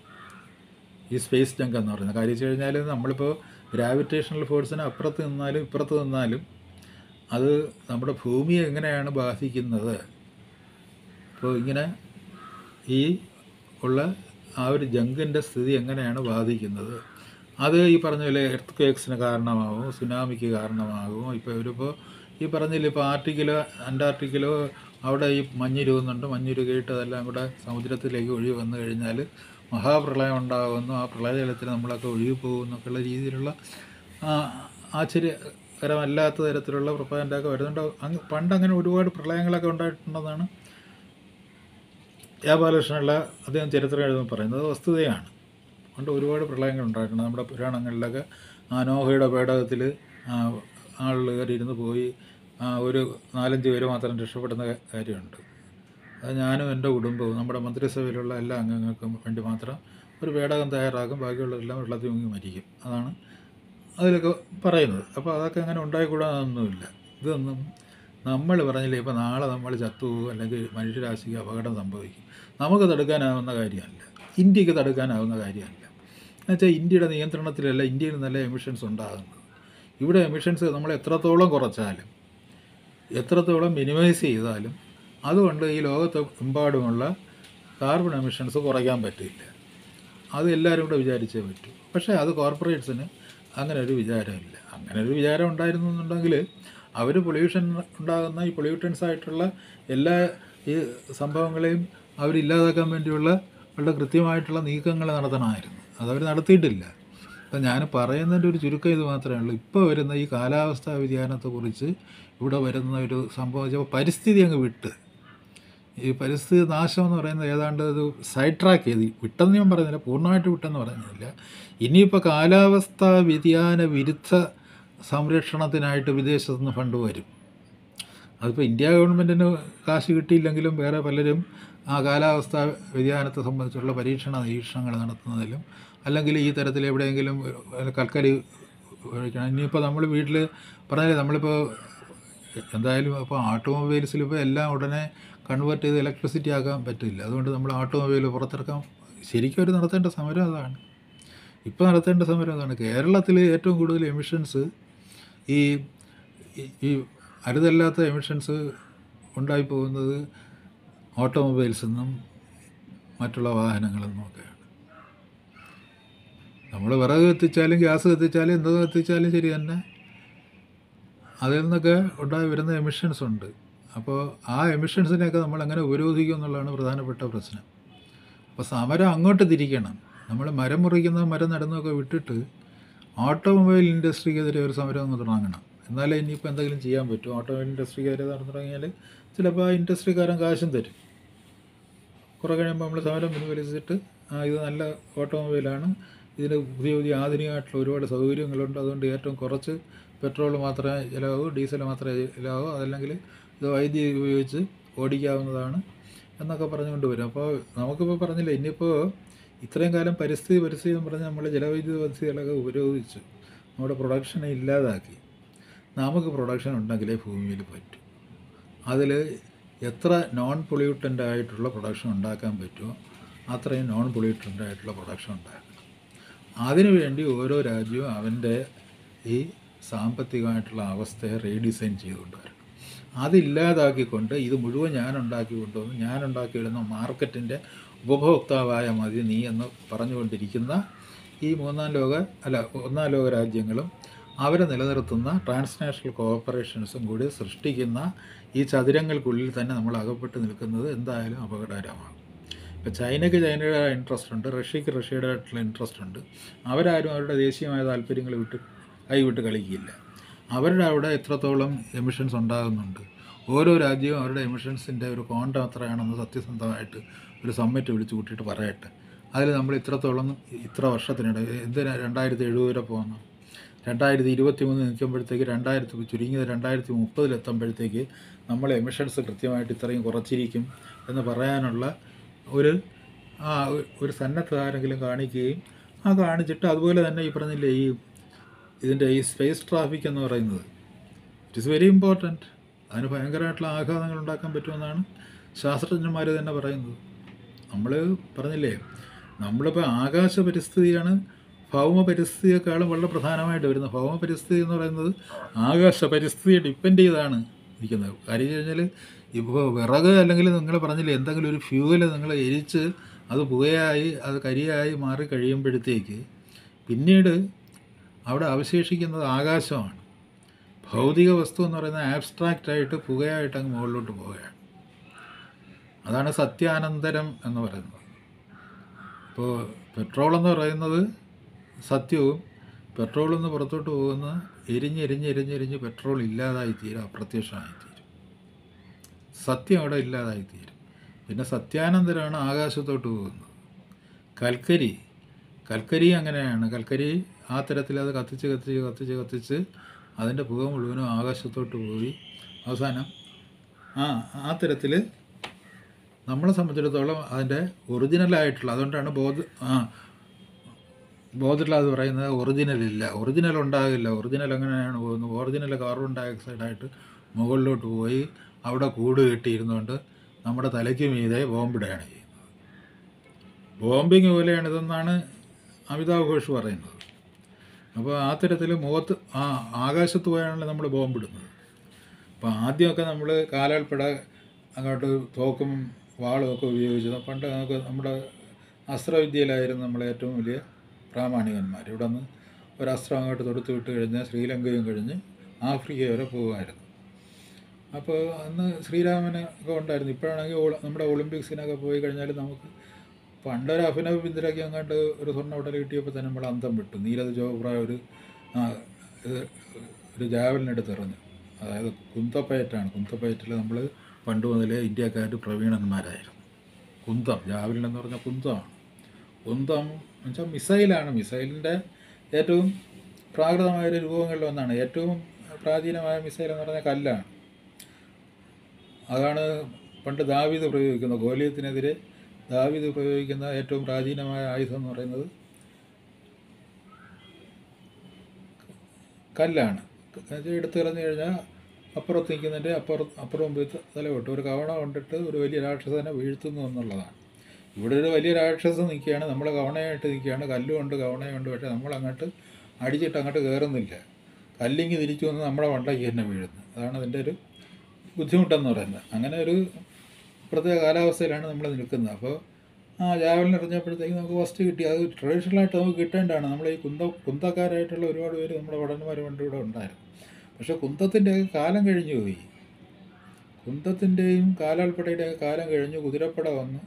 ഈ സ്പേസ് ജങ്ക് എന്ന് പറയുന്നത് കാര്യം വെച്ച് കഴിഞ്ഞാൽ നമ്മളിപ്പോൾ ഗ്രാവിറ്റേഷണൽ ഫോഴ്സിന് അപ്പുറത്ത് നിന്നാലും ഇപ്പുറത്ത് നിന്നാലും അത് നമ്മുടെ ഭൂമിയെ എങ്ങനെയാണ് ബാധിക്കുന്നത് അപ്പോൾ ഇങ്ങനെ ഈ ഉള്ള ആ ഒരു ജങ്കിൻ്റെ സ്ഥിതി എങ്ങനെയാണ് ബാധിക്കുന്നത് അത് ഈ പറഞ്ഞ പോലെ എർത്ത് ക്വേക്സിന് കാരണമാകും സുനാമിക്ക് കാരണമാകും ഇപ്പോൾ ഇവരിപ്പോൾ ഈ പറഞ്ഞില്ല ഇപ്പോൾ ആർട്ടിക്കിലോ അന്റാർട്ടിക്കിലോ അവിടെ ഈ മഞ്ഞുരുകുന്നുണ്ട് മഞ്ഞുരുകിയിട്ട് അതെല്ലാം കൂടെ സമുദ്രത്തിലേക്ക് ഒഴുകി വന്നു കഴിഞ്ഞാൽ മഹാപ്രളയം ഉണ്ടാകുന്നു ആ പ്രളയജലത്തിൽ നമ്മളൊക്കെ ഒഴുകി പോകുന്നൊക്കെയുള്ള രീതിയിലുള്ള ആ, ആശ്ചര്യകരമല്ലാത്ത തരത്തിലുള്ള പ്രൊപ്പഗൻഡൊക്കെ വരുന്നുണ്ട് അങ്ങ് പണ്ട് അങ്ങനെ ഒരുപാട് പ്രളയങ്ങളൊക്കെ ഉണ്ടായിട്ടുണ്ടെന്നാണ് യാബാലകൃഷ്ണനുള്ള അദ്ദേഹം ചരിത്രം എഴുതുമ്പോൾ പറയുന്നത് അത് വസ്തുതയാണ് പണ്ട് ഒരുപാട് പ്രളയങ്ങൾ ഉണ്ടായിട്ടുണ്ട് നമ്മുടെ പുരാണങ്ങളിലൊക്കെ ആ നോഹയുടെ പേടകത്തിൽ ആളുകൾ കയറി ഇരുന്ന് പോയി ആ, ഒരു നാലഞ്ച് പേര് മാത്രം രക്ഷപ്പെടുന്ന കാ- കാര്യമുണ്ട് അത് ഞാനും എൻ്റെ കുടുംബവും നമ്മുടെ മന്ത്രിസഭയിലുള്ള എല്ലാ അംഗങ്ങൾക്കും വേണ്ടി മാത്രം ഒരു പേടകം തയ്യാറാക്കും ബാക്കിയുള്ളവരെല്ലാം വെള്ളത്തിൽ മുങ്ങി മരിക്കും അതാണ് അതിലൊക്കെ പറയുന്നത് അപ്പോൾ അതൊക്കെ അങ്ങനെ ഉണ്ടായിക്കൂടാതൊന്നുമില്ല ഇതൊന്നും നമ്മൾ പറഞ്ഞില്ലേ ഇപ്പോൾ നാളെ നമ്മൾ ചത്തുപോകും അല്ലെങ്കിൽ മനുഷ്യരാശിക്ക് അപകടം സംഭവിക്കും നമുക്ക് തടുക്കാനാവുന്ന കാര്യമല്ല ഇന്ത്യക്ക് തടുക്കാനാവുന്ന കാര്യമല്ല എന്നുവെച്ചാൽ ഇന്ത്യയുടെ നിയന്ത്രണത്തിലല്ല ഇന്ത്യയിൽ നല്ല എമിഷൻസ് ഉണ്ടാകുന്നത് ഇവിടെ എമിഷൻസ് നമ്മൾ എത്രത്തോളം കുറച്ചാലും എത്രത്തോളം മിനിമൈസ് ചെയ്താലും അതുകൊണ്ട് ഈ ലോകത്ത് എമ്പാടുമുള്ള കാർബൺ എമിഷൻസ് കുറയ്ക്കാൻ പറ്റില്ല അത് എല്ലാവരും കൂടെ വിചാരിച്ചേ പറ്റൂ പക്ഷേ അത് കോർപ്പറേറ്റ്സിന് അങ്ങനെ ഒരു വിചാരമില്ല അങ്ങനെ ഒരു വിചാരം ഉണ്ടായിരുന്നു എന്നുണ്ടെങ്കിൽ അവർ പൊല്യൂഷൻ ഉണ്ടാകുന്ന ഈ പൊല്യൂട്ടൻസ് ആയിട്ടുള്ള എല്ലാ ഈ സംഭവങ്ങളെയും അവരില്ലാതാക്കാൻ വേണ്ടിയുള്ള വളരെ കൃത്യമായിട്ടുള്ള നീക്കങ്ങൾ നടത്തണമായിരുന്നു അതവർ നടത്തിയിട്ടില്ല അപ്പം ഞാൻ പറയുന്നതിൻ്റെ ഒരു ചുരുക്കം ഇത് മാത്രമേ ഉള്ളൂ ഇപ്പോൾ വരുന്ന ഈ കാലാവസ്ഥാ വ്യതിയാനത്തെക്കുറിച്ച് ഇവിടെ വരുന്ന ഒരു സംഭവം വെച്ചാൽ പരിസ്ഥിതി അങ്ങ് വിട്ട് ഈ പരിസ്ഥിതി നാശം എന്ന് പറയുന്നത് ഏതാണ്ട് ഒരു സൈഡ് ട്രാക്ക് ചെയ്ത് വിട്ടെന്ന് ഞാൻ പറയുന്നില്ല പൂർണ്ണമായിട്ട് വിട്ടെന്ന് പറയുന്നില്ല ഇനിയിപ്പോൾ കാലാവസ്ഥാ വ്യതിയാന വിരുദ്ധ സംരക്ഷണത്തിനായിട്ട് വിദേശത്തു നിന്ന് ഫണ്ട് വരും അതിപ്പോൾ ഇന്ത്യ ഗവൺമെൻറ്റിന് കാശ് കിട്ടിയില്ലെങ്കിലും വേറെ പലരും ആ കാലാവസ്ഥാ വ്യതിയാനത്തെ സംബന്ധിച്ചുള്ള പരീക്ഷണ നിരീക്ഷണങ്ങൾ നടത്തുന്നതിലും അല്ലെങ്കിൽ ഈ തരത്തിൽ എവിടെയെങ്കിലും ഏഹ്, കൽക്കരി ഉപയോഗിക്കണം ഇനിയിപ്പോൾ നമ്മൾ വീട്ടിൽ പറഞ്ഞാലേ നമ്മളിപ്പോൾ എന്തായാലും ഇപ്പോൾ ഓട്ടോമൊബൈൽസിൽ ഇപ്പോൾ എല്ലാം ഉടനെ കൺവേർട്ട് ചെയ്ത് ഇലക്ട്രിസിറ്റി ആക്കാൻ പറ്റില്ല അതുകൊണ്ട് നമ്മൾ ഓട്ടോമൊബൈൽ പുറത്തിറക്കാൻ ശരിക്കും ഒരു നടത്തേണ്ട സമരം അതാണ് ഇപ്പോൾ നടത്തേണ്ട സമരം അതാണ് കേരളത്തിൽ ഏറ്റവും കൂടുതൽ എമിഷൻസ് ഈ ഈ- ഈ അരുതല്ലാത്ത എമിഷൻസ് ഉണ്ടായി പോകുന്നത് ഓട്ടോമൊബൈൽസിൽ നിന്നും മറ്റുള്ള വാഹനങ്ങളിൽ നിന്നുമൊക്കെയാണ് നമ്മൾ വിറക് കത്തിച്ചാലും ഗ്യാസ് കത്തിച്ചാലും എന്തോ കത്തിച്ചാലും ശരി തന്നെ അതിൽ നിന്നൊക്കെ ഉണ്ടായി വരുന്ന എമിഷൻസ് ഉണ്ട് അപ്പോൾ ആ എമിഷൻസിനെയൊക്കെ നമ്മൾ എങ്ങനെ ഉപരോധിക്കും എന്നുള്ളതാണ് പ്രധാനപ്പെട്ട പ്രശ്നം അപ്പോൾ സമരം അങ്ങോട്ട് തിരിക്കണം നമ്മൾ മരം മുറിക്കുന്ന മരം നടുന്നതൊക്കെ വിട്ടിട്ട് ഓട്ടോമൊബൈൽ ഇൻഡസ്ട്രിക്കെതിരെ ഒരു സമരം അങ്ങ് തുടങ്ങണം എന്നാലേ ഇനിയിപ്പോൾ എന്തെങ്കിലും ചെയ്യാൻ പറ്റും ഓട്ടോമൊബൈൽ ഇൻഡസ്ട്രിക്കെതിരെ നടന്നു തുടങ്ങിയാൽ ചിലപ്പോൾ ആ ഇൻഡസ്ട്രിക്കാരൻ കാശും തരും കുറേ കഴിയുമ്പോൾ നമ്മൾ സമരം പിൻവലിച്ചിട്ട് ആ ഇത് നല്ല ഓട്ടോമൊബൈലാണ് ഇതിന് പുതിയ പുതിയ ആധുനികമായിട്ടുള്ള ഒരുപാട് സൗകര്യങ്ങളുണ്ട് അതുകൊണ്ട് ഏറ്റവും കുറച്ച് പെട്രോൾ മാത്രമേ ചിലവാകൂ ഡീസൽ മാത്രമേ ചിലവാകൂ അതല്ലെങ്കിൽ ഇത് വൈദ്യുതി ഉപയോഗിച്ച് ഓടിക്കാവുന്നതാണ് എന്നൊക്കെ പറഞ്ഞുകൊണ്ട് വരും അപ്പോൾ നമുക്കിപ്പോൾ പറഞ്ഞില്ല ഇനിയിപ്പോൾ ഇത്രയും കാലം പരിസ്ഥിതി പരിസ്ഥിതി എന്ന് പറഞ്ഞ് നമ്മൾ ജലവൈദ്യുത പദ്ധതികളൊക്കെ ഉപരോധിച്ചു നമ്മുടെ പ്രൊഡക്ഷനെ ഇല്ലാതാക്കി നമുക്ക് പ്രൊഡക്ഷൻ ഉണ്ടെങ്കിലേ ഭൂമിയിൽ പറ്റൂ അതിൽ എത്ര നോൺ പൊള്യൂട്ടൻ്റ് ആയിട്ടുള്ള പ്രൊഡക്ഷൻ ഉണ്ടാക്കാൻ പറ്റുമോ അത്രയും നോൺ പൊള്യൂട്ടൻ്റ് ആയിട്ടുള്ള പ്രൊഡക്ഷൻ ഉണ്ടാക്കണം അതിനുവേണ്ടി ഓരോ രാജ്യവും അവൻ്റെ ഈ സാമ്പത്തികമായിട്ടുള്ള അവസ്ഥയെ റീഡിസൈൻ ചെയ്തുകൊണ്ട് വരണം അതില്ലാതാക്കിക്കൊണ്ട് ഇത് മുഴുവൻ ഞാൻ ഉണ്ടാക്കി കൊണ്ടുവന്ന് ഞാൻ ഉണ്ടാക്കിയിടുന്ന മാർക്കറ്റിൻ്റെ ഉപഭോക്താവായ മതി നീ എന്ന് പറഞ്ഞുകൊണ്ടിരിക്കുന്ന ഈ മൂന്നാം ലോക അല്ല ഒന്നാം ലോക രാജ്യങ്ങളും അവരെ നിലനിർത്തുന്ന ട്രാൻസ്നാഷണൽ കോഓപ്പറേഷൻസും കൂടി സൃഷ്ടിക്കുന്ന ഈ ചതുരങ്ങൾക്കുള്ളിൽ തന്നെ നമ്മൾ അകപ്പെട്ട് നിൽക്കുന്നത് എന്തായാലും അപകടകരമാണ് ഇപ്പോൾ ചൈനയ്ക്ക് ചൈനയുടെ ഇൻട്രസ്റ്റ് ഉണ്ട് റഷ്യക്ക് റഷ്യയുടെ ആയിട്ടുള്ള ഇൻട്രസ്റ്റ് ഉണ്ട് അവരാരും അവരുടെ ദേശീയമായ താല്പര്യങ്ങൾ വിട്ട് കൈവിട്ട് കളിക്കില്ല അവരുടെ അവിടെ എത്രത്തോളം എമിഷൻസ് ഉണ്ടാകുന്നുണ്ട് ഓരോ രാജ്യവും അവരുടെ എമിഷൻസിൻ്റെ ഒരു ക്വാണ്ടം എത്രയാണെന്ന് സത്യസന്ധമായിട്ട് ഒരു സമ്മിറ്റ് വിളിച്ചു കൂട്ടിയിട്ട് പറയട്ടെ അതിൽ നമ്മൾ ഇത്രത്തോളം ഇത്ര വർഷത്തിനിടെ എന്തിനാ രണ്ടായിരത്തി എഴുപത് വരെ പോകുന്നു രണ്ടായിരത്തി ഇരുപത്തി മൂന്ന് നിൽക്കുമ്പോഴത്തേക്ക് രണ്ടായിരത്തി ചുരുങ്ങിയത് രണ്ടായിരത്തി മുപ്പതിലെത്തുമ്പോഴത്തേക്ക് നമ്മൾ എമിഷൻസ് കൃത്യമായിട്ട് ഇത്രയും കുറച്ചിരിക്കും എന്ന് പറയാനുള്ള ഒരു ആ ഒരു സന്നദ്ധത ആരെങ്കിലും കാണിക്കുകയും ആ കാണിച്ചിട്ട് അതുപോലെ തന്നെ ഈ പറഞ്ഞില്ലേ ഈ ഇതിൻ്റെ ഈ സ്പേസ് ട്രാഫിക് എന്ന് പറയുന്നത് ഇറ്റ് ഇസ് വെരി ഇമ്പോർട്ടൻറ്റ് അതിന് ഭയങ്കരമായിട്ടുള്ള ആഘാതങ്ങൾ ഉണ്ടാക്കാൻ പറ്റുമെന്നാണ് ശാസ്ത്രജ്ഞന്മാർ തന്നെ പറയുന്നത് നമ്മൾ പറഞ്ഞില്ലേ നമ്മളിപ്പോൾ ആകാശ പരിസ്ഥിതിയാണ് ഭൗമ പരിസ്ഥിതിയെക്കാളും വളരെ പ്രധാനമായിട്ട് വരുന്നത് ഭൗമ പരിസ്ഥിതി എന്ന് പറയുന്നത് ആകാശ പരിസ്ഥിതിയെ ഡിപ്പെൻഡ് ചെയ്താണ് ഇരിക്കുന്നത് കാര്യം വെച്ച് കഴിഞ്ഞാൽ ഇപ്പോൾ വിറക് അല്ലെങ്കിൽ നിങ്ങൾ പറഞ്ഞില്ലേ എന്തെങ്കിലും ഒരു ഫ്യൂവൽ നിങ്ങൾ എരിച്ച് അത് പുകയായി അത് കരിയായി മാറി കഴിയുമ്പോഴത്തേക്ക് പിന്നീട് അവിടെ അവശേഷിക്കുന്നത് ആകാശമാണ് ഭൗതിക വസ്തു എന്ന് പറയുന്നത് ആബ്സ്ട്രാക്റ്റ് ആയിട്ട് പുകയായിട്ട് അങ്ങ് മുകളിലോട്ട് പോവുകയാണ് അതാണ് സത്യാനന്തരം എന്ന് പറയുന്നത് ഇപ്പോൾ പെട്രോൾ എന്ന് പറയുന്നത് സത്യവും പെട്രോളിൽ നിന്ന് പുറത്തോട്ട് പോകുന്ന എരിഞ്ഞ് എരിഞ്ഞ് എരിഞ്ഞ് എരിഞ്ഞ് പെട്രോൾ ഇല്ലാതായി തീരും അപ്രത്യക്ഷമായി തീരും സത്യം അവിടെ ഇല്ലാതായി തീരും പിന്നെ സത്യാനന്തരമാണ് ആകാശത്തോട്ട് പോകുന്നത് കൽക്കരി കൽക്കരി അങ്ങനെയാണ് കൽക്കരി ആ തരത്തിൽ അത് കത്തിച്ച് കത്തിച്ച് കത്തിച്ച് കത്തിച്ച് അതിൻ്റെ പുക മുഴുവനും ആകാശത്തോട്ട് പോയി അവസാനം ആ ആ തരത്തിൽ നമ്മളെ സംബന്ധിച്ചിടത്തോളം അതിൻ്റെ ഒറിജിനലായിട്ടുള്ള അതുകൊണ്ടാണ് ബോധ ആ ബോധത്തിൽ അത് പറയുന്നത് ഒറിജിനൽ ഇല്ല ഒറിജിനൽ ഉണ്ടാകില്ല ഒറിജിനൽ എങ്ങനെയാണ് പോകുന്നത് ഒറിജിനൽ കാർബൺ ഡയോക്സൈഡായിട്ട് മുകളിലോട്ട് പോയി അവിടെ കൂട് കെട്ടിയിരുന്നുകൊണ്ട് നമ്മുടെ തലയ്ക്ക് മീതെ ബോംബിടുകയാണ് ചെയ്യുന്നത് ബോംബിങ് പോലെയാണിതെന്നാണ് അമിതാഭ് ഘോഷ് പറയുന്നത് അപ്പോൾ ആ തരത്തിൽ മുഖത്ത് ആ ആകാശത്ത് പോയാണല്ലോ നമ്മൾ ബോംബിടുന്നത് അപ്പോൾ ആദ്യമൊക്കെ നമ്മൾ കാലാൾപ്പെട അങ്ങോട്ട് തോക്കും വാളും ഒക്കെ ഉപയോഗിച്ചത് പണ്ട് നമുക്ക് നമ്മുടെ അസ്ത്രവിദ്യയിലായിരുന്നു നമ്മൾ ഏറ്റവും വലിയ പ്രാമാണികന്മാർ ഇവിടെ നിന്ന് ഒരു അസ്ത്രം അങ്ങോട്ട് തൊടുത്ത് വിട്ട് കഴിഞ്ഞാൽ ശ്രീലങ്കയും കഴിഞ്ഞ് ആഫ്രിക്ക വരെ പോകുമായിരുന്നു അപ്പോൾ അന്ന് ശ്രീരാമന് ഒക്കെ ഉണ്ടായിരുന്നു ഇപ്പോഴാണെങ്കിൽ ഒള- നമ്മുടെ ഒളിമ്പിക്സിനൊക്കെ പോയി കഴിഞ്ഞാൽ നമുക്ക് പണ്ടൊരു അഭിനവ് ബിന്ദുരൊക്കെ അങ്ങോട്ട് ഒരു സ്വർണ്ണ മെഡൽ കിട്ടിയപ്പോൾ തന്നെ നമ്മൾ അന്തം വിട്ടു നീരജ് ചോപ്ര ഒരു ആ, ഇത് ഒരു ജാവലിനെടുത്ത് എറിഞ്ഞു അതായത് കുന്തപ്പയറ്റാണ് കുന്തപ്പയറ്റിൽ നമ്മൾ പണ്ട് മുതലേ ഇന്ത്യക്കാർ പ്രവീണന്മാരായിരുന്നു കുന്തം ജാവലിൻ എന്ന് പറഞ്ഞാൽ കുന്തമാണ് കുന്തം എന്ന് വെച്ചാൽ മിസൈലാണ് മിസൈലിൻ്റെ ഏറ്റവും പ്രാകൃതമായ ഒരു രൂപങ്ങളിൽ ഒന്നാണ് ഏറ്റവും പ്രാചീനമായ മിസൈൽ എന്ന് പറഞ്ഞാൽ കല്ലാണ് അതാണ് പണ്ട് ദാവീദ് പ്രയോഗിക്കുന്ന ഗോലിയത്തിനെതിരെ ദാവീദ് പ്രയോഗിക്കുന്ന ഏറ്റവും പ്രാചീനമായ ആയുധം എന്ന് പറയുന്നത് കല്ലാണ് അത് എടുത്തെറിഞ്ഞു കഴിഞ്ഞാൽ അപ്പുറത്ത് നിൽക്കുന്നതിൻ്റെ അപ്പുറം അപ്പുറം പോയി തല വിട്ടു ഒരു കവണ കൊണ്ടിട്ട് ഒരു വലിയ രാക്ഷസനെ വീഴ്ത്തുന്നു എന്നുള്ളതാണ് ഇവിടെ ഒരു വലിയ രാക്ഷസൻ നിൽക്കുകയാണ് നമ്മൾ കവണയായിട്ട് നിൽക്കുകയാണ് കല്ലുകൊണ്ട് കവണയുണ്ട് പക്ഷേ നമ്മളങ്ങോട്ട് അടിച്ചിട്ട് അങ്ങോട്ട് കയറുന്നില്ല കല്ലിങ്ങി തിരിച്ചു വന്ന് നമ്മുടെ വണ്ടയ്ക്ക് തന്നെ വീഴുന്നു അതാണ് അതിൻ്റെ ഒരു ബുദ്ധിമുട്ടെന്ന് പറയുന്നത് അങ്ങനെ ഒരു പ്രത്യേക കാലാവസ്ഥയിലാണ് നമ്മൾ നിൽക്കുന്നത് അപ്പോൾ ആ ജാവലിന് എറിഞ്ഞപ്പോഴത്തേക്ക് നമുക്ക് ഫസ്റ്റ് കിട്ടി അത് ട്രഡീഷണലായിട്ട് നമുക്ക് കിട്ടേണ്ടതാണ് നമ്മൾ ഈ കുന്ത കുന്തക്കാരായിട്ടുള്ള ഒരുപാട് പേര് നമ്മുടെ ഭടന്മാർ പണ്ട് ഇവിടെ ഉണ്ടായിരുന്നു പക്ഷേ കുന്തത്തിൻ്റെ കാലം കഴിഞ്ഞു പോയി കുന്തത്തിൻ്റെയും കാലാൾപ്പടയുടെയും കാലം കഴിഞ്ഞ് കുതിരപ്പട വന്ന്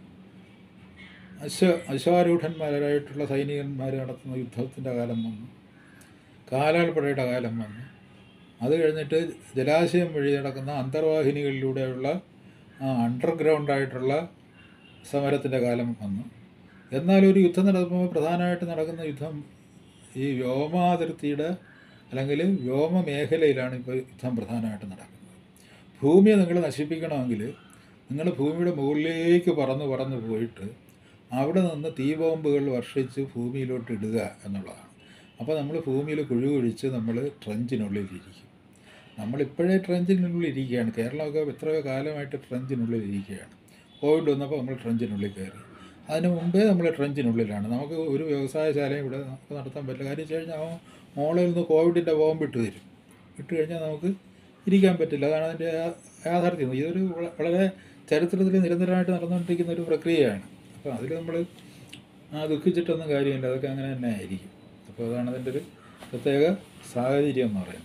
അശ്വ അശ്വാരൂഢന്മാരായിട്ടുള്ള സൈനികന്മാർ നടത്തുന്ന യുദ്ധത്തിൻ്റെ കാലം വന്നു കാലാൾപ്പടയുടെ കാലം വന്നു അത് കഴിഞ്ഞിട്ട് ജലാശയം വഴി നടക്കുന്ന അന്തർവാഹിനികളിലൂടെയുള്ള അണ്ടർഗ്രൗണ്ടായിട്ടുള്ള സമരത്തിൻ്റെ കാലം വന്നു എന്നാൽ ഒരു യുദ്ധം നടക്കുമ്പോൾ പ്രധാനമായിട്ട് നടക്കുന്ന യുദ്ധം ഈ വ്യോമാതിർത്തിയുടെ അല്ലെങ്കിൽ വ്യോമ മേഖലയിലാണ് ഇപ്പോൾ യുദ്ധം പ്രധാനമായിട്ട് നടക്കുന്നത് ഭൂമിയെ നിങ്ങൾ നശിപ്പിക്കണമെങ്കിൽ നിങ്ങൾ ഭൂമിയുടെ മുകളിലേക്ക് പറന്ന് പറന്ന് പോയിട്ട് അവിടെ നിന്ന് തീബോംബുകൾ വർഷിച്ച് ഭൂമിയിലോട്ട് ഇടുക എന്നുള്ളതാണ് അപ്പോൾ നമ്മൾ ഭൂമിയിൽ കുഴി കുഴിച്ച് നമ്മൾ ട്രഞ്ചിനുള്ളിലിരിക്കും നമ്മളിപ്പോഴേ ട്രഞ്ചിനുള്ളിൽ ഇരിക്കുകയാണ് കേരളമൊക്കെ എത്രയോ കാലമായിട്ട് ട്രഞ്ചിനുള്ളിൽ ഇരിക്കുകയാണ് കോവിഡ് വന്നപ്പോൾ നമ്മൾ ട്രഞ്ചിനുള്ളിൽ കയറി അതിന് മുമ്പേ നമ്മൾ ട്രഞ്ചിനുള്ളിലാണ് നമുക്ക് ഒരു വ്യവസായശാലയും ഇവിടെ നമുക്ക് നടത്താൻ പറ്റില്ല കാര്യം വെച്ച് കഴിഞ്ഞാൽ അവൻ മോളിൽ നിന്ന് കോവിഡിൻ്റെ ബോംബ് ഇട്ട് തരും ഇട്ട് കഴിഞ്ഞാൽ നമുക്ക് ഇരിക്കാൻ പറ്റില്ല അതാണ് അതിൻ്റെ യാ- യാഥാർത്ഥ്യം ഇതൊരു വള- വളരെ ചരിത്രത്തിൽ നിരന്തരമായിട്ട് നടന്നുകൊണ്ടിരിക്കുന്ന ഒരു പ്രക്രിയയാണ് അപ്പോൾ അതിൽ നമ്മൾ ആ ദുഃഖിച്ചിട്ടൊന്നും കാര്യമില്ല അതൊക്കെ അങ്ങനെ തന്നെ ആയിരിക്കും അപ്പോൾ അതാണ് അതിൻ്റെ ഒരു പ്രത്യേക സാഹചര്യം എന്ന് പറയുന്നത്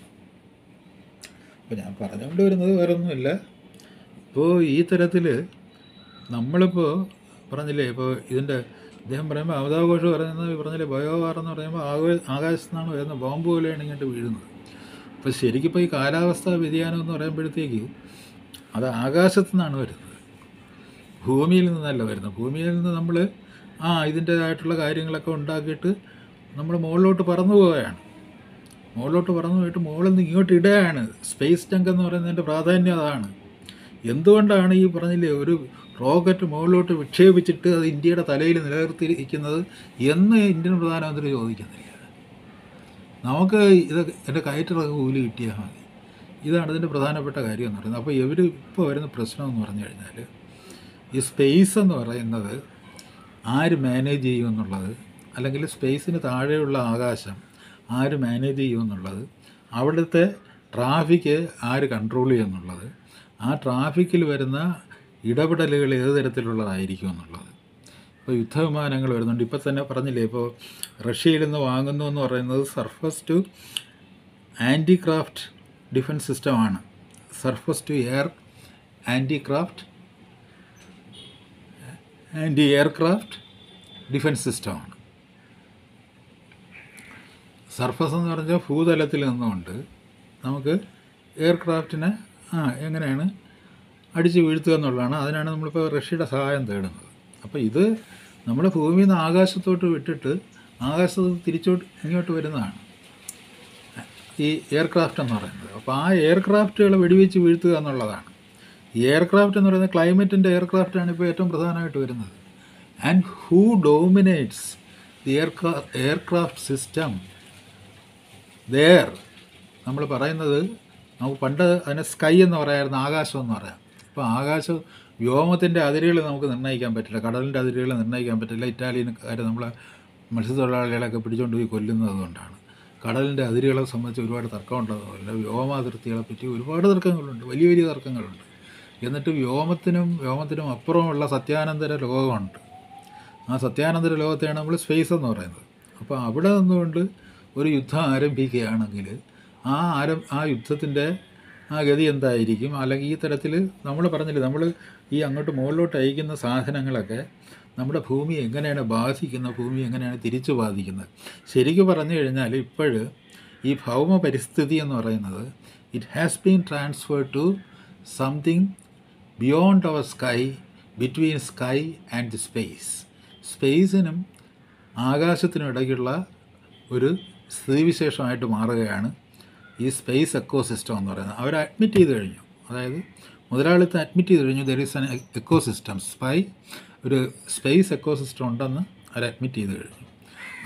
അപ്പോൾ ഞാൻ പറഞ്ഞുകൊണ്ട് വരുന്നത് വേറൊന്നുമില്ല ഇപ്പോൾ ഈ തരത്തിൽ നമ്മളിപ്പോൾ പറഞ്ഞില്ലേ ഇപ്പോൾ ഇതിൻ്റെ ഇദ്ദേഹം പറയുമ്പോൾ അവതാഘോഷം പറയുന്നത് പറഞ്ഞില്ലേ ബയോവാർ എന്ന് പറയുമ്പോൾ ആകാ ആകാശത്തു നിന്നാണ് വരുന്ന ബോംബ് പോലെയാണ് ഇങ്ങോട്ട് വീഴുന്നത് അപ്പോൾ ശരിക്കും ഇപ്പോൾ ഈ കാലാവസ്ഥാ വ്യതിയാനം എന്ന് പറയുമ്പോഴത്തേക്ക് അത് ആകാശത്തു നിന്നാണ് വരുന്നത് ഭൂമിയിൽ നിന്നല്ല വരുന്നത് ഭൂമിയിൽ നിന്ന് നമ്മൾ ആ ഇതിൻ്റേതായിട്ടുള്ള കാര്യങ്ങളൊക്കെ ഉണ്ടാക്കിയിട്ട് നമ്മൾ മുകളിലോട്ട് പറന്നു പോവുകയാണ് മുകളിലോട്ട് പറന്നു പോയിട്ട് മുകളിൽ നിന്ന് ഇങ്ങോട്ട് ഇടുകയാണ് സ്പേസ് ജങ്ക് എന്ന് പറയുന്നതിൻ്റെ പ്രാധാന്യം അതാണ് എന്തുകൊണ്ടാണ് ഈ പറഞ്ഞില്ലേ ഒരു റോക്കറ്റ് മുകളിലോട്ട് വിക്ഷേപിച്ചിട്ട് അത് ഇന്ത്യയുടെ തലയിൽ നിലനിർത്തിയിരിക്കുന്നത് എന്ന് ഇന്ത്യൻ പ്രധാനമന്ത്രി ചോദിക്കുന്നില്ല നമുക്ക് ഇത് എൻ്റെ കയറ്റിറക്ക് കൂലി കിട്ടിയാൽ മതി ഇതാണ് ഇതിൻ്റെ പ്രധാനപ്പെട്ട കാര്യം എന്ന് പറയുന്നത് അപ്പോൾ ഇവർ ഇപ്പോൾ വരുന്ന പ്രശ്നം എന്ന് പറഞ്ഞു കഴിഞ്ഞാൽ ഈ സ്പേസ് എന്ന് പറയുന്നത് ആര് മാനേജ് ചെയ്യും എന്നുള്ളത് അല്ലെങ്കിൽ സ്പേസിന് താഴെയുള്ള ആകാശം ആര് മാനേജ് ചെയ്യും എന്നുള്ളത് അവിടുത്തെ ട്രാഫിക് ആര് കൺട്രോൾ ചെയ്യും എന്നുള്ളത് ആ ട്രാഫിക്കിൽ വരുന്ന ഇടപെടലുകൾ ഏത് തരത്തിലുള്ളതായിരിക്കും എന്നുള്ളത് ഇപ്പോൾ യുദ്ധവിമാനങ്ങൾ വരുന്നുണ്ട് ഇപ്പോൾ തന്നെ പറഞ്ഞില്ലേ ഇപ്പോൾ റഷ്യയിൽ നിന്ന് വാങ്ങുന്നു എന്ന് പറയുന്നത് surface to anti craft defence സിസ്റ്റമാണ് surface to air anti craft anti aircraft defence സിസ്റ്റമാണ് സർഫസ് എന്ന് പറഞ്ഞാൽ ഭൂതലത്തിൽ നിന്നുകൊണ്ട് നമുക്ക് എയർക്രാഫ്റ്റിനെ ആ എങ്ങനെയാണ് അടിച്ച് വീഴ്ത്തുക എന്നുള്ളതാണ് അതിനാണ് നമ്മളിപ്പോൾ റഷ്യയുടെ സഹായം തേടുന്നത് അപ്പോൾ ഇത് നമ്മൾ ഭൂമിയിൽ നിന്ന് ആകാശത്തോട്ട് വിട്ടിട്ട് ആകാശത്ത് തിരിച്ചോട്ട് ഇങ്ങോട്ട് വരുന്നതാണ് ഈ എയർക്രാഫ്റ്റ് എന്ന് പറയുന്നത് അപ്പോൾ ആ എയർക്രാഫ്റ്റുകൾ വെടിവെച്ച് വീഴ്ത്തുക എന്നുള്ളതാണ് ഈ എയർക്രാഫ്റ്റ് എന്ന് പറയുന്നത് ക്ലൈമറ്റിൻ്റെ എയർക്രാഫ്റ്റാണ് ഇപ്പോൾ ഏറ്റവും പ്രധാനമായിട്ട് വരുന്നത് ആൻഡ് ഹൂ ഡോമിനേറ്റ്സ് ദി എയർക്രാ എയർക്രാഫ്റ്റ് സിസ്റ്റം ദേർ നമ്മൾ പറയുന്നത് നമുക്ക് പണ്ട് അതിനെ സ്കൈ എന്ന് പറയാമായിരുന്നു ആകാശം എന്ന് പറയാം ഇപ്പോൾ ആകാശം വ്യോമത്തിൻ്റെ അതിരുകൾ നമുക്ക് നിർണ്ണയിക്കാൻ പറ്റില്ല കടലിൻ്റെ അതിരുകൾ നിർണ്ണയിക്കാൻ പറ്റില്ല ഇറ്റാലിയൻകാർ നമ്മളെ മത്സ്യത്തൊഴിലാളികളൊക്കെ പിടിച്ചുകൊണ്ട് പോയി കൊല്ലുന്നത് കൊണ്ടാണ് കടലിൻ്റെ അതിരുകളെ സംബന്ധിച്ച് ഒരുപാട് തർക്കമുണ്ടതുപോലെ വ്യോമാതിർത്തികളെ പറ്റി ഒരുപാട് തർക്കങ്ങളുണ്ട് വലിയ വലിയ തർക്കങ്ങളുണ്ട് എന്നിട്ട് വ്യോമത്തിനും വ്യോമത്തിനും അപ്പുറമുള്ള സത്യാനന്തര ലോകമുണ്ട് ആ സത്യാനന്തര ലോകത്തെയാണ് നമ്മൾ സ്പേസ് എന്ന് പറയുന്നത് അപ്പോൾ അവിടെ നിന്നുകൊണ്ട് ഒരു യുദ്ധം ആരംഭിക്കുകയാണെങ്കിൽ ആ ആരം ആ യുദ്ധത്തിൻ്റെ ആ ഗതി എന്തായിരിക്കും അല്ലെങ്കിൽ ഈ തരത്തിൽ നമ്മൾ പറഞ്ഞില്ലേ നമ്മൾ ഈ അങ്ങോട്ട് മുകളിലോട്ട് അയക്കുന്ന സാധനങ്ങളൊക്കെ നമ്മുടെ ഭൂമി എങ്ങനെയാണ് ബാധിക്കുന്നത് ഭൂമി എങ്ങനെയാണ് തിരിച്ചു ബാധിക്കുന്നത് ശരിക്കും പറഞ്ഞു കഴിഞ്ഞാൽ ഇപ്പോൾ ഈ ഭൗമ പരിസ്ഥിതി എന്ന് പറയുന്നത് it has been transfer to something beyond our sky between sky and the space സ്പേസിനും ആകാശത്തിനും ഇടയ്ക്കുള്ള ഒരു സ്ഥിതിവിശേഷമായിട്ട് മാറുകയാണ് ഈ സ്പേസ് എക്കോ സിസ്റ്റം എന്ന് പറയുന്നത് അവർ അഡ്മിറ്റ് ചെയ്ത് കഴിഞ്ഞു അതായത് മുതലാളിത്തം അഡ്മിറ്റ് ചെയ്ത് കഴിഞ്ഞു there is an ecosystem സ്പൈ ഒരു സ്പേസ് എക്കോ സിസ്റ്റം ഉണ്ടെന്ന് അവർ അഡ്മിറ്റ് ചെയ്ത് കഴിഞ്ഞു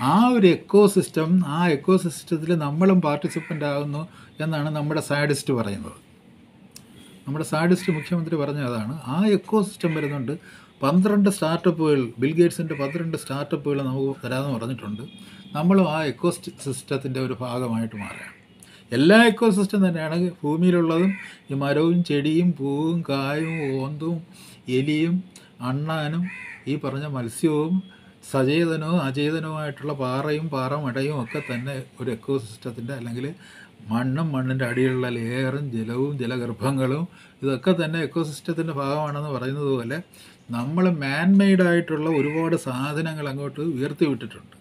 ആ ഒരു എക്കോ സിസ്റ്റം ആ എക്കോ സിസ്റ്റത്തിൽ നമ്മളും പാർട്ടിസിപ്പൻ്റ് ആകുന്നു എന്നാണ് നമ്മുടെ സാഡിസ്റ്റ് പറയുന്നത് നമ്മുടെ സാഡിസ്റ്റ് മുഖ്യമന്ത്രി പറഞ്ഞ അതാണ് ആ എക്കോ സിസ്റ്റം വരുന്നുണ്ട് പന്ത്രണ്ട് സ്റ്റാർട്ടപ്പുകൾ ബിൽ ഗേറ്റ്സിൻ്റെ പന്ത്രണ്ട് സ്റ്റാർട്ടപ്പുകൾ നമുക്ക് തരാമെന്ന് പറഞ്ഞിട്ടുണ്ട് നമ്മളും ആ എക്കോ സിസ്റ്റത്തിൻ്റെ ഒരു ഭാഗമായിട്ട് മാറുകയാണ് എല്ലാ എക്കോ സിസ്റ്റം തന്നെയാണ് ഭൂമിയിലുള്ളതും ഈ മരവും ചെടിയും പൂവും കായും ഓന്തും എലിയും അണ്ണാനും ഈ പറഞ്ഞ മത്സ്യവും സചേതനവും അചേതനവുമായിട്ടുള്ള പാറയും പാറമടയും ഒക്കെ തന്നെ ഒരു എക്കോ സിസ്റ്റത്തിൻ്റെ അല്ലെങ്കിൽ മണ്ണും മണ്ണിൻ്റെ അടിയിലുള്ള ലെയറും ജലവും ജലഗർഭങ്ങളും ഇതൊക്കെ തന്നെ എക്കോ സിസ്റ്റത്തിൻ്റെ ഭാഗമാണെന്ന് പറയുന്നത് പോലെ നമ്മൾ മാൻമെയ്ഡായിട്ടുള്ള ഒരുപാട് സാധനങ്ങൾ അങ്ങോട്ട് ഉയർത്തി വിട്ടിട്ടുണ്ട്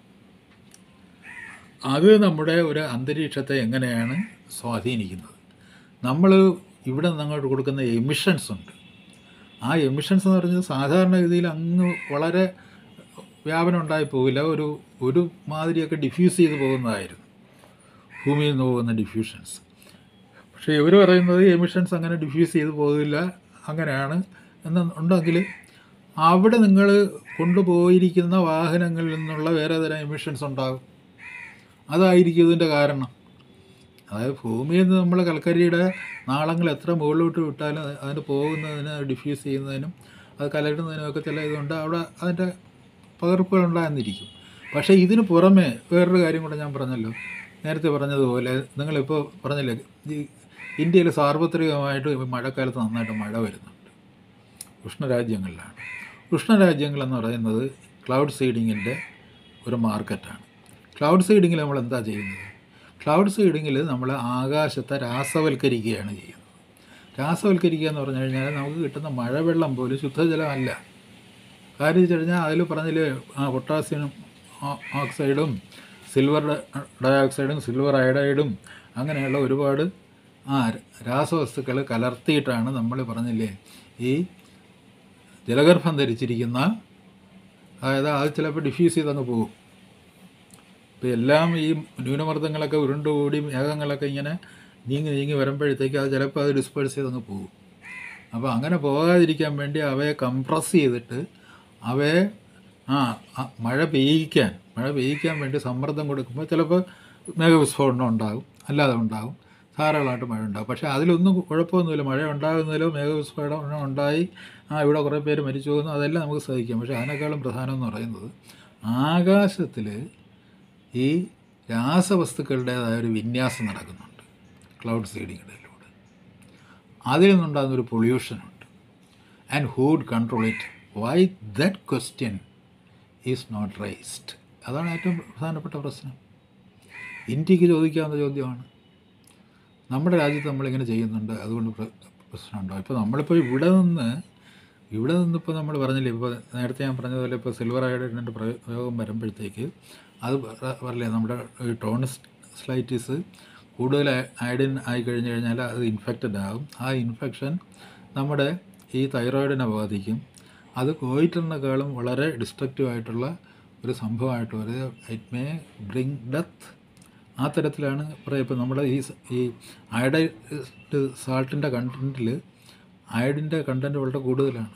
അത് നമ്മുടെ ഒരു അന്തരീക്ഷത്തെ എങ്ങനെയാണ് സ്വാധീനിക്കുന്നത് നമ്മൾ ഇവിടെ നിന്ന് അങ്ങോട്ട് കൊടുക്കുന്ന എമിഷൻസ് ഉണ്ട് ആ എമിഷൻസ് എന്ന് പറഞ്ഞത് സാധാരണഗതിയിൽ അങ്ങ് വളരെ വ്യാപനം ഉണ്ടായി പോകില്ല ഒരു ഒരു മാതിരിയൊക്കെ ഡിഫ്യൂസ് ചെയ്ത് പോകുന്നതായിരുന്നു ഭൂമിയിൽ നിന്ന് പോകുന്ന ഡിഫ്യൂഷൻസ് പക്ഷേ ഇവർ പറയുന്നത് എമിഷൻസ് അങ്ങനെ ഡിഫ്യൂസ് ചെയ്ത് പോകില്ല അങ്ങനെയാണ് എന്ന് ഉണ്ടെങ്കിൽ അവിടെ നിങ്ങൾ കൊണ്ടുപോയിരിക്കുന്ന വാഹനങ്ങളിൽ നിന്നുള്ള വേറെ തരം എമിഷൻസ് ഉണ്ടാകും അതായിരിക്കും ഇതിൻ്റെ കാരണം അതായത് ഭൂമിയിൽ നിന്ന് നമ്മൾ കൽക്കരിയുടെ നാളങ്ങൾ എത്ര മുകളിലോട്ട് വിട്ടാലും അതിന് പോകുന്നതിന് ഡിഫ്യൂസ് ചെയ്യുന്നതിനും അത് കലരുന്നതിനും ഒക്കെ ചില ഇതുണ്ട് അവിടെ അതിൻ്റെ പകർപ്പുകൾ ഉണ്ടാകുന്നിരിക്കും പക്ഷേ ഇതിന് പുറമെ വേറൊരു കാര്യം കൂടെ ഞാൻ പറഞ്ഞല്ലോ നേരത്തെ പറഞ്ഞതുപോലെ നിങ്ങളിപ്പോൾ പറഞ്ഞില്ലേ ഈ ഇന്ത്യയിൽ സാർവത്രികമായിട്ട് മഴക്കാലത്ത് നന്നായിട്ട് മഴ വരുന്നുണ്ട് ഉഷ്ണരാജ്യങ്ങളിലാണ് ഉഷ്ണരാജ്യങ്ങളെന്ന് പറയുന്നത് ക്ലൗഡ് സീഡിങ്ങിൻ്റെ ഒരു മാർക്കറ്റാണ് ക്ലൗഡ് സീഡിങ്ങിൽ നമ്മൾ എന്താ ചെയ്യുന്നത് ക്ലൗഡ് സീഡിങ്ങിൽ നമ്മൾ ആകാശത്തെ രാസവൽക്കരിക്കുകയാണ് ചെയ്യുന്നത് രാസവൽക്കരിക്കുക എന്ന് പറഞ്ഞു കഴിഞ്ഞാൽ നമുക്ക് കിട്ടുന്ന മഴവെള്ളം പോലും ശുദ്ധജലമല്ല കാര്യം വെച്ച് കഴിഞ്ഞാൽ അതിൽ പറഞ്ഞില്ലേ ആ പൊട്ടാസ്യം ഓക്സൈഡും സിൽവർ ഡയോക്സൈഡും സിൽവർ അയഡൈഡും അങ്ങനെയുള്ള ഒരുപാട് ആ രാസവസ്തുക്കൾ കലർത്തിയിട്ടാണ് നമ്മൾ പറഞ്ഞില്ലേ ഈ ജലഗർഭം ധരിച്ചിരിക്കുന്ന അതായത് അത് ചിലപ്പോൾ ഡിഫ്യൂസ് ചെയ്തങ്ങ് പോകും ഇപ്പോൾ എല്ലാം ഈ ന്യൂനമർദ്ദങ്ങളൊക്കെ ഉരുണ്ടുകൂടി മേഘങ്ങളൊക്കെ ഇങ്ങനെ നീങ്ങി നീങ്ങി വരുമ്പോഴത്തേക്ക് അത് ചിലപ്പോൾ അത് ഡിസ്പേഴ്സ് ചെയ്തങ്ങ് പോകും അപ്പോൾ അങ്ങനെ പോകാതിരിക്കാൻ വേണ്ടി അവയെ കംപ്രസ് ചെയ്തിട്ട് അവയെ ആ ആ, മഴ പെയ്യിക്കാൻ മഴ പെയ്യിക്കാൻ വേണ്ടി സമ്മർദ്ദം കൊടുക്കുമ്പോൾ ചിലപ്പോൾ മേഘവിസ്ഫോടനം ഉണ്ടാകും അല്ലാതെ ഉണ്ടാകും ധാരാളമായിട്ട് മഴ ഉണ്ടാകും പക്ഷേ അതിലൊന്നും കുഴപ്പമൊന്നുമില്ല മഴ ഉണ്ടാകുന്നതിലോ മേഘവിസ്ഫോടനം ഉണ്ടായി ആ ഇവിടെ കുറേ പേര് മരിച്ചു പോകുന്നു അതെല്ലാം നമുക്ക് സഹിക്കാം പക്ഷേ അതിനേക്കാളും പ്രധാനം എന്ന് പറയുന്നത് ആകാശത്തിൽ ഈ രാസവസ്തുക്കളുടേതായ ഒരു വിന്യാസം നടക്കുന്നുണ്ട് ക്ലൗഡ് സീഡിങ്ങിടയിലൂടെ അതിൽ നിന്നുണ്ടാകുന്ന ഒരു പൊല്യൂഷനുണ്ട് and who'd control it why that question is not raised അതാണ് ഏറ്റവും പ്രധാനപ്പെട്ട പ്രശ്നം ഇന്ത്യക്ക് ചോദിക്കാവുന്ന ചോദ്യമാണ് നമ്മുടെ രാജ്യത്ത് നമ്മളിങ്ങനെ ചെയ്യുന്നുണ്ട് അതുകൊണ്ട് പ്ര- പ്രശ്നമുണ്ടോ ഇപ്പോൾ നമ്മളിപ്പോൾ ഇവിടെ നിന്ന് ഇവിടെ നിന്നിപ്പോൾ നമ്മൾ പറഞ്ഞില്ലേ ഇപ്പോൾ നേരത്തെ ഞാൻ പറഞ്ഞതുപോലെ ഇപ്പോൾ സിൽവർ അയഡിൻ്റെ പ്രയോഗം വരുമ്പോഴത്തേക്ക് അത് പറ- പറയില്ലേ നമ്മുടെ ഈ ടോണസ് സ്ലൈറ്റിസ് കൂടുതൽ അയഡിൻ ആയി കഴിഞ്ഞ് കഴിഞ്ഞാൽ അത് ഇൻഫെക്റ്റഡ് ആകും ആ ഇൻഫെക്ഷൻ നമ്മുടെ ഈ തൈറോയിഡിനെ ബാധിക്കും അത് കോയിറ്ററിനേക്കാളും വളരെ ഡിസ്ട്രക്റ്റീവ് ആയിട്ടുള്ള ഒരു സംഭവമായിട്ട് വരിക ഇറ്റ് മേ ബ്രിങ് ഡെത്ത് ആ തരത്തിലാണ് പറയുക ഇപ്പോൾ നമ്മുടെ ഈ സ- ഈ അയഡൈഡ് സാൾട്ടിൻ്റെ കണ്ടൻറ്റിൽ അയഡിൻ്റെ കണ്ടൻറ്റ് വളരെ കൂടുതലാണ്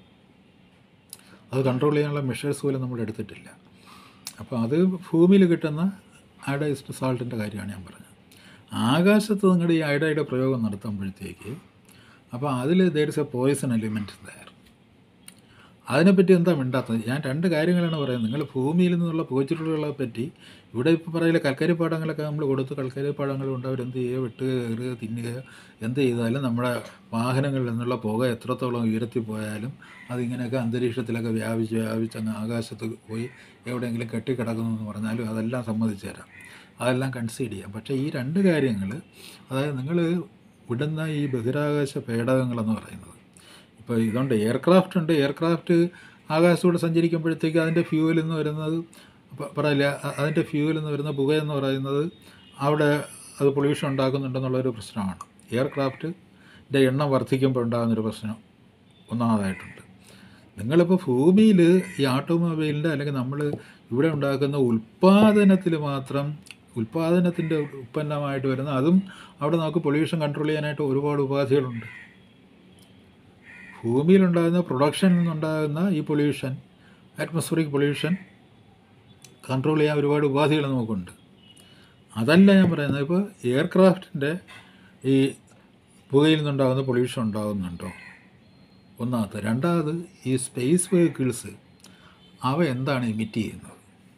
അത് കൺട്രോൾ ചെയ്യാനുള്ള മെഷേഴ്സ് പോലും നമ്മൾ എടുത്തിട്ടില്ല അപ്പോൾ അത് ഭൂമിയിൽ കിട്ടുന്ന അയഡൈസ്ഡ് സാൾട്ടിൻ്റെ കാര്യമാണ് ഞാൻ പറഞ്ഞത് ആകാശത്ത് നിങ്ങളുടെ ഈ അയഡൈഡ് പ്രയോഗം നടത്തുമ്പോഴത്തേക്ക് അപ്പോൾ അതിൽ there is a poison element there അതിനെപ്പറ്റി എന്താ മിണ്ടാത്തത് ഞാൻ രണ്ട് കാര്യങ്ങളാണ് പറയുന്നത് നിങ്ങൾ ഭൂമിയിൽ നിന്നുള്ള പോച്ചിട്ടുകളെ പറ്റി ഇവിടെ ഇപ്പോൾ പറയില്ല കൽക്കരി പാടങ്ങളൊക്കെ നമ്മൾ കൊടുത്ത് കൽക്കരി പാടങ്ങൾ കൊണ്ട് അവരെന്ത് ചെയ്യുക വെട്ടുക കയറുക തിന്നുക എന്ത് ചെയ്താലും നമ്മുടെ വാഹനങ്ങളിൽ നിന്നുള്ള പുക എത്രത്തോളം ഉയരത്തിൽ പോയാലും അതിങ്ങനെയൊക്കെ അന്തരീക്ഷത്തിലൊക്കെ വ്യാപിച്ച് വ്യാപിച്ച് അങ്ങ് ആകാശത്ത് പോയി എവിടെയെങ്കിലും കെട്ടിക്കിടക്കുന്നു എന്ന് പറഞ്ഞാലും അതെല്ലാം സമ്മതിച്ചു തരാം അതെല്ലാം കൺസീഡ് ചെയ്യാം പക്ഷേ ഈ രണ്ട് കാര്യങ്ങൾ അതായത് നിങ്ങൾ വിടുന്ന ഈ ബഹിരാകാശ പേടകങ്ങളെന്ന് പറയുന്നത് ഇപ്പോൾ ഇതുകൊണ്ട് എയർക്രാഫ്റ്റ് ഉണ്ട് എയർക്രാഫ്റ്റ് ആകാശത്തൂടെ സഞ്ചരിക്കുമ്പോഴത്തേക്ക് അതിൻ്റെ ഫ്യൂവലിൽ നിന്ന് വരുന്നത് പ- പറയില്ല അ- അതിൻ്റെ ഫ്യൂവലിൽ നിന്ന് വരുന്ന പുകയെന്ന് പറയുന്നത് അവിടെ അത് പൊല്യൂഷൻ ഉണ്ടാക്കുന്നുണ്ടെന്നുള്ളൊരു പ്രശ്നമാണ് എയർക്രാഫ്റ്റിൻ്റെ എണ്ണം വർദ്ധിക്കുമ്പോൾ ഉണ്ടാകുന്നൊരു പ്രശ്നം ഒന്നാമതായിട്ടുണ്ട് നിങ്ങളിപ്പോൾ ഭൂമിയിൽ ഈ ഓട്ടോമൊബൈലിൻ്റെ അല്ലെങ്കിൽ നമ്മൾ ഇവിടെ ഉണ്ടാക്കുന്ന ഉൽപ്പാദനത്തിൽ മാത്രം ഉൽപ്പാദനത്തിൻ്റെ ഉൽപ്പന്നമായിട്ട് വരുന്ന അതും അവിടെ നമുക്ക് പൊല്യൂഷൻ കൺട്രോൾ ചെയ്യാനായിട്ട് ഒരുപാട് ഉപാധികളുണ്ട് ഭൂമിയിലുണ്ടാകുന്ന പ്രൊഡക്ഷനിൽ നിന്നുണ്ടാകുന്ന ഈ പൊല്യൂഷൻ അറ്റ്മോസ്ഫിയറിക് പൊല്യൂഷൻ കൺട്രോൾ ചെയ്യാൻ ഒരുപാട് ഉപാധികൾ നമുക്കുണ്ട് അതല്ല ഞാൻ പറയുന്നത് ഇപ്പോൾ എയർക്രാഫ്റ്റിൻ്റെ ഈ പുകയിൽ നിന്നുണ്ടാകുന്ന പൊല്യൂഷൻ ഉണ്ടാകുന്നുണ്ടോ ഒന്നാമത്തെ രണ്ടാമത് ഈ സ്പേസ് വെഹിക്കിൾസ് അവ എന്താണ് ഇമിറ്റ് ചെയ്യുന്നത്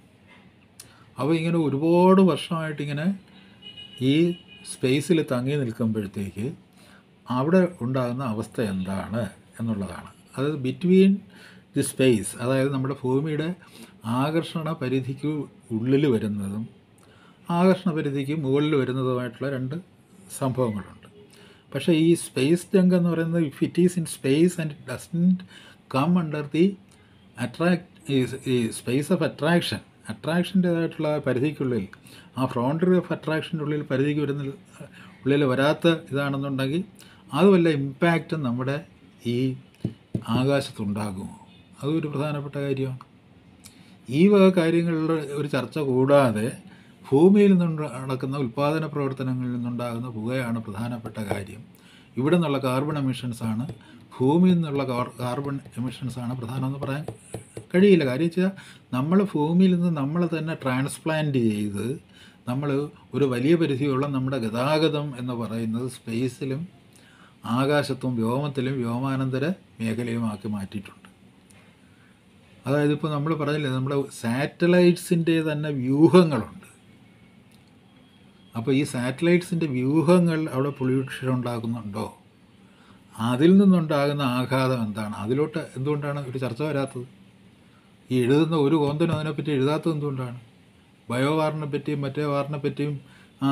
അവ ഇങ്ങനെ ഒരുപാട് വർഷമായിട്ട് ഇങ്ങനെ ഈ സ്പേസിൽ തങ്ങി നിൽക്കുമ്പോഴത്തേക്ക് അവിടെ ഉണ്ടാകുന്ന അവസ്ഥ എന്താണ് എന്നുള്ളതാണ് അത് ബിറ്റ്വീൻ ദി സ്പേസ് അതായത് നമ്മുടെ ഭൂമിയുടെ ആകർഷണ പരിധിക്ക് ഉള്ളിൽ വരുന്നതും ആകർഷണ പരിധിക്ക് മുകളിൽ വരുന്നതുമായിട്ടുള്ള രണ്ട് സംഭവങ്ങളുണ്ട് പക്ഷേ ഈ സ്പേസ് ജങ്ക് എന്ന് പറയുന്നത് if it is in space and it doesn't come under the attract ഈ സ്പേസ് ഓഫ് അട്രാക്ഷൻ അട്രാക്ഷൻ്റേതായിട്ടുള്ള പരിധിക്കുള്ളിൽ ആ ഫ്രോണ്ടറി ഓഫ് അട്രാക്ഷൻ്റെ ഉള്ളിൽ പരിധിക്ക് വരുന്ന ഉള്ളിൽ വരാത്ത ഇതാണെന്നുണ്ടെങ്കിൽ അത് വല്ല ഇമ്പാക്റ്റും നമ്മുടെ ഈ ആകാശത്തുണ്ടാകുമോ അതും ഒരു പ്രധാനപ്പെട്ട കാര്യമാണ് ഈ വക കാര്യങ്ങളുടെ ഒരു ചർച്ച കൂടാതെ ഭൂമിയിൽ നിന്നുണ്ട് നടക്കുന്ന ഉൽപ്പാദന പ്രവർത്തനങ്ങളിൽ നിന്നുണ്ടാകുന്ന പുകയാണ് പ്രധാനപ്പെട്ട കാര്യം ഇവിടെ നിന്നുള്ള കാർബൺ എമിഷൻസാണ് ഭൂമിയിൽ നിന്നുള്ള കാർ- കാർബൺ എമിഷൻസാണ് പ്രധാനമെന്ന് പറയാൻ കഴിയില്ല കാര്യം വെച്ചാൽ നമ്മൾ ഭൂമിയിൽ നിന്ന് നമ്മളെ തന്നെ ട്രാൻസ്പ്ലാന്റ് ചെയ്ത് നമ്മൾ ഒരു വലിയ പരിധിയുള്ള നമ്മുടെ ഗതാഗതം എന്ന് പറയുന്നത് സ്പേസിലും ആകാശത്തും വ്യോമത്തിലും വ്യോമാനന്തര മേഖലയുമാക്കി മാറ്റിയിട്ടുണ്ട് അതായത് ഇപ്പോൾ നമ്മൾ പറഞ്ഞില്ലേ നമ്മുടെ സാറ്റലൈറ്റ്സിൻ്റെ തന്നെ വ്യൂഹങ്ങളുണ്ട് അപ്പോൾ ഈ സാറ്റലൈറ്റ്സിൻ്റെ വ്യൂഹങ്ങൾ അവിടെ പൊല്യൂഷൻ ഉണ്ടാക്കുന്നുണ്ടോ അതിൽ നിന്നുണ്ടാകുന്ന ആഘാതം എന്താണ് അതിലോട്ട് എന്തുകൊണ്ടാണ് ഒരു ചർച്ച വരാത്തത് ഈ എഴുതുന്ന ഒരു കോന്തനും അതിനെപ്പറ്റി എഴുതാത്തത് എന്തുകൊണ്ടാണ് ബയോവാറിനെ പറ്റിയും മറ്റേ വാറിനെ പറ്റിയും ആ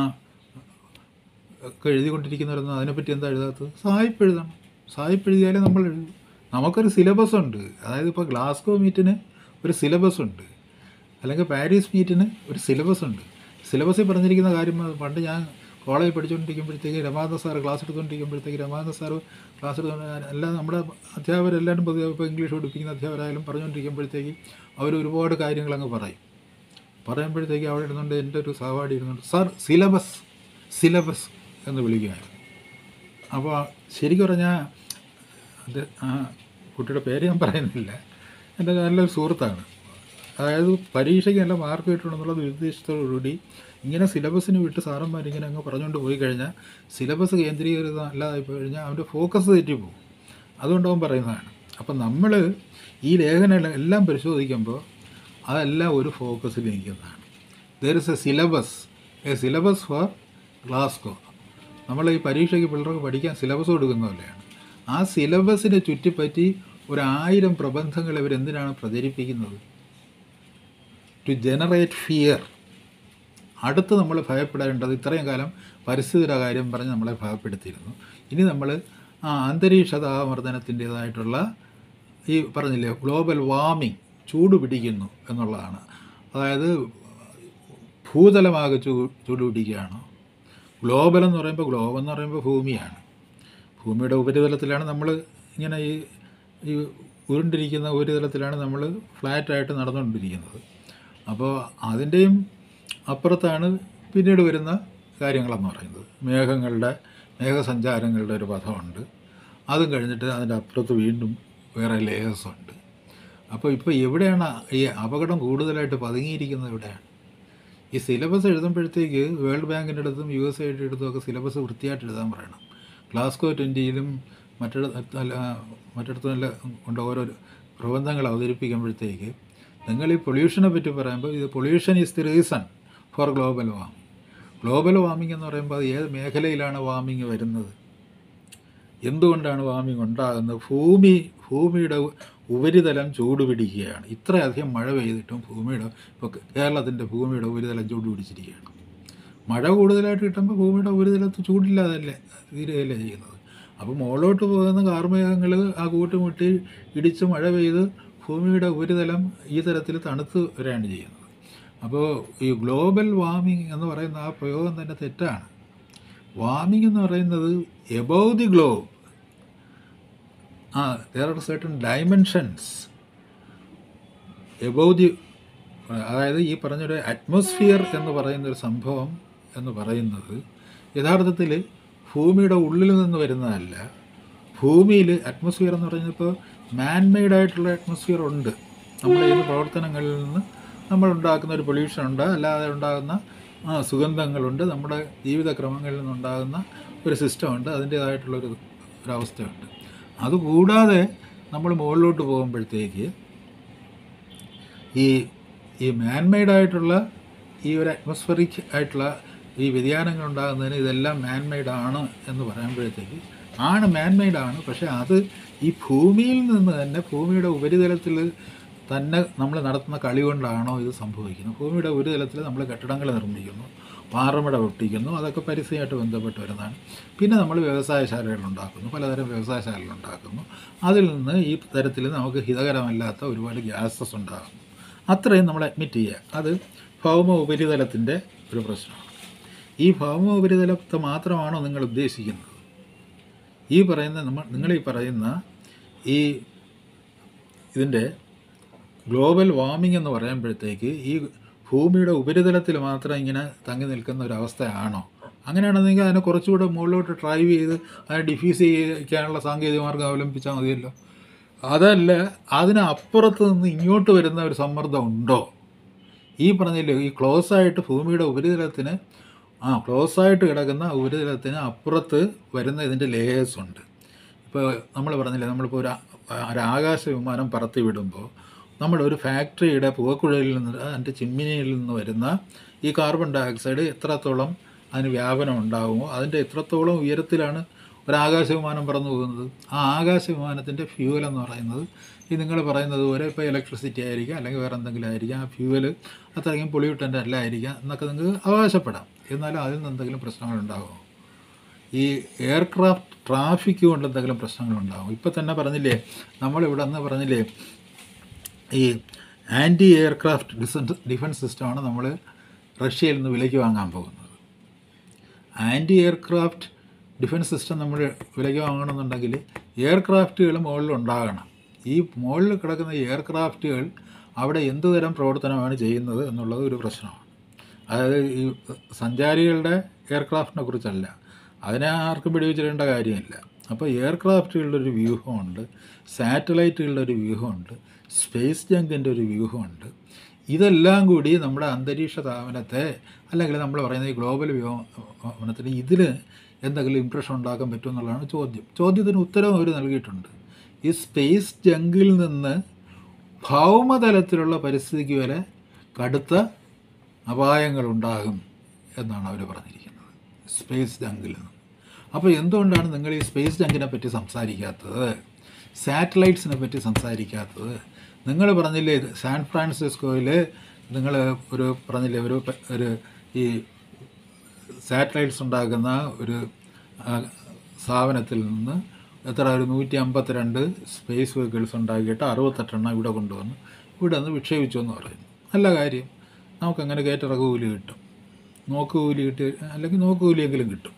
ഒക്കെ എഴുതിക്കൊണ്ടിരിക്കുന്നവരൊന്നും അതിനെപ്പറ്റി എന്താ എഴുതാത്തത് സായിപ്പ് എഴുതണം സായിപ്പ് എഴുതിയാലേ നമ്മൾ എഴുതും നമുക്കൊരു സിലബസ് ഉണ്ട് അതായത് ഇപ്പോൾ ഗ്ലാസ്കോ മീറ്റിന് ഒരു സിലബസ് ഉണ്ട് അല്ലെങ്കിൽ പാരീസ് മീറ്റിന് ഒരു സിലബസ് ഉണ്ട് സിലബസിൽ പറഞ്ഞിരിക്കുന്ന കാര്യം പണ്ട് ഞാൻ കോളേജിൽ പഠിച്ചുകൊണ്ടിരിക്കുമ്പോഴത്തേക്ക് രമാനന്ദ സാർ ക്ലാസ് എടുത്തുകൊണ്ടിരിക്കുമ്പോഴത്തേക്ക് രമാനന്ദ സാർ ക്ലാസ് എടുത്തുകൊണ്ട് എല്ലാം നമ്മുടെ അധ്യാപകരെല്ലാവരും പൊതുവെ ഇപ്പോൾ ഇംഗ്ലീഷ് പഠിപ്പിക്കുന്ന അധ്യാപകരായാലും പറഞ്ഞുകൊണ്ടിരിക്കുമ്പോഴത്തേക്ക് അവർ ഒരുപാട് കാര്യങ്ങൾ അങ്ങ് പറയും പറയുമ്പോഴത്തേക്ക് അവിടെ ഇരുന്നുകൊണ്ട് എൻ്റെ ഒരു സഹപാഠി ഇരുന്നുണ്ട് സാർ സിലബസ് സിലബസ് എന്ന് വിളിക്കുമായിരുന്നു അപ്പോൾ ശരിക്കും പറഞ്ഞാൽ അത് ആ കുട്ടിയുടെ പേര് ഞാൻ പറയുന്നില്ല എൻ്റെ നല്ലൊരു സുഹൃത്താണ് അതായത് പരീക്ഷയ്ക്ക് നല്ല മാർക്ക് കിട്ടണമെന്നുള്ള നിർദ്ദേശത്തോടുകൂടി ഇങ്ങനെ സിലബസിന് വിട്ട് സാറന്മാർ ഇങ്ങനെ അങ്ങ് പറഞ്ഞുകൊണ്ട് പോയി കഴിഞ്ഞാൽ സിലബസ് കേന്ദ്രീകൃതം അല്ലാതായി പോയി കഴിഞ്ഞാൽ അവൻ്റെ ഫോക്കസ് തെറ്റിപ്പോകും അതുകൊണ്ട് അവൻ പറയുന്നതാണ് അപ്പം നമ്മൾ ഈ ലേഖനം എല്ലാം പരിശോധിക്കുമ്പോൾ അതെല്ലാം ഒരു ഫോക്കസിൽ നിൽക്കുന്നതാണ് there is a syllabus a syllabus for Glasgow നമ്മൾ ഈ പരീക്ഷയ്ക്ക് പിള്ളേർക്ക് പഠിക്കാൻ സിലബസ് കൊടുക്കുന്ന പോലെയാണ് ആ സിലബസിനെ ചുറ്റിപ്പറ്റി ഒരു ആയിരം പ്രബന്ധങ്ങൾ ഇവരെന്തിനാണ് പ്രചരിപ്പിക്കുന്നത് ടു ജനറേറ്റ് ഫിയർ അടുത്ത് നമ്മൾ ഭയപ്പെടേണ്ടത് ഇത്രയും കാലം പരിസ്ഥിതിയുടെ കാര്യം പറഞ്ഞ് നമ്മളെ ഭയപ്പെടുത്തിയിരുന്നു ഇനി നമ്മൾ ആ അന്തരീക്ഷ താപമർദ്ദനത്തിൻ്റേതായിട്ടുള്ള ഈ പറഞ്ഞില്ലേ ഗ്ലോബൽ വാർമിംഗ് ചൂട് പിടിക്കുന്നു എന്നുള്ളതാണ് അതായത് ഭൂതലമാകെ ചൂ ചൂട് പിടിക്കുകയാണ് ഗ്ലോബൽ എന്ന് പറയുമ്പോൾ ഗ്ലോബ് എന്ന് പറയുമ്പോൾ ഭൂമിയാണ് ഭൂമിയുടെ ഉപരിതലത്തിലാണ് നമ്മൾ ഇങ്ങനെ ഈ ഈ ഉരുണ്ടിരിക്കുന്ന ഉപരിതലത്തിലാണ് നമ്മൾ ഫ്ലാറ്റായിട്ട് നടന്നുകൊണ്ടിരിക്കുന്നത് അപ്പോൾ അതിൻ്റെയും അപ്പുറത്താണ് പിന്നീട് വരുന്ന കാര്യങ്ങളെന്ന് പറയുന്നത് മേഘങ്ങളുടെ മേഘസഞ്ചാരങ്ങളുടെ ഒരു പഥമുണ്ട് അതും കഴിഞ്ഞിട്ട് അതിൻ്റെ അപ്പുറത്ത് വീണ്ടും വേറെ ലേയേഴ്സ് ഉണ്ട് അപ്പോൾ ഇപ്പോൾ എവിടെയാണ് ഈ അപകടം കൂടുതലായിട്ട് പതുങ്ങിയിരിക്കുന്നത് എവിടെയാണ് ഈ സിലബസ് എഴുതുമ്പോഴത്തേക്ക് വേൾഡ് ബാങ്കിൻ്റെ അടുത്തും യു എസ് ഐയുടെ അടുത്തും ഒക്കെ സിലബസ് വൃത്തിയായിട്ട് എഴുതാൻ പറയണം ഗ്ലാസ്കോ ട്വൻറ്റിയിലും മറ്റിടത്ത് അല്ല മറ്റിടത്തും എല്ലാം കൊണ്ട് ഓരോ പ്രബന്ധങ്ങൾ അവതരിപ്പിക്കുമ്പോഴത്തേക്ക് നിങ്ങൾ ഈ പൊല്യൂഷനെ പറ്റി പറയുമ്പോൾ ഇത് pollution is the reason for global warming global warming എന്ന് പറയുമ്പോൾ അത് ഏത് മേഖലയിലാണ് വാർമിംഗ് വരുന്നത് എന്തുകൊണ്ടാണ് വാർമിംഗ് ഉണ്ടാകുന്നത് ഭൂമി ഭൂമിയുടെ ഉപരിതലം ചൂട് പിടിക്കുകയാണ് ഇത്രയധികം മഴ പെയ്തിട്ടും ഭൂമിയുടെ ഇപ്പോൾ കേരളത്തിൻ്റെ ഭൂമിയുടെ ഉപരിതലം ചൂട് പിടിച്ചിരിക്കുകയാണ് മഴ കൂടുതലായിട്ട് കിട്ടുമ്പോൾ ഭൂമിയുടെ ഉപരിതലത്ത് ചൂടില്ലാതല്ലേ തീരുകയല്ലേ ചെയ്യുന്നത് അപ്പോൾ മുകളിലോട്ട് പോകുന്ന കാർമേഘങ്ങൾ ആ കൂട്ടുമുട്ടി ഇടിച്ച് മഴ പെയ്ത് ഭൂമിയുടെ ഉപരിതലം ഈ തരത്തിൽ തണുത്ത് വരികയാണ് ചെയ്യുന്നത് അപ്പോൾ ഈ ഗ്ലോബൽ വാർമിംഗ് എന്ന് പറയുന്ന ആ പ്രയോഗം തന്നെ തെറ്റാണ് വാർമിംഗ് എന്ന് പറയുന്നത് above the globe ah there are certain dimensions above the അതായത് ഈ പറഞ്ഞൊരു അറ്റ്മോസ്ഫിയർ എന്ന് പറയുന്ന ഒരു സംഭവം എന്ന് പറയുന്നത് യഥാർത്ഥത്തിൽ ഭൂമിയുടെ ഉള്ളിൽ നിന്ന് വരുന്നതല്ല ഭൂമിയിൽ അറ്റ്മോസ്ഫിയർ എന്ന് പറയുന്നത് ഇപ്പോൾ മാൻമെയ്ഡ് ആയിട്ടുള്ള അറ്റ്മോസ്ഫിയർ ഉണ്ട് നമ്മുടെ ഈ പ്രവർത്തനങ്ങളിൽ നിന്ന് നമ്മൾ ഉണ്ടാക്കുന്ന ഒരു പൊല്യൂഷൻ ഉണ്ട് അല്ലാതെ ഉണ്ടാകുന്ന ആ, സുഗന്ധങ്ങളുണ്ട് നമ്മുടെ ജീവിതക്രമങ്ങളിൽ നിന്നുണ്ടാകുന്ന ഒരു സിസ്റ്റമുണ്ട് അതിൻ്റേതായിട്ടുള്ളൊരു ഒരവസ്ഥയുണ്ട് അതുകൂടാതെ നമ്മൾ മുകളിലോട്ട് പോകുമ്പോഴത്തേക്ക് ഈ ഈ മാൻമെയ്ഡ് ആയിട്ടുള്ള ഈ ഒരു അറ്റ്മോസ്ഫറിക് ആയിട്ടുള്ള ഈ വ്യതിയാനങ്ങൾ ഉണ്ടാകുന്നതിന് ഇതെല്ലാം മാൻമെയ്ഡ് ആണ് എന്ന് പറയുമ്പോഴത്തേക്ക് ആണ് മാൻമെയ്ഡ് ആണ് പക്ഷേ അത് ഈ ഭൂമിയിൽ നിന്ന് തന്നെ ഭൂമിയുടെ ഉപരിതലത്തിൽ തന്നെ നമ്മൾ നടത്തുന്ന കളി കൊണ്ടാണോ ഇത് സംഭവിക്കുന്നത് ഭൂമിയുടെ ഉപരിതലത്തിൽ നമ്മൾ കെട്ടിടങ്ങൾ നിർമ്മിക്കുന്നു പാറമട ഒട്ടിക്കുന്നു അതൊക്കെ പരിസ്ഥിതിയായിട്ട് ബന്ധപ്പെട്ട് വരുന്നതാണ് പിന്നെ നമ്മൾ വ്യവസായശാലകൾ ഉണ്ടാക്കുന്നു പലതരം വ്യവസായശാലകൾ ഉണ്ടാക്കുന്നു അതിൽ നിന്ന് ഈ തരത്തിൽ നമുക്ക് ഹിതകരമല്ലാത്ത ഒരുപാട് ഗ്യാസസ് ഉണ്ടാകുന്നു അത്രയും നമ്മൾ അഡ്മിറ്റ് ചെയ്യുക അത് ഭൗമ ഉപരിതലത്തിൻ്റെ ഒരു പ്രശ്നമാണ് ഈ ഭൗമ ഉപരിതലത്തെ മാത്രമാണോ നിങ്ങൾ ഉദ്ദേശിക്കുന്നത് ഈ പറയുന്ന നമ്മൾ നിങ്ങൾ ഈ പറയുന്ന ഈ ഇതിൻ്റെ ഗ്ലോബൽ വാർമിംഗ് എന്ന് പറയുമ്പോഴത്തേക്ക് ഈ ഭൂമിയുടെ ഉപരിതലത്തിൽ മാത്രം ഇങ്ങനെ തങ്ങി നിൽക്കുന്ന ഒരു അവസ്ഥയാണോ അങ്ങനെയാണെന്നെങ്കിൽ അതിനെ കുറച്ചുകൂടെ മുകളിലോട്ട് ഡ്രൈവ് ചെയ്ത് അതിനെ ഡിഫ്യൂസ് ചെയ്യിക്കാനുള്ള സാങ്കേതിക മാർഗ്ഗം അവലംബിച്ചാൽ മതിയല്ലോ അതല്ല അതിനപ്പുറത്ത് നിന്ന് ഇങ്ങോട്ട് വരുന്ന ഒരു സമ്മർദ്ദം ഉണ്ടോ ഈ പറഞ്ഞില്ലേ ഈ ക്ലോസ് ആയിട്ട് ഭൂമിയുടെ ഉപരിതലത്തിന് ആ ക്ലോസ് ആയിട്ട് കിടക്കുന്ന ഉപരിതലത്തിന് അപ്പുറത്ത് വരുന്ന ഇതിൻ്റെ ലേയേഴ്സ് ഉണ്ട് ഇപ്പോൾ നമ്മൾ പറഞ്ഞില്ലേ നമ്മളിപ്പോൾ ഒരു ആ- ഒരു ആകാശ വിമാനം പറത്തി വിടുമ്പോൾ നമ്മുടെ ഒരു ഫാക്ടറിയുടെ പുകക്കുഴലിൽ നിന്ന് അതിൻ്റെ ചിമ്മിനിയിൽ നിന്ന് വരുന്ന ഈ കാർബൺ ഡൈ ഓക്സൈഡ് എത്രത്തോളം അതിന് വ്യാപനം ഉണ്ടാകുമോ അതിൻ്റെ എത്രത്തോളം ഉയരത്തിലാണ് ഒരു ആകാശ വിമാനം പറന്നു പോകുന്നത് ആ ആകാശ വിമാനത്തിൻ്റെ ഫ്യൂവൽ എന്ന് പറയുന്നത് ഈ നിങ്ങൾ പറയുന്നത് പോലെ ഇപ്പോൾ ഇലക്ട്രിസിറ്റി ആയിരിക്കാം അല്ലെങ്കിൽ വേറെ എന്തെങ്കിലും ആയിരിക്കാം ആ ഫ്യൂവൽ അത്രയും പൊള്യൂട്ടൻ്റ് അല്ല ആയിരിക്കാം എന്നൊക്കെ നിങ്ങൾക്ക് അവകാശപ്പെടാം എന്നാലും അതിൽ നിന്ന് എന്തെങ്കിലും പ്രശ്നങ്ങളുണ്ടാകുമോ ഈ എയർക്രാഫ്റ്റ് ട്രാഫിക് കൊണ്ട് എന്തെങ്കിലും പ്രശ്നങ്ങളുണ്ടാകും ഇപ്പോൾ തന്നെ പറഞ്ഞില്ലേ നമ്മളിവിടെ നിന്ന് പറഞ്ഞില്ലേ ഈ ആൻറ്റി എയർക്രാഫ്റ്റ് ഡിസൻ ഡിഫൻസ് സിസ്റ്റമാണ് നമ്മൾ റഷ്യയിൽ നിന്ന് വിലയ്ക്ക് വാങ്ങാൻ പോകുന്നത് ആൻറ്റി എയർക്രാഫ്റ്റ് ഡിഫൻസ് സിസ്റ്റം നമ്മൾ വിലയ്ക്ക് വാങ്ങണമെന്നുണ്ടെങ്കിൽ എയർക്രാഫ്റ്റുകൾ മുകളിൽ ഉണ്ടാകണം ഈ മുകളിൽ കിടക്കുന്ന എയർക്രാഫ്റ്റുകൾ അവിടെ എന്ത് തരം പ്രവർത്തനമാണ് ചെയ്യുന്നത് എന്നുള്ളത് ഒരു പ്രശ്നമാണ് അതായത് ഈ സഞ്ചാരികളുടെ എയർക്രാഫ്റ്റിനെ കുറിച്ചല്ല അതിനെ ആർക്കും പിടിവെച്ചിടേണ്ട കാര്യമില്ല അപ്പോൾ എയർക്രാഫ്റ്റുകളുടെ ഒരു വ്യൂഹമുണ്ട് സാറ്റലൈറ്റുകളുടെ ഒരു വ്യൂഹമുണ്ട് സ്പേസ് ജങ്കിൻ്റെ ഒരു വ്യൂഹമുണ്ട് ഇതെല്ലാം കൂടി നമ്മുടെ അന്തരീക്ഷ താപനത്തെ അല്ലെങ്കിൽ നമ്മൾ പറയുന്ന ഈ ഗ്ലോബൽ വ്യോമനത്തിന് ഇതിൽ എന്തെങ്കിലും ഇംപ്രഷൻ ഉണ്ടാക്കാൻ പറ്റുമെന്നുള്ളതാണ് ചോദ്യം ചോദ്യത്തിന് ഉത്തരവും അവർ നൽകിയിട്ടുണ്ട് ഈ സ്പേസ് ജങ്കിൽ നിന്ന് ഭൗമതലത്തിലുള്ള പരിസ്ഥിതിക്ക് വരെ കടുത്ത അപായങ്ങളുണ്ടാകും എന്നാണ് അവർ പറഞ്ഞിരിക്കുന്നത് സ്പേസ് ജങ്കിൽ നിന്ന് അപ്പോൾ എന്തുകൊണ്ടാണ് നിങ്ങൾ ഈ സ്പേസ് ജങ്കിനെ പറ്റി സംസാരിക്കാത്തത് സാറ്റലൈറ്റ്സിനെ പറ്റി സംസാരിക്കാത്തത് നിങ്ങൾ പറഞ്ഞില്ലേ ഇത് സാൻ ഫ്രാൻസിസ്കോയിൽ നിങ്ങൾ ഒരു പറഞ്ഞില്ലേ ഒരു പ- ഒരു ഈ സാറ്റലൈറ്റ്സ് ഉണ്ടാക്കുന്ന ഒരു ആ, സ്ഥാപനത്തിൽ നിന്ന് എത്ര ഒരു നൂറ്റി അമ്പത്തിരണ്ട് സ്പേസ് വെഹിക്കിൾസ് ഉണ്ടാക്കിയിട്ട് അറുപത്തെട്ടെണ്ണം ഇവിടെ കൊണ്ടുവന്ന് ഇവിടെ നിന്ന് വിക്ഷേപിച്ചു എന്ന് പറയുന്നു നല്ല കാര്യം നമുക്കങ്ങനെ കയറ്റിറക്ക് കൂലി കിട്ടും നോക്ക് കൂലി കിട്ടി അല്ലെങ്കിൽ നോക്ക് കൂലിയെങ്കിലും കിട്ടും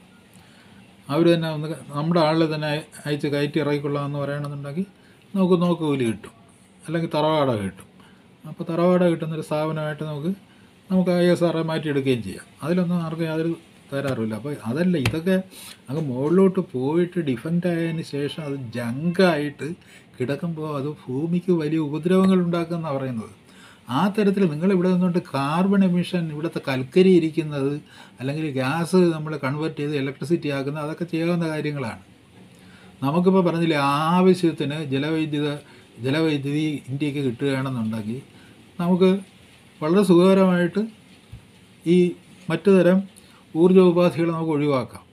അവർ തന്നെ ഒന്ന് നമ്മുടെ ആളിൽ തന്നെ അയച്ച് കയറ്റി ഇറക്കിക്കൊള്ളാമെന്ന് പറയണമെന്നുണ്ടെങ്കിൽ നമുക്ക് നോക്ക് കൂലി കിട്ടും അല്ലെങ്കിൽ തറവാട കിട്ടും അപ്പോൾ തറവാട കിട്ടുന്നൊരു സ്ഥാപനമായിട്ട് നമുക്ക് നമുക്ക് ഐ എസ് ആറെ മാറ്റിയെടുക്കുകയും ചെയ്യാം അതിലൊന്നും ആർക്കും യാതൊരു തരാറുമില്ല അപ്പോൾ അതല്ല ഇതൊക്കെ അങ്ങ് മുകളിലോട്ട് പോയിട്ട് ഡിഫൻഡ് ആയതിന് ശേഷം അത് ജങ്കായിട്ട് കിടക്കുമ്പോൾ അത് ഭൂമിക്ക് വലിയ ഉപദ്രവങ്ങൾ ഉണ്ടാക്കുമെന്നാണ് പറയുന്നത് ആ തരത്തിൽ നിങ്ങൾ ഇവിടെ നിന്നുകൊണ്ട് കാർബൺ എമിഷൻ ഇവിടുത്തെ കൽക്കരി ഇരിക്കുന്നത് അല്ലെങ്കിൽ ഗ്യാസ് നമ്മൾ കൺവേർട്ട് ചെയ്ത് ഇലക്ട്രിസിറ്റി ആക്കുന്നത് അതൊക്കെ ചെയ്യാവുന്ന കാര്യങ്ങളാണ് നമുക്കിപ്പോൾ പറഞ്ഞില്ലേ ആവശ്യത്തിന് ജലവൈദ്യുത ജലവൈദ്യുതി ഇന്ത്യക്ക് കിട്ടുകയാണെന്നുണ്ടെങ്കിൽ നമുക്ക് വളരെ സുഖകരമായിട്ട് ഈ മറ്റു തരം ഊർജ്ജോപാധികളെ നമുക്ക് ഒഴിവാക്കാം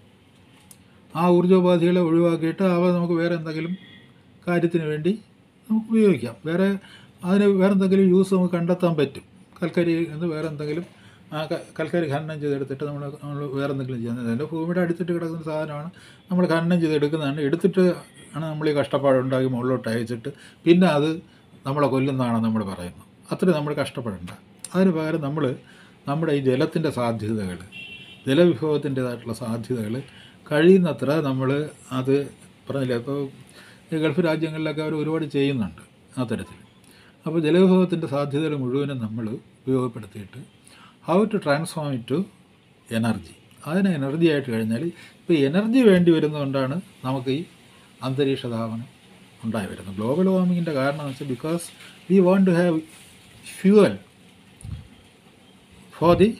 ആ ഊർജ്ജോപാധികളെ ഒഴിവാക്കിയിട്ട് അവ നമുക്ക് വേറെ എന്തെങ്കിലും കാര്യത്തിന് വേണ്ടി നമുക്ക് ഉപയോഗിക്കാം വേറെ അതിന് വേറെ എന്തെങ്കിലും യൂസ് നമുക്ക് കണ്ടെത്താൻ പറ്റും കൽക്കരി എന്ന് വേറെ എന്തെങ്കിലും ആ ക- കൽക്കരി ഖനനം ചെയ്തെടുത്തിട്ട് നമ്മൾ നമ്മൾ വേറെ എന്തെങ്കിലും ചെയ്യുന്നത് എൻ്റെ ഭൂമിയുടെ അടുത്തിട്ട് കിടക്കുന്ന സാധനമാണ് നമ്മൾ ഖനനം ചെയ്തെടുക്കുന്നതാണ് എടുത്തിട്ട് ആണ് നമ്മൾ ഈ കഷ്ടപ്പാടുണ്ടാക്കി മുകളിലോട്ട് അയച്ചിട്ട് പിന്നെ അത് നമ്മളെ കൊല്ലുന്നതാണ് നമ്മൾ പറയുന്നത് അത്രയും നമ്മൾ കഷ്ടപ്പെടേണ്ട അതിന് പകരം നമ്മൾ നമ്മുടെ ഈ ജലത്തിൻ്റെ സാധ്യതകൾ ജലവിഭവത്തിൻ്റേതായിട്ടുള്ള സാധ്യതകൾ കഴിയുന്നത്ര നമ്മൾ അത് പറഞ്ഞില്ലേ ഇപ്പോൾ ഈ ഗൾഫ് രാജ്യങ്ങളിലൊക്കെ അവർ ഒരുപാട് ചെയ്യുന്നുണ്ട് ആ തരത്തിൽ അപ്പോൾ ജലവിഭവത്തിൻ്റെ സാധ്യതകൾ മുഴുവനും നമ്മൾ ഉപയോഗപ്പെടുത്തിയിട്ട് how to transform it to energy അതിന് എനർജി ആയിട്ട് കഴിഞ്ഞാൽ ഇപ്പോൾ എനർജി വേണ്ടി വരുന്നതുകൊണ്ടാണ് നമുക്ക് ഈ അന്തരീക്ഷ താപനം ഉണ്ടായി വരുന്നത് ഗ്ലോബൽ വാർമിങ്ങിൻ്റെ കാരണം എന്ന് വെച്ചാൽ because we want to have fuel for the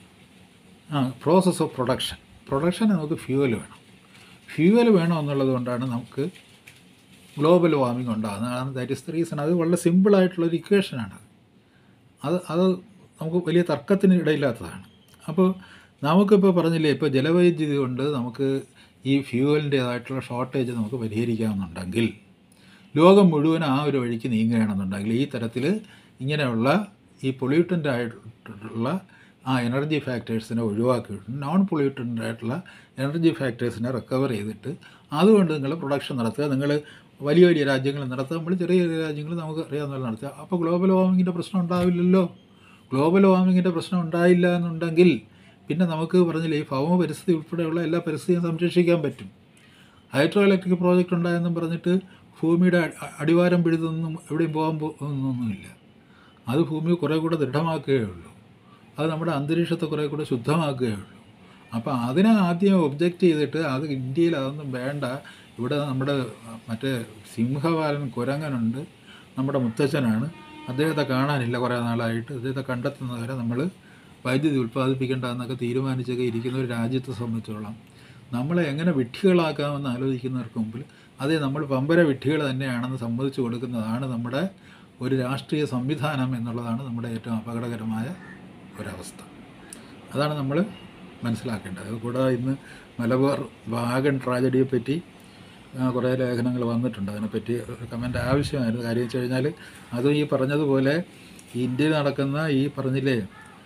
ah process of production പ്രൊഡക്ഷന് നമുക്ക് ഫ്യൂവൽ വേണം ഫ്യൂവൽ വേണം എന്നുള്ളത് കൊണ്ടാണ് നമുക്ക് ഗ്ലോബൽ വാർമിംഗ് ഉണ്ടാകുന്നത് ദാറ്റ് ഇസ് ദ റീസൺ അത് വളരെ സിമ്പിളായിട്ടുള്ളൊരു ഇക്വേഷനാണ് അത് അത് നമുക്ക് വലിയ തർക്കത്തിന് ഇടയില്ലാത്തതാണ് അപ്പോൾ നമുക്കിപ്പോൾ പറഞ്ഞില്ലേ ഇപ്പോൾ ജലവൈദ്യുതി കൊണ്ട് നമുക്ക് ഈ ഫ്യൂവലിൻ്റേതായിട്ടുള്ള ഷോർട്ടേജ് നമുക്ക് പരിഹരിക്കാമെന്നുണ്ടെങ്കിൽ ലോകം മുഴുവൻ ആ ഒരു വഴിക്ക് നീങ്ങുകയാണെന്നുണ്ടെങ്കിൽ ഈ തരത്തിൽ ഇങ്ങനെയുള്ള ഈ പൊല്യൂട്ടൻ്റ് ആയിട്ടുള്ള ആ എനർജി ഫാക്ടേഴ്സിനെ ഒഴിവാക്കിയിട്ട് നോൺ പൊല്യൂട്ടൻ്റ് ആയിട്ടുള്ള എനർജി ഫാക്ടേഴ്സിനെ റിക്കവർ ചെയ്തിട്ട് അതുകൊണ്ട് നിങ്ങൾ പ്രൊഡക്ഷൻ നടത്തുക നിങ്ങൾ വലിയ വലിയ രാജ്യങ്ങൾ നടത്തുക നമ്മൾ ചെറിയ ചെറിയ രാജ്യങ്ങൾ നമുക്ക് അറിയാവുന്ന പോലെ നടത്തുക അപ്പോൾ ഗ്ലോബൽ വാർമിങ്ങിൻ്റെ പ്രശ്നം ഉണ്ടാവില്ലല്ലോ ഗ്ലോബൽ വാർമിങ്ങിൻ്റെ പ്രശ്നം ഉണ്ടായില്ല എന്നുണ്ടെങ്കിൽ പിന്നെ നമുക്ക് പറഞ്ഞില്ലേ ഈ ഭൗമ പരിസ്ഥിതി ഉൾപ്പെടെയുള്ള എല്ലാ പരിസ്ഥിതിയും സംരക്ഷിക്കാൻ പറ്റും ഹൈഡ്രോ ഇലക്ട്രിക് പ്രോജക്റ്റ് ഉണ്ടായെന്നും പറഞ്ഞിട്ട് ഭൂമിയുടെ അ- അടിവാരം പിഴുതൊന്നും എവിടെയും പോകാൻ പോകുന്നൊന്നുമില്ല അത് ഭൂമി കുറേ കൂടെ ദൃഢമാക്കുകയേ ഉള്ളൂ അത് നമ്മുടെ അന്തരീക്ഷത്തെ കുറേ കൂടെ ശുദ്ധമാക്കുകയേ ഉള്ളൂ അപ്പോൾ അതിനെ ആദ്യം ഒബ്ജക്റ്റ് ചെയ്തിട്ട് അത് ഇന്ത്യയിൽ അതൊന്നും വേണ്ട ഇവിടെ നമ്മുടെ മറ്റേ സിംഹവാലൻ കുരങ്ങനുണ്ട് നമ്മുടെ മുത്തച്ഛനാണ് അദ്ദേഹത്തെ കാണാനില്ല കുറേ നാളായിട്ട് അദ്ദേഹത്തെ കണ്ടെത്തുന്നവരെ നമ്മൾ വൈദ്യുതി ഉൽപ്പാദിപ്പിക്കേണ്ടതെന്നൊക്കെ തീരുമാനിച്ചൊക്കെ ഇരിക്കുന്ന ഒരു രാജ്യത്തെ സംബന്ധിച്ചോളം നമ്മളെ എങ്ങനെ വിഡ്ഢികളാക്കാമെന്ന് ആലോചിക്കുന്നവർക്ക് മുമ്പിൽ അതേ നമ്മൾ പമ്പര വിഡ്ഢികൾ തന്നെയാണെന്ന് സമ്മതിച്ചു കൊടുക്കുന്നതാണ് നമ്മുടെ ഒരു രാഷ്ട്രീയ സംവിധാനം എന്നുള്ളതാണ് നമ്മുടെ ഏറ്റവും അപകടകരമായ ഒരവസ്ഥ അതാണ് നമ്മൾ മനസ്സിലാക്കേണ്ടത് അത് കൂടാതെ ഇന്ന് മലബാർ വാഗൺ ട്രാജഡിയെ പറ്റി ആ, കുറേ ലേഖനങ്ങൾ വന്നിട്ടുണ്ട് അതിനെപ്പറ്റി ഒരു കമൻ്റ് ആവശ്യമായിരുന്നു കാര്യം വെച്ച് കഴിഞ്ഞാൽ അതും ഈ പറഞ്ഞതുപോലെ ഈ ഇന്ത്യയിൽ നടക്കുന്ന ഈ പറഞ്ഞില്ലേ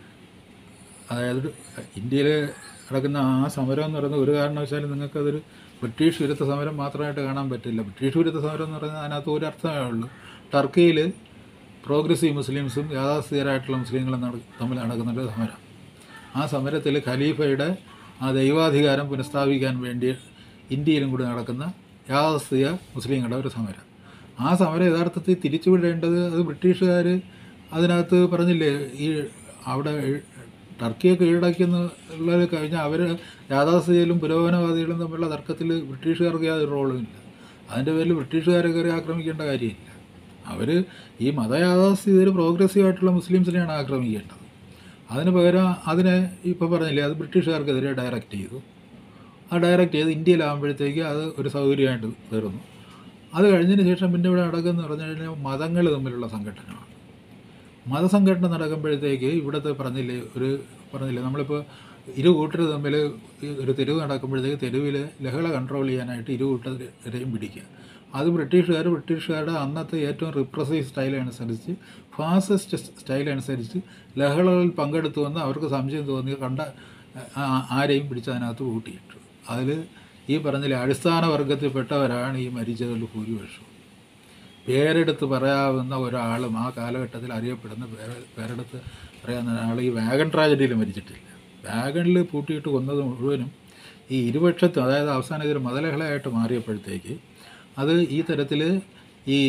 അതായത് ഇന്ത്യയിൽ നടക്കുന്ന ആ സമരം എന്ന് പറയുന്നത് ഒരു കാരണവശാലും നിങ്ങൾക്കതൊരു ബ്രിട്ടീഷ് വിരുദ്ധ സമരം മാത്രമായിട്ട് കാണാൻ പറ്റില്ല ബ്രിട്ടീഷ് വിരുദ്ധ സമരം എന്ന് പറയുന്നത് അതിനകത്ത് ഒരു അർത്ഥമേ ഉള്ളൂ ടർക്കിയിൽ പ്രോഗ്രസീവ് മുസ്ലിംസും യാഥാസ്ഥിതരായിട്ടുള്ള മുസ്ലിങ്ങളും നട തമ്മിൽ നടക്കുന്നൊരു സമരം ആ സമരത്തിൽ ഖലീഫയുടെ ആ ദൈവാധികാരം പുനഃസ്ഥാപിക്കാൻ വേണ്ടി ഇന്ത്യയിലും കൂടി നടക്കുന്ന യാഥാസ്ഥിത മുസ്ലിങ്ങളുടെ ഒരു സമരം ആ സമരം യഥാർത്ഥത്തിൽ തിരിച്ചുവിടേണ്ടത് അത് ബ്രിട്ടീഷുകാർ അതിനകത്ത് പറഞ്ഞില്ലേ ഈ അവിടെ ടർക്കിയെ കീഴടക്കുന്നുള്ളത് കഴിഞ്ഞാൽ അവർ യാഥാസ്ഥിതിയിലും പുരോഗമനവാദികളും തമ്മിലുള്ള തർക്കത്തിൽ ബ്രിട്ടീഷുകാർക്ക് യാതൊരു റോളും ഇല്ല അതിൻ്റെ പേരിൽ ബ്രിട്ടീഷുകാരെ കയറി ആക്രമിക്കേണ്ട കാര്യമില്ല അവർ ഈ മതയാഥാസ്ഥിതിയിൽ പ്രോഗ്രസീവ് ആയിട്ടുള്ള മുസ്ലിംസിനെയാണ് ആക്രമിക്കേണ്ടത് അതിന് പകരം അതിനെ ഇപ്പോൾ പറഞ്ഞില്ലേ അത് ബ്രിട്ടീഷുകാർക്കെതിരെ ഡയറക്റ്റ് ചെയ്തു ആ ഡയറക്റ്റ് ചെയ്ത് ഇന്ത്യയിലാകുമ്പോഴത്തേക്ക് അത് ഒരു സൗകര്യമായിട്ട് തീർന്നു അത് കഴിഞ്ഞതിന് ശേഷം പിന്നെ ഇവിടെ നടക്കുന്ന പറഞ്ഞു കഴിഞ്ഞാൽ മതങ്ങൾ തമ്മിലുള്ള സംഘടനയാണ് മതസംഘടന നടക്കുമ്പോഴത്തേക്ക് ഇവിടുത്തെ പറഞ്ഞില്ലേ ഒരു പറഞ്ഞില്ലേ നമ്മളിപ്പോൾ ഇരു കൂട്ടർ തമ്മിൽ ഈ ഒരു തെരുവ് നടക്കുമ്പോഴത്തേക്ക് തെരുവിൽ ലഹള കൺട്രോൾ ചെയ്യാനായിട്ട് ഇരു കൂട്ടരെയും പിടിക്കുക അത് ബ്രിട്ടീഷുകാർ ബ്രിട്ടീഷുകാരുടെ അന്നത്തെ ഏറ്റവും റിപ്രസീവ് സ്റ്റൈൽ അനുസരിച്ച് ഫാസിസ്റ്റ് സ്റ്റൈൽ അനുസരിച്ച് ലഹളകളിൽ പങ്കെടുത്തു വന്ന് അവർക്ക് സംശയം തോന്നി കണ്ട ആ- ആരെയും പിടിച്ച് അതിനകത്ത് കൂട്ടിയിട്ടു അതിൽ ഈ പറഞ്ഞില്ലേ അടിസ്ഥാന വർഗത്തിൽപ്പെട്ടവരാണ് ഈ മരിച്ചതിൽ ഭൂരിപക്ഷവും പേരെടുത്ത് പറയാവുന്ന ഒരാളും ആ കാലഘട്ടത്തിൽ അറിയപ്പെടുന്ന പേര് പേരെടുത്ത് പറയാവുന്ന ഒരാൾ ഈ വാഗൺ ട്രാജഡിയിൽ മരിച്ചിട്ടില്ല വാഗണിൽ പൂട്ടിയിട്ട് കൊന്നത് മുഴുവനും ഈ ഇരുപക്ഷത്തും അതായത് അവസാനം ഇതൊരു മതലഹളയായിട്ട് മാറിയപ്പോഴത്തേക്ക് അത് ഈ തരത്തിൽ ഈ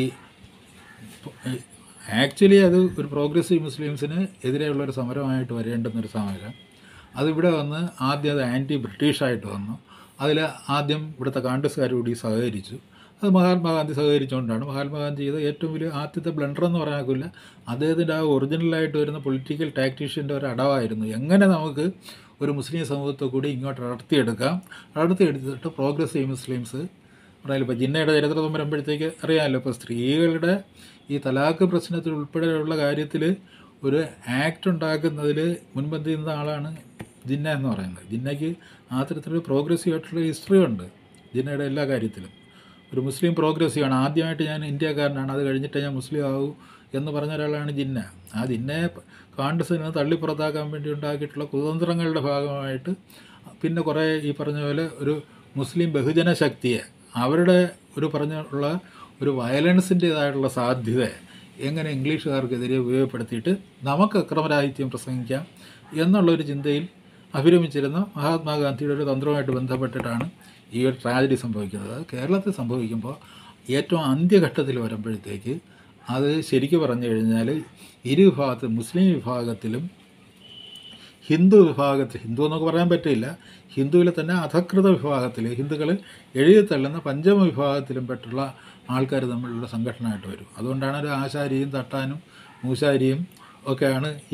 ആക്ച്വലി അത് ഒരു പ്രോഗ്രസീവ് മുസ്ലിംസിന് എതിരെയുള്ള ഒരു സമരമായിട്ട് വരേണ്ടുന്നൊരു സമരം അതിവിടെ വന്ന് ആദ്യം അത് ആൻറ്റി ബ്രിട്ടീഷായിട്ട് വന്നു അതിൽ ആദ്യം ഇവിടുത്തെ കോൺഗ്രസ്സുകാർ കൂടി സഹകരിച്ചു അത് മഹാത്മാഗാന്ധി സഹകരിച്ചുകൊണ്ടാണ് മഹാത്മാഗാന്ധി ചെയ്ത ഏറ്റവും വലിയ ആദ്യത്തെ ബ്ലണ്ടർ എന്ന് പറയാനില്ല അദ്ദേഹത്തിൻ്റെ ആ ഒറിജിനലായിട്ട് വരുന്ന പൊളിറ്റിക്കൽ ടാക്ടീഷ്യൻ്റെ ഒരു അടവായിരുന്നു എങ്ങനെ നമുക്ക് ഒരു മുസ്ലിം സമൂഹത്തെ കൂടി ഇങ്ങോട്ട് അടർത്തിയെടുക്കാം അടർത്തിയെടുത്തിട്ട് പ്രോഗ്രസീവ് മുസ്ലിംസ് പറയാലോ ഇപ്പോൾ ജിന്നയുടെ ചരിത്രം വരുമ്പോഴത്തേക്ക് അറിയാമല്ലോ ഇപ്പോൾ സ്ത്രീകളുടെ ഈ തലാഖ് പ്രശ്നത്തിൽ ഉൾപ്പെടെയുള്ള കാര്യത്തിൽ ഒരു ആക്ട് ഉണ്ടാക്കുന്നതിൽ മുൻപന്തി നിന്ന ആളാണ് ജിന്ന എന്ന് പറയുന്നത് ജിന്നയ്ക്ക് ആ തരത്തിലൊരു പ്രോഗ്രസീവ് ആയിട്ടുള്ള ഹിസ്റ്ററി ഉണ്ട് ജിന്നയുടെ എല്ലാ കാര്യത്തിലും ഒരു മുസ്ലിം പ്രോഗ്രസീവ് ആണ് ആദ്യമായിട്ട് ഞാൻ ഇന്ത്യക്കാരനാണ് അത് കഴിഞ്ഞിട്ടേ ഞാൻ മുസ്ലിം ആകൂ എന്ന് പറഞ്ഞ ഒരാളാണ് ജിന്ന ആ ജിന്നയെ കോൺഗ്രസിൽ നിന്ന് തള്ളി പുറത്താക്കാൻ വേണ്ടി ഉണ്ടാക്കിയിട്ടുള്ള കുതന്ത്രങ്ങളുടെ ഭാഗമായിട്ട് പിന്നെ കുറേ ഈ പറഞ്ഞ പോലെ ഒരു മുസ്ലിം ബഹുജന ശക്തിയെ അവരുടെ ഒരു പറഞ്ഞുള്ള ഒരു വയലൻസിൻ്റേതായിട്ടുള്ള സാധ്യത എങ്ങനെ ഇംഗ്ലീഷുകാർക്കെതിരെ ഉപയോഗപ്പെടുത്തിയിട്ട് നമുക്ക് അക്രമരാഹിത്യം പ്രസംഗിക്കാം എന്നുള്ളൊരു ചിന്തയിൽ അഭിരമിച്ചിരുന്ന മഹാത്മാഗാന്ധിയുടെ ഒരു തന്ത്രവുമായിട്ട് ബന്ധപ്പെട്ടിട്ടാണ് ഈ ഒരു ട്രാജഡി സംഭവിക്കുന്നത് അത് കേരളത്തിൽ സംഭവിക്കുമ്പോൾ ഏറ്റവും അന്ത്യഘട്ടത്തിൽ വരുമ്പോഴത്തേക്ക് അത് ശരിക്കും പറഞ്ഞു കഴിഞ്ഞാൽ ഇരു വിഭാഗത്തിലും മുസ്ലിം വിഭാഗത്തിലും ഹിന്ദു വിഭാഗത്തിൽ ഹിന്ദു എന്നൊക്കെ പറയാൻ പറ്റില്ല ഹിന്ദുവിലെ തന്നെ അധകൃത വിഭാഗത്തിൽ ഹിന്ദുക്കൾ എഴുതി തള്ളുന്ന പഞ്ചമ വിഭാഗത്തിലും പെട്ടുള്ള ആൾക്കാർ തമ്മിലുള്ള സംഘടനയായിട്ട് വരും അതുകൊണ്ടാണ് ഒരു ആശാരിയും തട്ടാനും മൂശാരിയും ഒക്കെയാണ് ഈ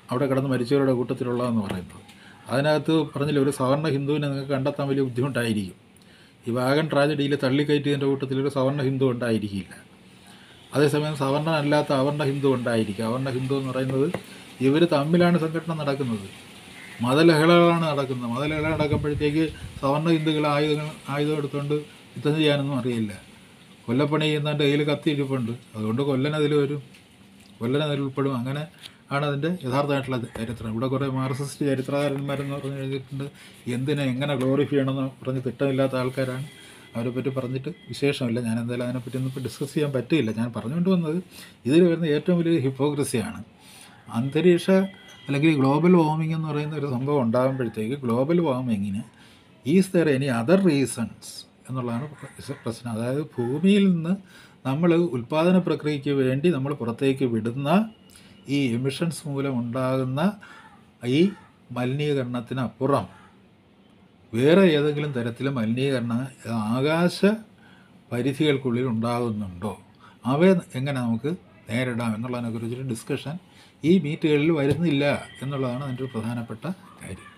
അവിടെ കിടന്ന് മരിച്ചവരുടെ കൂട്ടത്തിലുള്ളതെന്ന് പറയുന്നത് അതിനകത്ത് പറഞ്ഞില്ല ഒരു സവർണ്ണ ഹിന്ദുവിനെ നിങ്ങൾക്ക് കണ്ടെത്താൻ വലിയ ബുദ്ധിമുട്ടായിരിക്കും ഈ വാഗൻ ട്രാജഡിയിൽ തള്ളിക്കയറ്റിയതിൻ്റെ കൂട്ടത്തിൽ ഒരു സവർണ്ണ ഹിന്ദു ഉണ്ടായിരിക്കില്ല അതേസമയം സവർണ്ണനല്ലാത്ത അവർണ്ണ ഹിന്ദു ഉണ്ടായിരിക്കും അവർണ്ണ ഹിന്ദു എന്ന് പറയുന്നത് ഇവർ തമ്മിലാണ് സംഘടന നടക്കുന്നത് മതലഹളകളാണ് നടക്കുന്നത് മതലഹള നടക്കുമ്പോഴത്തേക്ക് സവർണ്ണ ഹിന്ദുക്കൾ ആയുധങ്ങൾ ആയുധം എടുത്തുകൊണ്ട് യുദ്ധം ചെയ്യാനൊന്നും അറിയില്ല കൊല്ലപ്പണി ചെയ്യുന്നതിൻ്റെ കയ്യിൽ കത്തി ഇരിപ്പുണ്ട് അതുകൊണ്ട് കൊല്ലൻ അതിൽ വരും കൊല്ലൻ അതിൽ ഉൾപ്പെടും അങ്ങനെ ആണ് അതിൻ്റെ യഥാർത്ഥമായിട്ടുള്ള ചരിത്രം ഇവിടെ കുറേ മാർക്സിസ്റ്റ് ചരിത്രകാരന്മാരെന്ന് പറഞ്ഞ് എഴുതിയിട്ടുണ്ട് എന്തിനെ എങ്ങനെ ഗ്ലോറിഫൈ ചെയ്യണമെന്ന് പറഞ്ഞ് തിട്ടമില്ലാത്ത ആൾക്കാരാണ് അവരെ പറ്റി പറഞ്ഞിട്ട് വിശേഷമില്ല ഞാൻ എന്തായാലും അതിനെപ്പറ്റി ഒന്നും ഇപ്പോൾ ഡിസ്കസ് ചെയ്യാൻ പറ്റില്ല ഞാൻ പറഞ്ഞുകൊണ്ട് വന്നത് ഇതിൽ വരുന്ന ഏറ്റവും വലിയ ഹിപ്പോക്രസിയാണ് അന്തരീക്ഷ അല്ലെങ്കിൽ ഗ്ലോബൽ വാർമിംഗ് എന്ന് പറയുന്ന ഒരു സംഭവം ഉണ്ടാകുമ്പോഴത്തേക്ക് ഗ്ലോബൽ വാർമിങ്ങിന് is there any other reasons എന്നുള്ളതാണ് പ്ര- പ്രശ്നം അതായത് ഭൂമിയിൽ നിന്ന് നമ്മൾ ഉൽപ്പാദന പ്രക്രിയയ്ക്ക് വേണ്ടി നമ്മൾ പുറത്തേക്ക് വിടുന്ന ഈ എമിഷൻസ് മൂലം ഉണ്ടാകുന്ന ഈ മലിനീകരണത്തിനപ്പുറം വേറെ ഏതെങ്കിലും തരത്തിലെ മലിനീകരണം ആകാശ പരിധികൾക്കുള്ളിൽ ഉണ്ടാകുന്നുണ്ടോ അവയെ എങ്ങനെ നമുക്ക് നേരിടാം എന്നുള്ളതിനെക്കുറിച്ചൊരു ഡിസ്കഷൻ ഈ മീറ്റുകളിൽ വരുന്നില്ല എന്നുള്ളതാണ് അതിൻ്റെ ഒരു പ്രധാനപ്പെട്ട കാര്യം